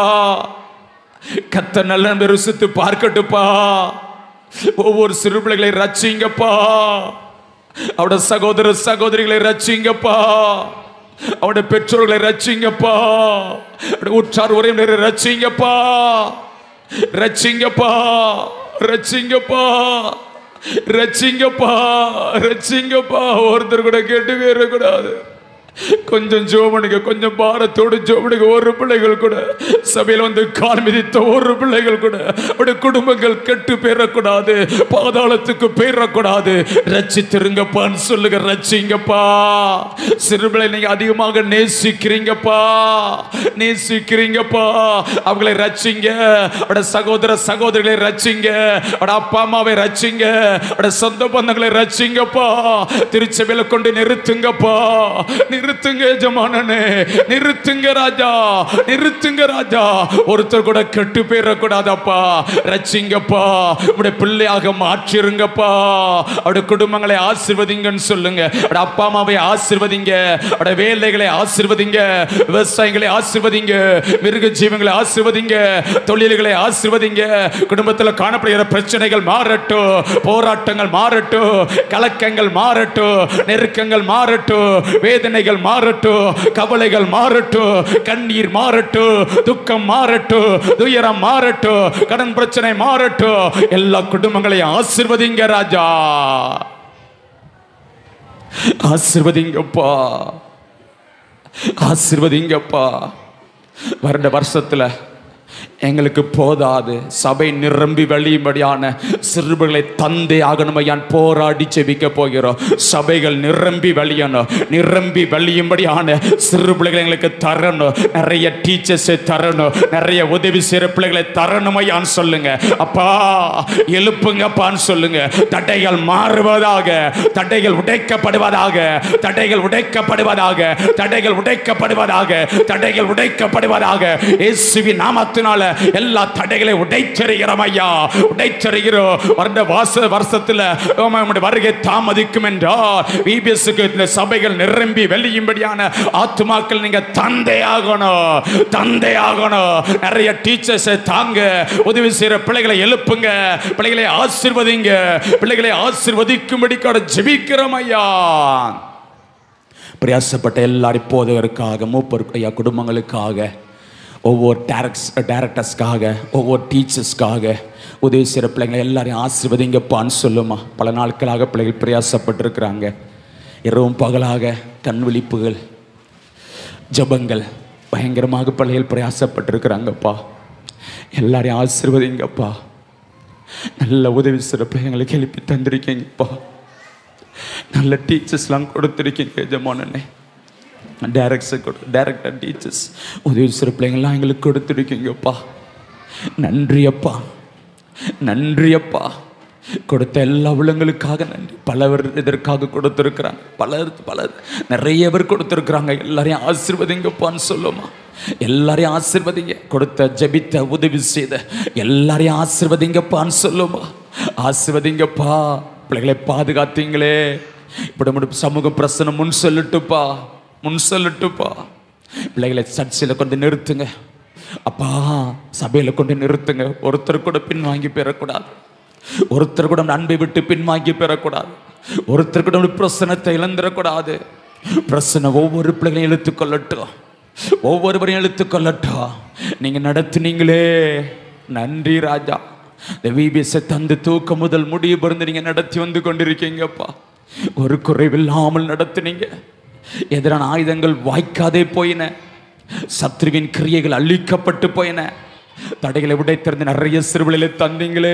கத்த நல்ல அன்பை ருசித்து பார்க்கட்டுப்பா ஒவ்வொரு சிறு பிள்ளைகளை ரச்சிங்கப்பா அவட சகோதர சகோதரிகளை ரச்சிங்கப்பா அவட பெற்றோர்களை ரச்சிங்கப்பா அவட உற்றார் உறவினரை ரச்சிங்கப்பா ரச்சிங்கப்பா ரச்சிங்கப்பா ரச்சிங்கப்பா ரச்சிங்கப்பா ஒருத்தர் கூட கேட்டு வேறக்கூடாது கொஞ்சம் ஜோமனுக்கு கொஞ்சம் பாரத்தோடு ஜோமனுக்கு ஒரு பிள்ளைகள் கூட சபையில் வந்து கால் மிதித்த ஒரு பிள்ளைகள் கூட அவருடைய குடும்பங்கள் கெட்டு பேரக்கூடாது பாதாளத்துக்கு பேரக்கூடாது ரச்சித்திருங்கப்பான்னு சொல்லுங்க ரச்சிங்கப்பா சிறு பிள்ளை நீங்க அதிகமாக நேசிக்கிறீங்கப்பா நேசிக்கிறீங்கப்பா அவங்களை ரச்சிங்க அவட சகோதர சகோதரிகளை ரச்சிங்க அவட அப்பா அம்மாவை ரச்சிங்க அவட சொந்த பந்தங்களை ரச்சிங்கப்பா திருச்சபையில கொண்டு நிறுத்துங்கப்பா நிறுத்துங்க எஜமானனே நிறுத்துங்க ராஜா நிறுத்துங்க ராஜா ஒருத்தர் கூட கெட்டு போயிடக்கூடாதப்பா ரச்சிங்கப்பா உடைய பிள்ளையாக மாற்றிருங்கப்பா அவருடைய குடும்பங்களை ஆசிர்வதிங்கன்னு சொல்லுங்க அவருடைய அப்பா அம்மாவை ஆசிர்வதிங்க அவருடைய வேலைகளை ஆசிர்வதிங்க விவசாயிகளை ஆசிர்வதிங்க மிருக ஜீவங்களை ஆசிர்வதிங்க தொழில்களை ஆசிர்வதிங்க குடும்பத்தில் காணப்படுகிற பிரச்சனைகள் மாறட்டும் போராட்டங்கள் மாறட்டும் கலக்கங்கள் மாறட்டும் நெருக்கங்கள் மாறட்டும் வேதனைகள் மாறட்டும் கவலைகள் மாறட்டும் கண்ணீர் மாறட்டும் துக்கம் மாறட்டும் துயரம் மாறட்டும் கடன் பிரச்சனை மாறட்டும் எல்லா குடும்பங்களையும் ஆசிர்வதிங்க ராஜா ஆசிர்வதிங்கப்பா ஆசிர்வதிங்கப்பா வருட வருஷத்துல எங்களுக்கு போதாது சபை நிரம்பி வழியும்படியான சிறுபுகளை தந்தை ஆகணுமையான் போராடி செபிக்க போகிறோம் சபைகள் நிரம்பி வழியணும் நிரம்பி வழியும்படியான சிறு பிள்ளைகளை எங்களுக்கு தரணும் நிறைய டீச்சர்ஸை தரணும் நிறைய உதவி செய்கிற பிள்ளைகளை தரணுமையான்னு சொல்லுங்க அப்பா எழுப்புங்கப்பான்னு சொல்லுங்க தடைகள் மாறுவதாக தடைகள் உடைக்கப்படுவதாக தடைகள் உடைக்கப்படுவதாக தடைகள் உடைக்கப்படுவதாக தடைகள் உடைக்கப்படுவதாக இயேசுவின் நாமத்தினால எல்லா தடைகளை உடைச்செறிகிறோம் ஐயா உடைச்செறிகிறோம் வருட வாச வருஷத்துல உம்முடைய வருகை தாமதிக்கும் என்றால் விபிஎஸ்க்கு இந்த சபைகள் நிரம்பி வெளியும்படியான ஆத்துமாக்கள் நீங்க தந்தையாகணும் தந்தையாகணும் நிறைய டீச்சர்ஸை தாங்க உதவி செய்யற பிள்ளைகளை எழுப்புங்க பிள்ளைகளை ஆசிர்வதிங்க பிள்ளைகளை ஆசிர்வதிக்கும்படி கூட ஜெபிக்கிறோம் ஐயா பிரயாசப்பட்ட எல்லாரும் போதகருக்காக மூப்பர் ஐயா குடும்பங்களுக்காக ஒவ்வொரு டேரக்ஸ் டேரக்டர்ஸ்க்காக ஒவ்வொரு டீச்சர்ஸ்க்காக உதவி செய்கிற பிள்ளைங்களை எல்லாரையும் ஆசிர்வதிங்கப்பான்னு சொல்லுமா பல நாட்களாக பிள்ளைகள் பிரயாசப்பட்டிருக்கிறாங்க இரவும் பகலாக கண் விழிப்புகள் ஜபங்கள் பயங்கரமாக பிள்ளைகள் பிரயாசப்பட்டிருக்கிறாங்கப்பா எல்லாரையும் ஆசிர்வதிங்கப்பா நல்ல உதவி செய்கிற பிள்ளைங்களுக்கு எழுப்பி தந்திருக்கீங்கப்பா நல்ல டீச்சர்ஸ்லாம் கொடுத்துருக்கீங்க எஜமானனே டைரக்டர் கொடு டைரக்டர் டீச்சர்ஸ் உதவி சிறு பிள்ளைங்கள்லாம் எங்களுக்கு கொடுத்துருக்கீங்கப்பா நன்றி அப்பா நன்றி அப்பா கொடுத்த எல்லா உள்ளங்களுக்காக நன்றி பலவர் இதற்காக கொடுத்துருக்குறாங்க பலர் பலர் நிறைய பேர் கொடுத்துருக்குறாங்க எல்லாரையும் ஆசிர்வதிங்கப்பான்னு சொல்லுமா எல்லாரையும் ஆசிர்வதிங்க கொடுத்த ஜெபித்த உதவி செய்த எல்லாரையும் ஆசிர்வதிங்கப்பான்னு சொல்லுமா ஆசிர்வதிங்கப்பா பிள்ளைகளை பாதுகாத்தீங்களே இப்படி மட்டும் சமூக பிரச்சனை முன் சொல்லட்டுப்பா முன் சொல்லட்டுப்பா பிள்ளைகளை சர்ச்சில் கொண்டு நிறுத்துங்க அப்பா சபையில் கொண்டு நிறுத்துங்க ஒருத்தர் கூட பின் வாங்கி பெறக்கூடாது ஒருத்தர் கூட அன்பை விட்டு பின்வாங்கி பெறக்கூடாது ஒருத்தர் கூட பிரசனத்தை இழந்துடக்கூடாது பிரசனை ஒவ்வொரு பிள்ளைகளையும் இழுத்துக்கொள்ளட்டும் ஒவ்வொருவரையும் இழுத்துக்கொள்ளட்டும் நீங்க நடத்துனீங்களே நன்றி ராஜா இந்த விபிஎஸ்ஸை தந்து தூக்க முதல் முடிவு பிறந்து நீங்க நடத்தி வந்து கொண்டிருக்கீங்கப்பா ஒரு குறைவில்லாமல் நடத்துனீங்க எதிரான ஆயுதங்கள் வாய்க்காதே போயின சத்ருவின் கிரியைகள் அழிக்கப்பட்டு போயின தடைகளை உடைத்திருந்து நிறைய சிறுபிள்ளைகளை தந்தீங்களே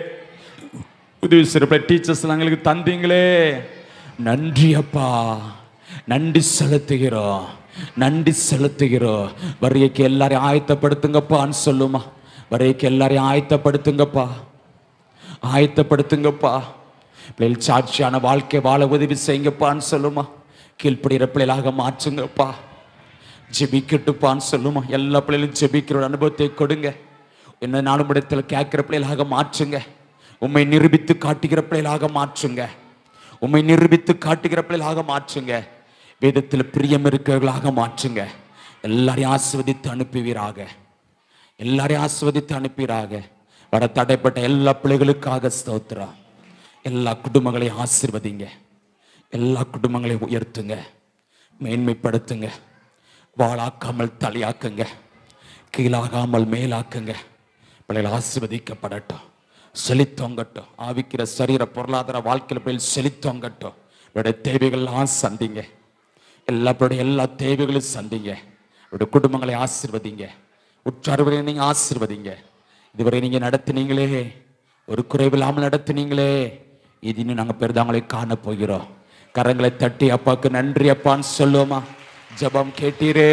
உதவி சிறுபிள்ளை டீச்சர்ஸ் எங்களுக்கு தந்தீங்களே நன்றி அப்பா நன்றி செலுத்துகிறோம் நன்றி செலுத்துகிறோம் வரையக்கு எல்லாரையும் ஆயத்தப்படுத்துங்கப்பான்னு சொல்லுமா வரையக்கு எல்லாரையும் ஆயத்தப்படுத்துங்கப்பா ஆயத்தப்படுத்துங்கப்பா பிள்ளைகள் சாட்சியான வாழ்க்கை வாழ உதவி செய்யுங்கப்பான்னு சொல்லுமா கீழ்ப்படுகிற பிள்ளைகளாக மாற்றுங்கப்பா ஜெபிக்கட்டுப்பான்னு சொல்லுமா எல்லா பிள்ளைகளும் ஜெபிக்கிற ஒரு அனுபவத்தை கொடுங்க என்ன நாளும் இடத்துல கேட்கிற பிள்ளைகளாக மாற்றுங்க உம்மை நிரூபித்து காட்டுகிற பிள்ளைகளாக மாற்றுங்க உம்மை நிரூபித்து காட்டுகிற பிள்ளைகளாக மாற்றுங்க வேதத்தில் பிரியம் இருக்கிறவர்களாக மாற்றுங்க எல்லாரையும் ஆசிர்வதித்து அனுப்புவீராக எல்லாரையும் ஆசிர்வதித்து அனுப்பீராக வர தடைப்பட்ட எல்லா பிள்ளைகளுக்காக ஸ்தோத்திரம் எல்லா குடும்பங்களையும் ஆசிர்வதிங்க எல்லா குடும்பங்களையும் உயர்த்துங்க மேன்மைப்படுத்துங்க வாழாக்காமல் தலையாக்குங்க கீழாகாமல் மேலாக்குங்க பிள்ளைகள் ஆசிர்வதிக்கப்படட்டும் செழித்தோங்கட்டும் ஆவிக்கிற சரீர பொருளாதார வாழ்க்கையில் பிள்ளைகள் செழித்தோங்கட்டும் இவருடைய தேவைகள்லாம் சந்திங்க எல்லா பிள்ளைய எல்லா தேவைகளையும் சந்திங்க இவருடைய குடும்பங்களை ஆசிர்வதிங்க உற்றார்வரை நீங்க ஆசிர்வதிங்க இதுவரை நீங்க நடத்தினீங்களே ஒரு குறைவில்லாமல் நடத்தினீங்களே இது இன்னும் நாங்கள் பெரிதாங்களை காண போகிறோம் கரங்களை தட்டி அப்பாவுக்கு நன்றி அப்பான்னு சொல்லுவோமா ஜெபம் கேட்டீரே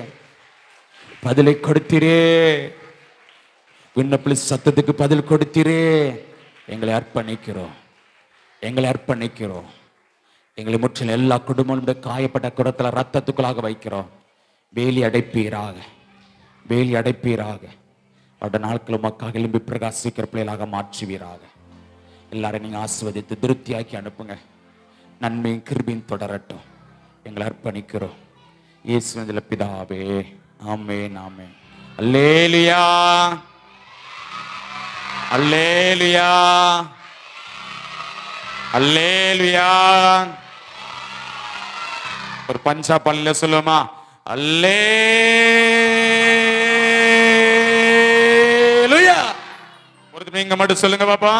பதிலை கொடுத்தீரே விண்ணப்பில் சத்தத்துக்கு பதில் கொடுத்தீரே எங்களை அர்ப்பணிக்கிறோம் எங்களை அர்ப்பணிக்கிறோம் எங்களை முற்றிலும் எல்லா குடும்பங்களும் காயப்பட்ட குரத்தில் ரத்தத்துக்குள்ளாக வைக்கிறோம் வேலி அடைப்பீராக வேலி அடைப்பீராக அவருடைய நாட்கள் மக்கள் எலும்பி பிரகாசிக்கிற பிள்ளைகளாக மாற்றுவீராக எல்லாரையும் நீங்கள் ஆசிர்வதித்து திருப்தியாக்கி அனுப்புங்க நன்மையும் கிருபியும் தொடரட்டும் எங்களை அர்ப்பணிக்கிறோம் இயேசுவதில் பிதாவே ஆமே நாமே அல்லேலியா அல்லேலியா அல்லேலியா ஒரு பஞ்சா பல்ல சொல்லுமா அல்லேலுயா ஒருத்தர் நீங்க மட்டும் சொல்லுங்க பாப்பா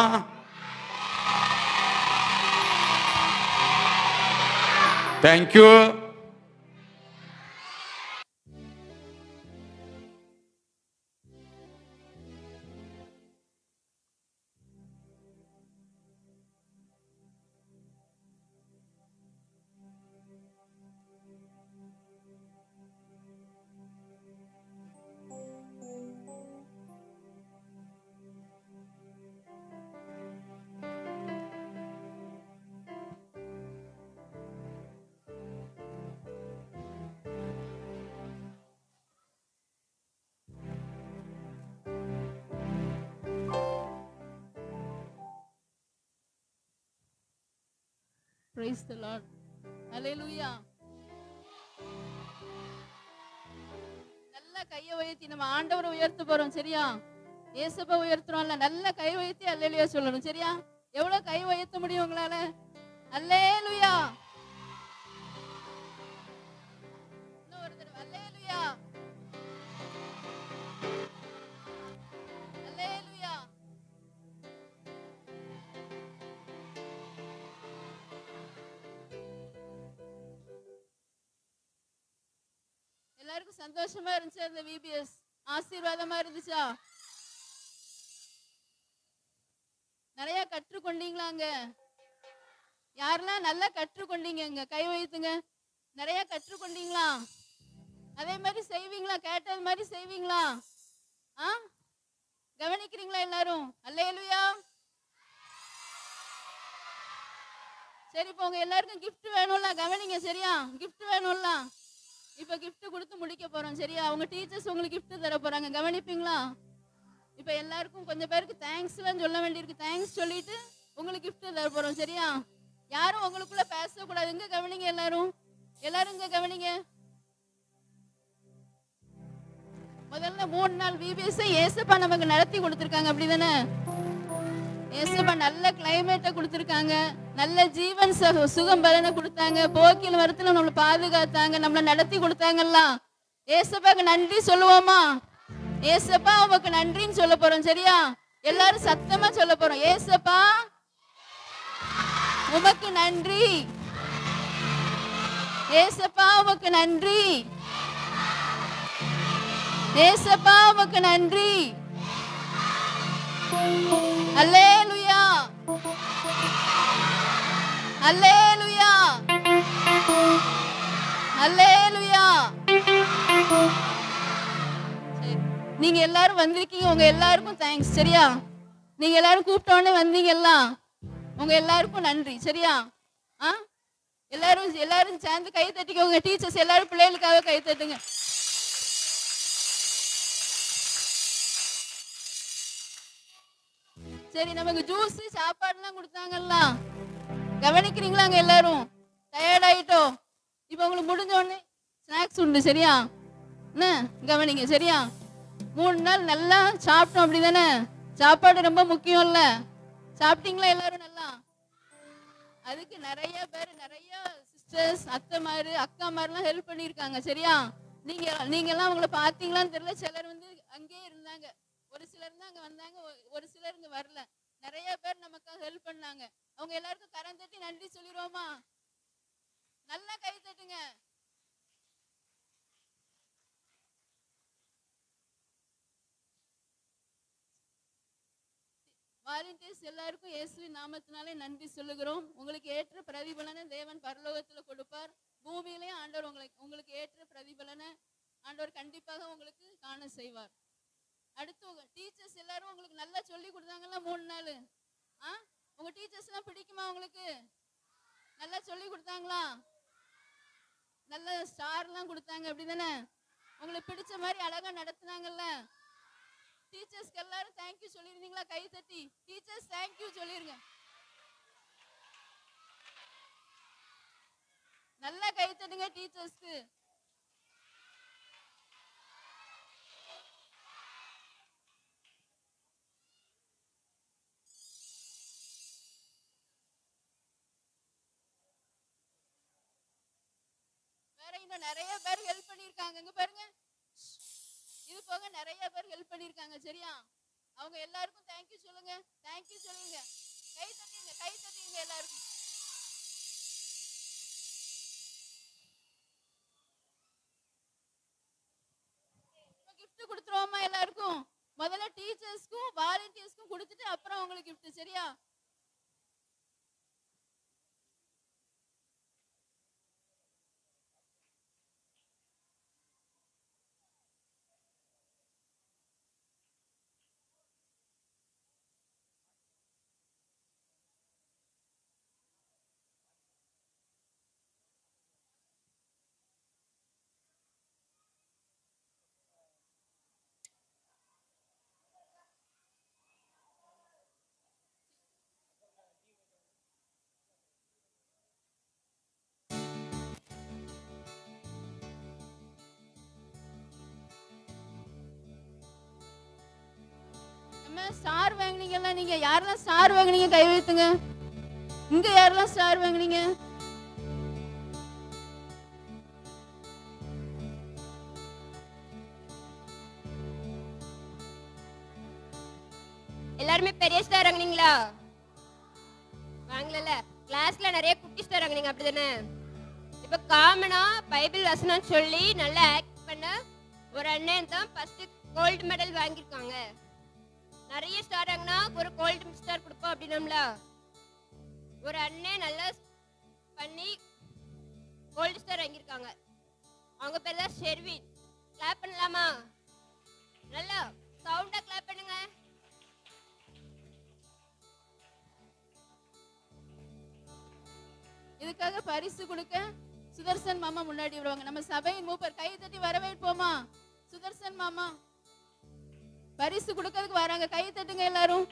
தேங்க்யூ பிரைஸ் தி லார்ட் ஹalleluya நல்ல கையை உயர்த்தி நம்ம ஆண்டவரை உயர்த்த போறோம் சரியா ஏசப்பா உயர்த்துறோம்ல நல்ல கை உயர்த்தி அல்லேலுயா சொல்லணும் சரியா எவ்வளவு கை உயர்த்த முடியும் உங்களால அல்லேலுயா இன்னும் ஒரு தடவை அல்லேலுயா அல்லேலுயா எல்லாருக்கும் சந்தோஷமா இருந்துச்சு அந்த விபிஎஸ் ஆசீர்வாதமா இருந்துச்சா நிறைய கற்றுக்கொண்டீங்களாங்க யாரெல்லாம் நல்லா கற்றுக்கொண்டீங்க கை வைத்துங்க நிறைய கற்றுக்கொண்டீங்களா அதே மாதிரி செய்வீங்களா கேட்டது மாதிரி செய்வீங்களா ஆ கவனிக்கிறீங்களா எல்லாரும் அல்லேலுயா சரி இப்போ உங்க எல்லாருக்கும் gift வேணும்ல கவனிங்க சரியா gift வேணும்ல இப்போ gift கொடுத்து முடிக்க போறோம் சரியா உங்க டீச்சர்ஸ் உங்களுக்கு gift தர போறாங்க கவனிப்பீங்களா இப்போ எல்லாருக்கும் கொஞ்சம் பேருக்கு தேங்க்ஸ்லாம் சொல்ல வேண்டியிருக்கு தேங்க்ஸ் சொல்லிட்டு உங்களுக்கு gift தர போறோம் சரியா யாரும் உங்களுக்குள்ள பேசக்கூடாது இங்க கவனிங்க எல்லாரும் எல்லாரும் இங்க கவனிங்க முதல்ல மூணு நாள் விபிஎஸ் ஏசப்பா நமக்கு நடத்தி கொடுத்துருக்காங்க அப்படிதானே ஏசப்பா நல்ல கிளைமேட்டை கொடுத்துருக்காங்க நல்ல ஜீவன் சு- சுகம் பலனை கொடுத்தாங்க போக்கில் வரத்துல நம்மளை பாதுகாத்தாங்க நம்மளை நடத்தி கொடுத்தாங்கல்ல ஏசப்பாக்கு நன்றி சொல்லுவோமா ஏசப்பா உமக்கு நன்றின்னு சொல்ல போறோம் சரியா எல்லாரும் சத்தமா சொல்ல போறோம் ஏசப்பா உமக்கு நன்றி ஏசப்பா உமக்கு நன்றி ஏசப்பா உமக்கு நன்றி அல்லேலுயா அல்லேலுயா அல்லேலுயா சரி. நீங்க எல்லாரும் வந்திருக்கீங்க உங்க எல்லாருக்கும் தேங்க்ஸ் சரியா நீங்க எல்லாரும் கூப்பிட்ட உடனே வந்தீங்கல்ல உங்க எல்லாருக்கும் நன்றி சரியா ஆ எல்லாரும் எல்லாரும் சேர்ந்து கை தட்டிக்கோங்க டீச்சர்ஸ் எல்லாரும் பிள்ளைகளுக்காக கை தட்டுங்க சரி நமக்கு ஜூஸ் சாப்பாடுலாம் கொடுத்தாங்கல்ல கவனிக்கிறீங்களா அங்க எல்லாரும் டயர்ட் ஆயிட்டோம் இப்போ உங்களுக்கு முடிஞ்ச உடனே ஸ்நாக்ஸ் உண்டு சரியா என்ன கவனிங்க சரியா மூணு நாள் நல்லா சாப்பிட்டோம் அப்படிதானே சாப்பாடு ரொம்ப முக்கியம்ல சாப்பிட்டீங்களா எல்லாரும் நல்லா அதுக்கு நிறைய பேர் நிறைய சிஸ்டர்ஸ் அத்தைமாரு அக்காமாரெல்லாம் ஹெல்ப் பண்ணியிருக்காங்க சரியா நீங்க நீங்க எல்லாம் அவங்கள பார்த்தீங்களான்னு தெரியல சிலர் வந்து அங்கேயே இருந்தாங்க ஒரு சிலர் தான் அங்க வந்தாங்க ஒ- ஒரு சிலர் இங்க வரல நிறைய பேர் நமக்காக ஹெல்ப் பண்ணாங்க அவங்க எல்லாருக்கும் கரம் தட்டி நன்றி சொல்லிடுவோமா நல்லா கை தட்டுங்க வாலண்டியர்ஸ் எல்லாருக்கும் இயேசுவின் நாமத்தினாலே நன்றி சொல்லுகிறோம் உங்களுக்கு ஏற்ற பிரதிபலனை தேவன் பரலோகத்தில் கொடுப்பார் பூமியிலேயும் ஆண்டவர் உங்களுக்கு உங்களுக்கு ஏற்ற பிரதிபலனை ஆண்டவர் கண்டிப்பாக உங்களுக்கு காண செய்வார் அடுத்து உங்க டீச்சர்ஸ் எல்லாரும் உங்களுக்கு நல்லா சொல்லி கொடுத்தாங்கல்ல மூணு நாள் ஆ உங்க டீச்சர்ஸ்லாம் பிடிக்குமா உங்களுக்கு நல்லா சொல்லி கொடுத்தாங்களா நல்ல ஸ்டார்லாம் கொடுத்தாங்க அப்படிதானே உங்களுக்கு பிடிச்ச மாதிரி அழகா நடத்துனாங்கல்ல டீச்சர்ஸ்க்கு எல்லாரும் தேங்க்யூ சொல்லிருந்தீங்களா கை தட்டி டீச்சர்ஸ் தேங்க்யூ சொல்லிருங்க நல்லா கை தட்டுங்க டீச்சர்ஸ்க்கு வேற இன்னும் நிறைய பேர் ஹெல்ப் பண்ணிருக்காங்க இங்க பாருங்க இது போக நிறைய பேர் ஹெல்ப் பண்ணிருக்காங்க சரியா அவங்க எல்லாருக்கும் தேங்க்யூ சொல்லுங்க தேங்க்யூ சொல்லுங்க கை தட்டிங்க கை தட்டிங்க எல்லாருக்கும் கிஃப்ட் கொடுத்துருவோமா எல்லாருக்கும் முதல்ல டீச்சர்ஸ்க்கும் வாலண்டியர்ஸ்க்கும் கொடுத்துட்டு அப்புறம் உங்களுக்கு கிஃப்ட் சரியா நம்ம ஸ்டார் வாங்குனீங்கல்ல நீங்க யாரெல்லாம் ஸ்டார் வாங்குனீங்க கை வைத்துங்க இங்க யாரெல்லாம் ஸ்டார் வாங்குனீங்க எல்லாருமே பெரிய ஸ்டார் வாங்குனீங்களா வாங்கல கிளாஸ்ல நிறைய குட்டி ஸ்டார் வாங்குனீங்க அப்படிதானே இப்ப காமனா பைபிள் வசனம் சொல்லி நல்லா ஆக்ட் பண்ண ஒரு அண்ணன் தான் ஃபர்ஸ்ட் கோல்டு மெடல் வாங்கியிருக்காங்க நிறைய ஸ்டார் வாங்கினா ஒரு கோல்டு ஸ்டார் கொடுப்போம் அப்படின்னம்ல ஒரு அண்ணன் நல்லா பண்ணி கோல்டு ஸ்டார் வாங்கியிருக்காங்க அவங்க பேர் தான் ஷெர்வின் கிளாப் பண்ணலாமா நல்லா சவுண்டா கிளாப் பண்ணுங்க இதுக்காக பரிசு கொடுக்க சுதர்சன் மாமா முன்னாடி வருவாங்க நம்ம சபையின் மூப்பர் கை தட்டி வரவேற்போமா சுதர்சன் மாமா பரிசு கொடுக்கறதுக்கு வராங்க கை தட்டுங்க எல்லாரும்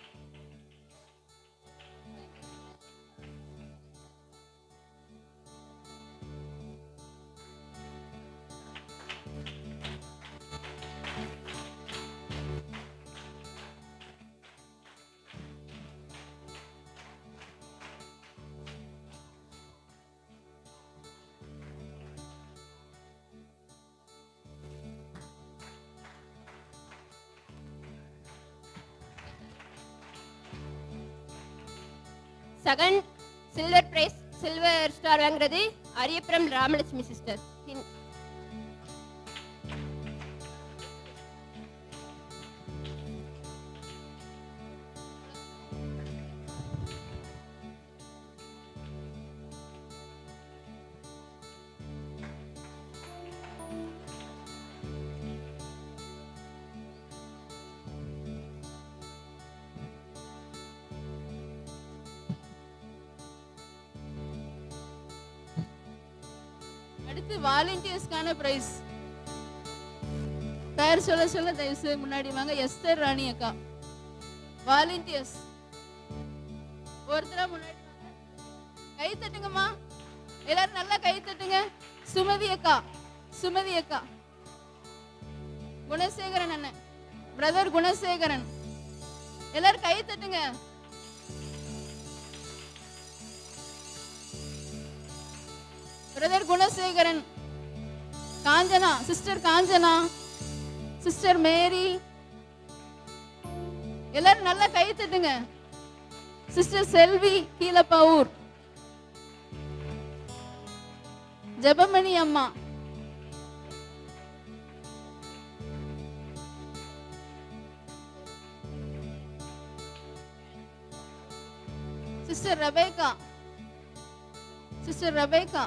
second silver prize silver star வாங்குறது அரியப்புரம் ராமலட்சுமி சிஸ்டர் அடுத்து வாலண்டியர்ஸ்க்கான பிரைஸ் பெயர் சொல்ல சொல்ல தயவு செய்து முன்னாடி வாங்க எஸ்தர் ராணி அக்கா வாலண்டியர்ஸ் ஒருத்தரா முன்னாடி வாங்க கை தட்டுங்கம்மா எல்லாரும் நல்லா கை தட்டுங்க சுமதி அக்கா சுமதி அக்கா குணசேகரன் அண்ணன் பிரதர் குணசேகரன் எல்லாரும் கை தட்டுங்க brother Gunasekaran Kanchana sister Kanchana sister Mary எல்லாரும் நல்லா கை தட்டுங்க சிஸ்டர் செல்வி கீழப்பவுர் ஜெபமணி அம்மா sister Rebecca sister Rebecca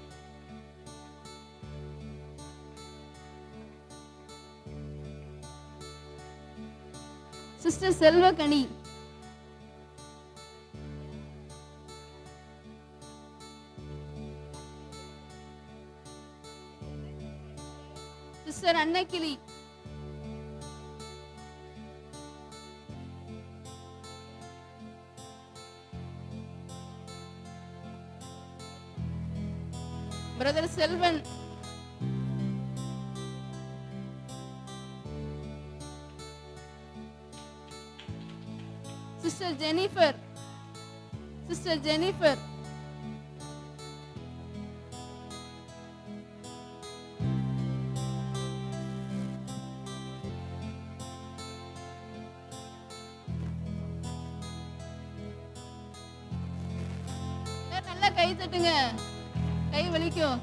sister Selvakani sister Annakili brother Selvan sister Jennifer sister Jennifer எல்லாரும் நல்லா கை தட்டுங்க கை வலிக்கும்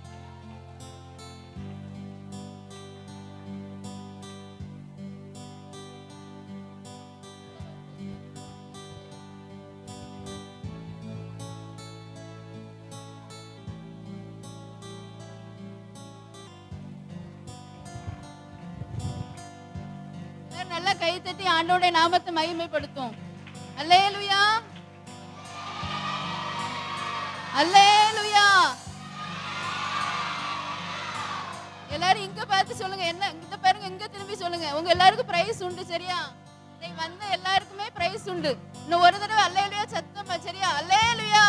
எல்லாரும் நல்லா கை தட்டி ஆண்டோட நாமத்தை மகிமைப்படுத்தும் அல்லேலுயா அல்லேலுயா எல்லாரும் இங்க பார்த்து சொல்லுங்க என்ன இங்க பாருங்க இங்க திரும்பி சொல்லுங்க உங்க எல்லாருக்கும் பிரைஸ் உண்டு சரியா இன்னைக்கு வந்த எல்லாருக்குமே பிரைஸ் உண்டு இன்னும் ஒரு தடவை அல்லேலுயா சத்தமா சரியா அல்லேலுயா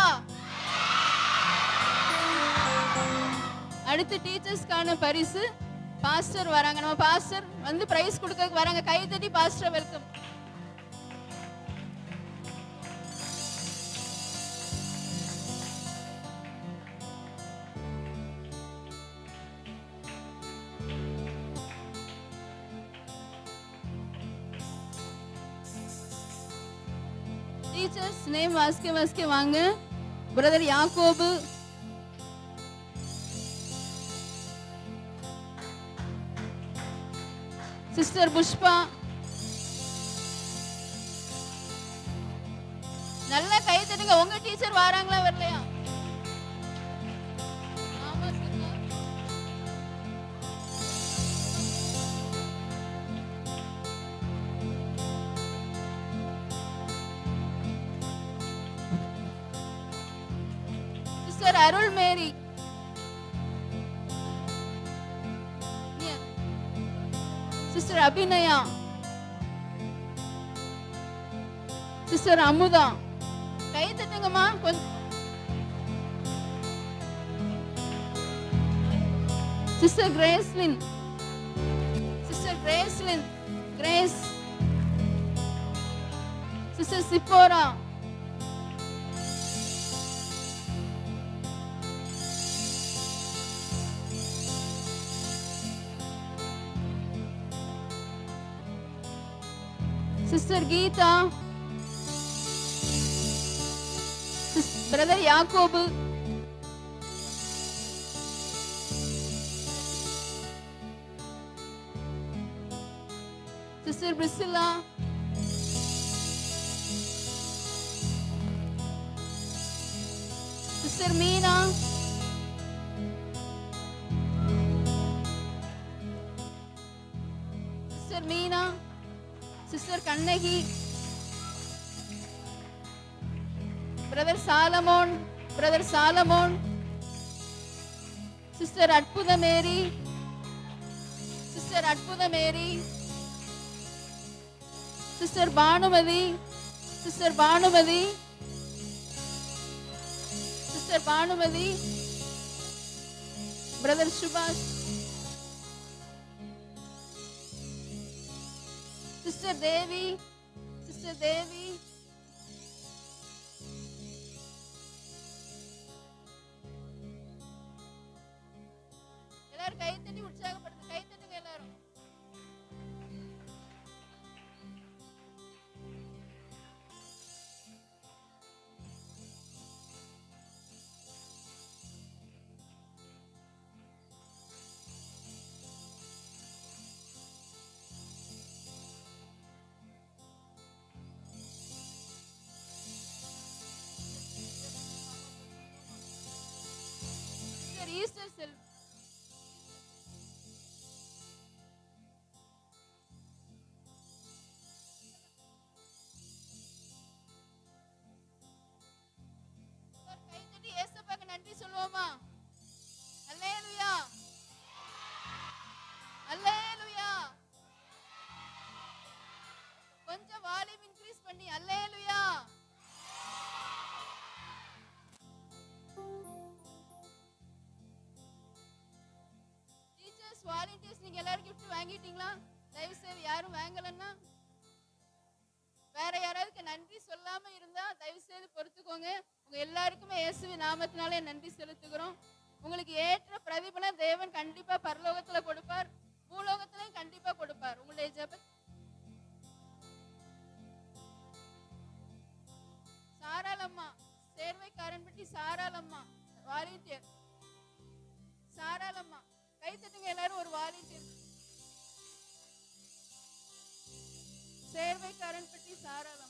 அடுத்து டீச்சர்ஸ்க்கான பரிசு பாஸ்டர் வராங்க நம்ம பாஸ்டர் வந்து பிரைஸ் கொடுக்க வராங்க கை தட்டி பாஸ்டர் வெல்கம் டீச்சர்ஸ் நேம் வாசிக்க வாசிக்க வாங்க பிரதர் யாக்கோபு சிஸ்டர் புஷ்பா நல்லா கை தட்டுங்க உங்க டீச்சர் வராங்களா வரலையா ஆமா sister. Sister Arul Mary sister Abhinaya sister Amudha கை தட்டுங்கம்மா கொஞ்சம் sister Graceline sister Graceline Grace sister Zipporah sister Geetha brother Yakobu sister Priscilla sister Meena sister Meena sister Kannagi brother Solomon brother Solomon sister Arputha Mary sister Arputha Mary sister Bhanumathi sister Bhanumathi sister Bhanumathi brother Subash sister Devi sister Devi எல்லாரும் கை தட்டி உற்சாகப்படுத்து கை தட்டுங்க எல்லாரும் sister Easter செல் கை தட்டி ஏசப்பாக்கு நன்றி சொல்லுவோமா அல்லேலூயா அல்லேலூயா கொஞ்சம் வால்யூம் இன்க்ரீஸ் பண்ணி அல்லேலூயா டீச்சர்ஸ் வாலண்டியர்ஸ் நீங்க எல்லாரும் gift வாங்கிட்டீங்களா தயவு செய்து யாரும் வாங்கலன்னா வேற யாராவதுக்கு நன்றி சொல்லாம இருந்தா தயவு செய்து பொறுத்துக்கோங்க உங்க எல்லாருக்குமே இயேசுவின் நாமத்தினாலே நன்றி செலுத்துகிறோம் உங்களுக்கு ஏற்ற பிரதிபலன் தேவன் கண்டிப்பா பரலோகத்துல கொடுப்பார் பூலோகத்திலையும் கண்டிப்பா கொடுப்பார் உங்களுடைய ஜெப சாராளம்மா சேர்வைக்காரன்பட்டி சாராளம்மா வாலண்டியர் சாராளம்மா கை தட்டுங்க எல்லாரும் ஒரு volunteer Servaikaranpatti Saralamma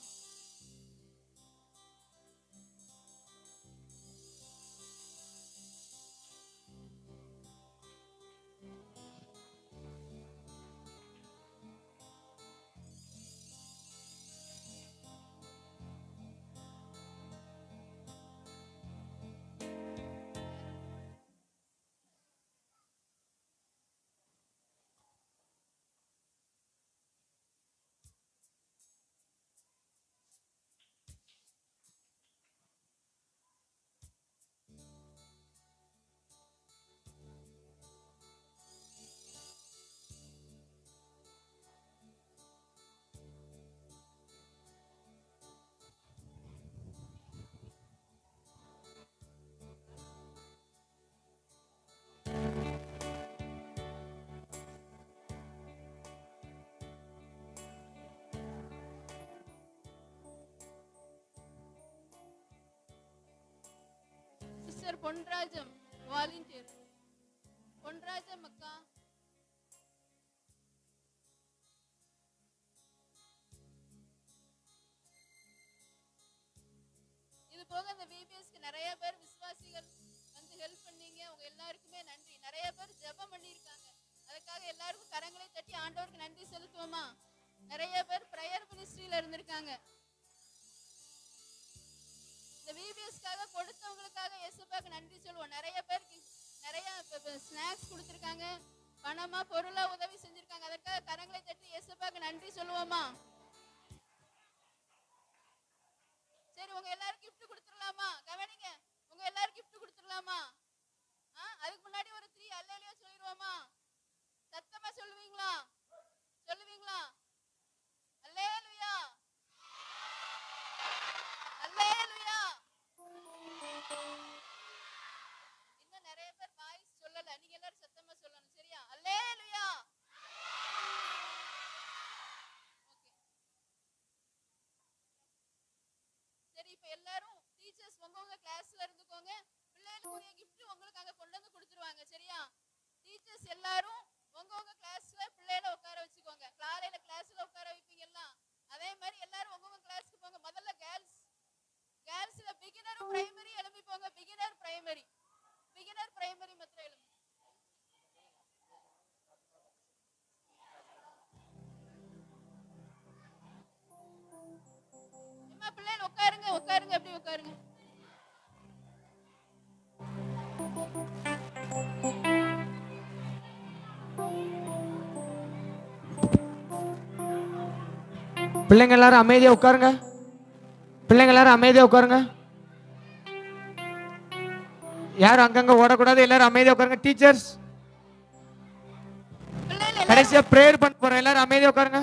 sister Ponrajam volunteer Ponrajam அக்கா இது போக இந்த விபிஎஸ்க்கு நிறைய பேர் விசுவாசிகள் வந்து ஹெல்ப் பண்ணீங்க உங்க எல்லாருக்குமே நன்றி நிறைய பேர் ஜெபம் பண்ணியிருக்காங்க அதுக்காக எல்லாருக்கும் கரங்களை தட்டி ஆண்டவருக்கு நன்றி செலுத்துவோமா நிறைய பேர் ப்ரேயர் மினிஸ்ட்ரியில இருந்திருக்காங்க இந்த விபிஎஸ்க்காக கொடுத்தவங்களுக்காக இயேசுப்பாக்கு நன்றி சொல்லுவோம் நிறைய பேர் gift- நிறைய ஸ்நாக்ஸ் கொடுத்துருக்காங்க பணமா பொருளா உதவி செஞ்சிருக்காங்க அதற்காக கரங்களை தட்டி இயேசுப்பாக்கு நன்றி சொல்லுவோமா சரி உங்க எல்லாரும் gift கொடுத்துடலாமா கவனிங்க உங்க எல்லாரும் gift கொடுத்துடலாமா ஆ அதுக்கு முன்னாடி ஒரு த்ரீ அல்லையிலயோ சொல்லிடுவோமா சத்தமா சொல்லுவீங்களா சொல்லுவீங்களா அல்லேலுயா அல்லேலுயா இன்னும் நிறைய பேர் வாய்ஸ் சொல்லல நீங்க எல்லாரும் சத்தமா சொல்லணும் சரியா அல்லேலுயா ஓகே சரி இப்ப எல்லாரும் டீச்சர்ஸ் உங்க உங்க gift உங்களுக்கு அங்க கொண்டு வந்து கொடுத்துருவாங்க சரியா டீச்சர்ஸ் எல்லாரும் உங்க உங்க கிளாஸ்ல பிள்ளைகளை உட்கார வச்சுக்கோங்க காலையில கிளாஸ்ல உட்கார வைப்பீங்கல்ல அதே மாதிரி எல்லாரும் உங்க உங்க கிளாஸ்க்கு போங்க முதல்ல கேர்ள்ஸ் கேர்ள்ஸ்ல பிகினர் பிரைமரி எழுப்பி போங்க பிகினர் பிரைமரி பிகினர் பிரைமரி மாத்திரம் எழுப்பி அம்மா பிள்ளைகள் உட்காருங்க உட்காருங்க எப்படி உட்காருங்க பிள்ளைங்க எல்லாரும் அமைதியா உட்காருங்க பிள்ளைங்க எல்லாரும் அமைதியா உட்காருங்க யாரும் அங்கங்க ஓடக்கூடாது எல்லாரும் அமைதியா உட்காருங்க டீச்சர்ஸ் கடைசியா பிரேயர் பண்ண போறோம் எல்லாரும் அமைதியா உட்காருங்க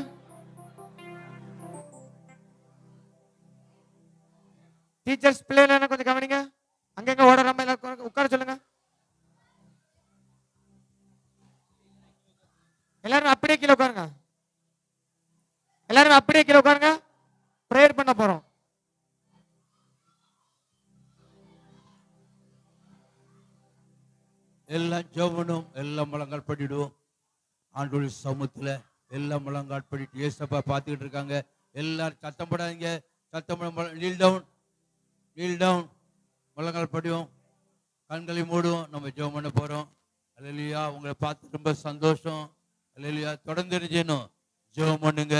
டீச்சர்ஸ் பிள்ளைகள் என்ன கொஞ்சம் கவனிங்க அங்கங்க ஓடுறாம எல்லாரும் உட்காருங்க. உட்கார சொல்லுங்க எல்லாரும் அப்படியே கீழே உட்காருங்க எல்லாரும் அப்படியே கீழே உட்காருங்க பிரேயர் பண்ண போறோம் எல்லாம் ஜெபனும் எல்லாம் முழங்கால் பண்ணிடுவோம் ஆண்டோடைய சமூகத்தில் எல்லாம் முழங்கால் பண்ணிட்டு ஏசப்பா பார்த்துக்கிட்டு இருக்காங்க எல்லாரும் சத்தம் போடாதீங்க சத்தம் போட நீல் டவுன் நீல் டவுன் முழங்கால் படிவோம் கண்களை மூடுவோம் நம்ம ஜெபம் பண்ண போகிறோம் அல்லையா உங்களை பார்த்து ரொம்ப சந்தோஷம் அல்லையா தொடர்ந்து என்ன செய்யணும் ஜெபம் பண்ணுங்க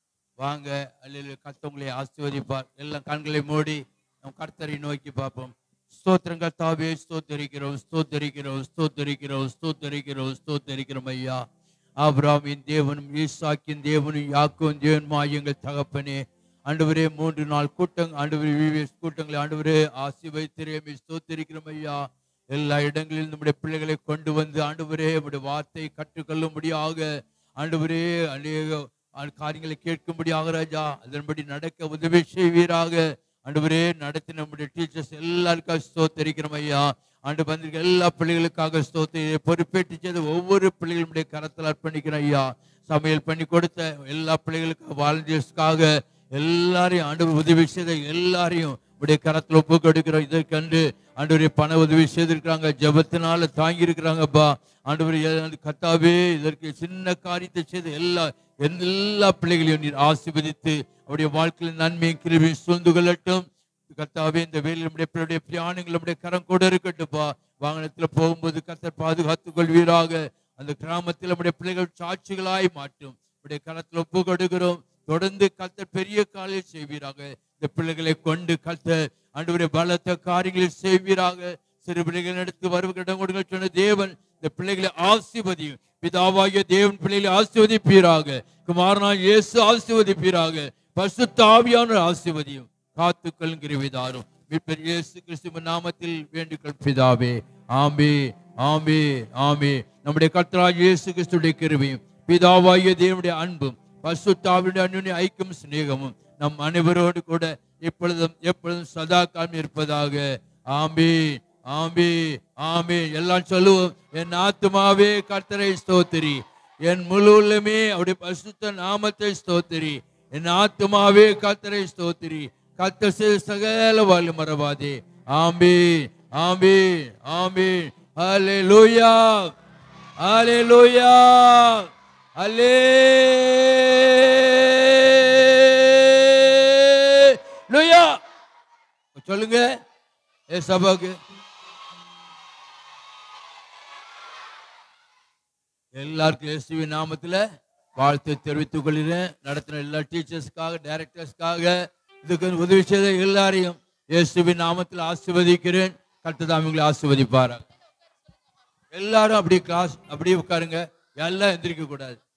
வாங்க அல்லையா கத்தவங்களை ஆசீர்வதிப்பார் எல்லாம் கண்களை மூடி நம் கர்த்தரை நோக்கி பார்ப்போம் ஸ்தோத்திரங்கள் தாவே ஸ்தோத்தரிக்கிறோம் ஸ்தோத்தரிக்கிறோம் ஸ்தோத்தரிக்கிறோம் ஸ்தோத்தரிக்கிறோம் ஸ்தோத்தரிக்கிறோம் ஐயா ஆபிராமின் தேவனும் ஈசாக்கின் தேவனும் யாக்கும் தேவனுமா எங்கள் தகப்பனே ஆண்டவரே மூன்று நாள் கூட்டம் ஆண்டவரே விவிஎஸ் கூட்டங்களை ஆண்டவரே ஆசீர்வதித்திரேமே ஸ்தோத்தரிக்கிறோம் ஐயா எல்லா இடங்களிலும் நம்முடைய பிள்ளைகளை கொண்டு வந்து ஆண்டவரே நம்முடைய வார்த்தை கற்றுக்கொள்ளும்படியாக ஆண்டவரே அநேக ஆ- காரியங்களை கேட்கும்படியாக ராஜா அதன்படி நடக்க உதவி செய்வீராக ஆண்டவரே நடத்தி நம்முடைய டீச்சர்ஸ் எல்லாருக்காக ஸ்தோத்தரிக்கிறோம் ஐயா ஆண்டு வந்திருக்க எல்லா பிள்ளைகளுக்காக ஸ்தோத்தி பொறுப்பேற்று செய்த ஒவ்வொரு பிள்ளைகளுடைய கரத்தில் அர்ப்பணிக்கிறோம் ஐயா சமையல் பண்ணி கொடுத்த எல்லா பிள்ளைகளுக்கு வாலண்டியர்ஸ்க்காக எல்லாரையும் ஆண்டு உதவி செய்த எல்லாரையும் உடைய கரத்தில் ஒப்பு கொடுக்கிறோம் இதை கண்டு ஆண்டவரே பண உதவி செய்திருக்கிறாங்க ஜெபத்தினால தாங்கி இருக்கிறாங்கப்பா ஆண்டவரே கத்தாவே இதற்கு சின்ன காரியத்தை செய்த எல்லா எல்லா பிள்ளைகளையும் நீர் ஆசீர்வதித்து அவருடைய வாழ்க்கையில் நன்மையும் கிருபையும் சூழ்ந்து கொள்ளட்டும் கர்த்தாவே இந்த வேலையில் நம்முடைய பிள்ளையுடைய பிரியாணங்கள் நம்முடைய கரம் கூட இருக்கட்டும்பா வாகனத்துல போகும்போது கர்த்தர் பாதுகாத்துக் கொள்வீராக அந்த கிராமத்தில் நம்முடைய பிள்ளைகள் சாட்சிகளாய் மாற்றும் நம்முடைய கரத்தில் ஒப்பு கொடுக்கிறோம் தொடர்ந்து கர்த்தர் பெரிய காலையில் செய்வீராக இந்த பிள்ளைகளை கொண்டு கர்த்தர் ஆண்டவரே பலத்த காரியங்களை செய்வீராக சிறு பிள்ளைகள் எடுத்து வருவர்களிடம் கொடுங்க சொன்ன தேவன் இந்த பிள்ளைகளை ஆசீர்வதியும் பிதாவாகிய தேவன் பிள்ளைகளை ஆசீர்வதிப்பீராக குமாரனா இயேசு ஆசீர்வதிப்பீராக பரிசுத்த ஆவியானவர் ஆசீர்வதியும் காத்துக்கள் கிருவிதாரும் மீட்பர் இயேசு கிறிஸ்துவின் நாமத்தில் வேண்டிக்கொள் பிதாவே ஆமே ஆமே ஆமே நம்முடைய கர்த்தராகிய இயேசு கிறிஸ்துடைய கிருபையும் பிதாவாகிய தேவனுடைய அன்பும் பரிசுத்தாவினுடைய அன்புடைய ஐக்கியம் சிநேகமும் நம் அனைவரோடு கூட எப்பொழுதும் எப்பொழுதும் சதா காலம் இருப்பதாக ஆமே ஆமே ஆமே எல்லாம் சொல்லுவோம் என் ஆத்துமாவே கர்த்தரை ஸ்தோத்திரி என் முழு உள்ளமே அவருடைய பரிசுத்த நாமத்தை ஸ்தோத்திரி என் ஆத்துமாவே கர்த்தரை ஸ்தோத்திரி கர்த்தர் செய்த சகல வாழ் மறவாதே ஆமே ஆமே ஆமே ஹalleluya ஹalleluya ஹalleluya சொல்லுங்க ஏ சபாக்கு எல்லாருக்கும் இயேசுவி நாமத்துல வாழ்த்து தெரிவித்துக் கொள்கிறேன் நடத்தின எல்லா டீச்சர்ஸ்க்காக டைரக்டர்ஸ்க்காக இதுக்கு உதவி செய்த எல்லாரையும் இயேசுவின் நாமத்தில் ஆசீர்வதிக்கிறேன் கர்த்ததாம் உங்களை ஆசீர்வதிப்பாராங்க எல்லாரும் அப்படியே கிளாஸ் அப்படியே உட்காருங்க எல்லாம் எந்திரிக்க கூடாது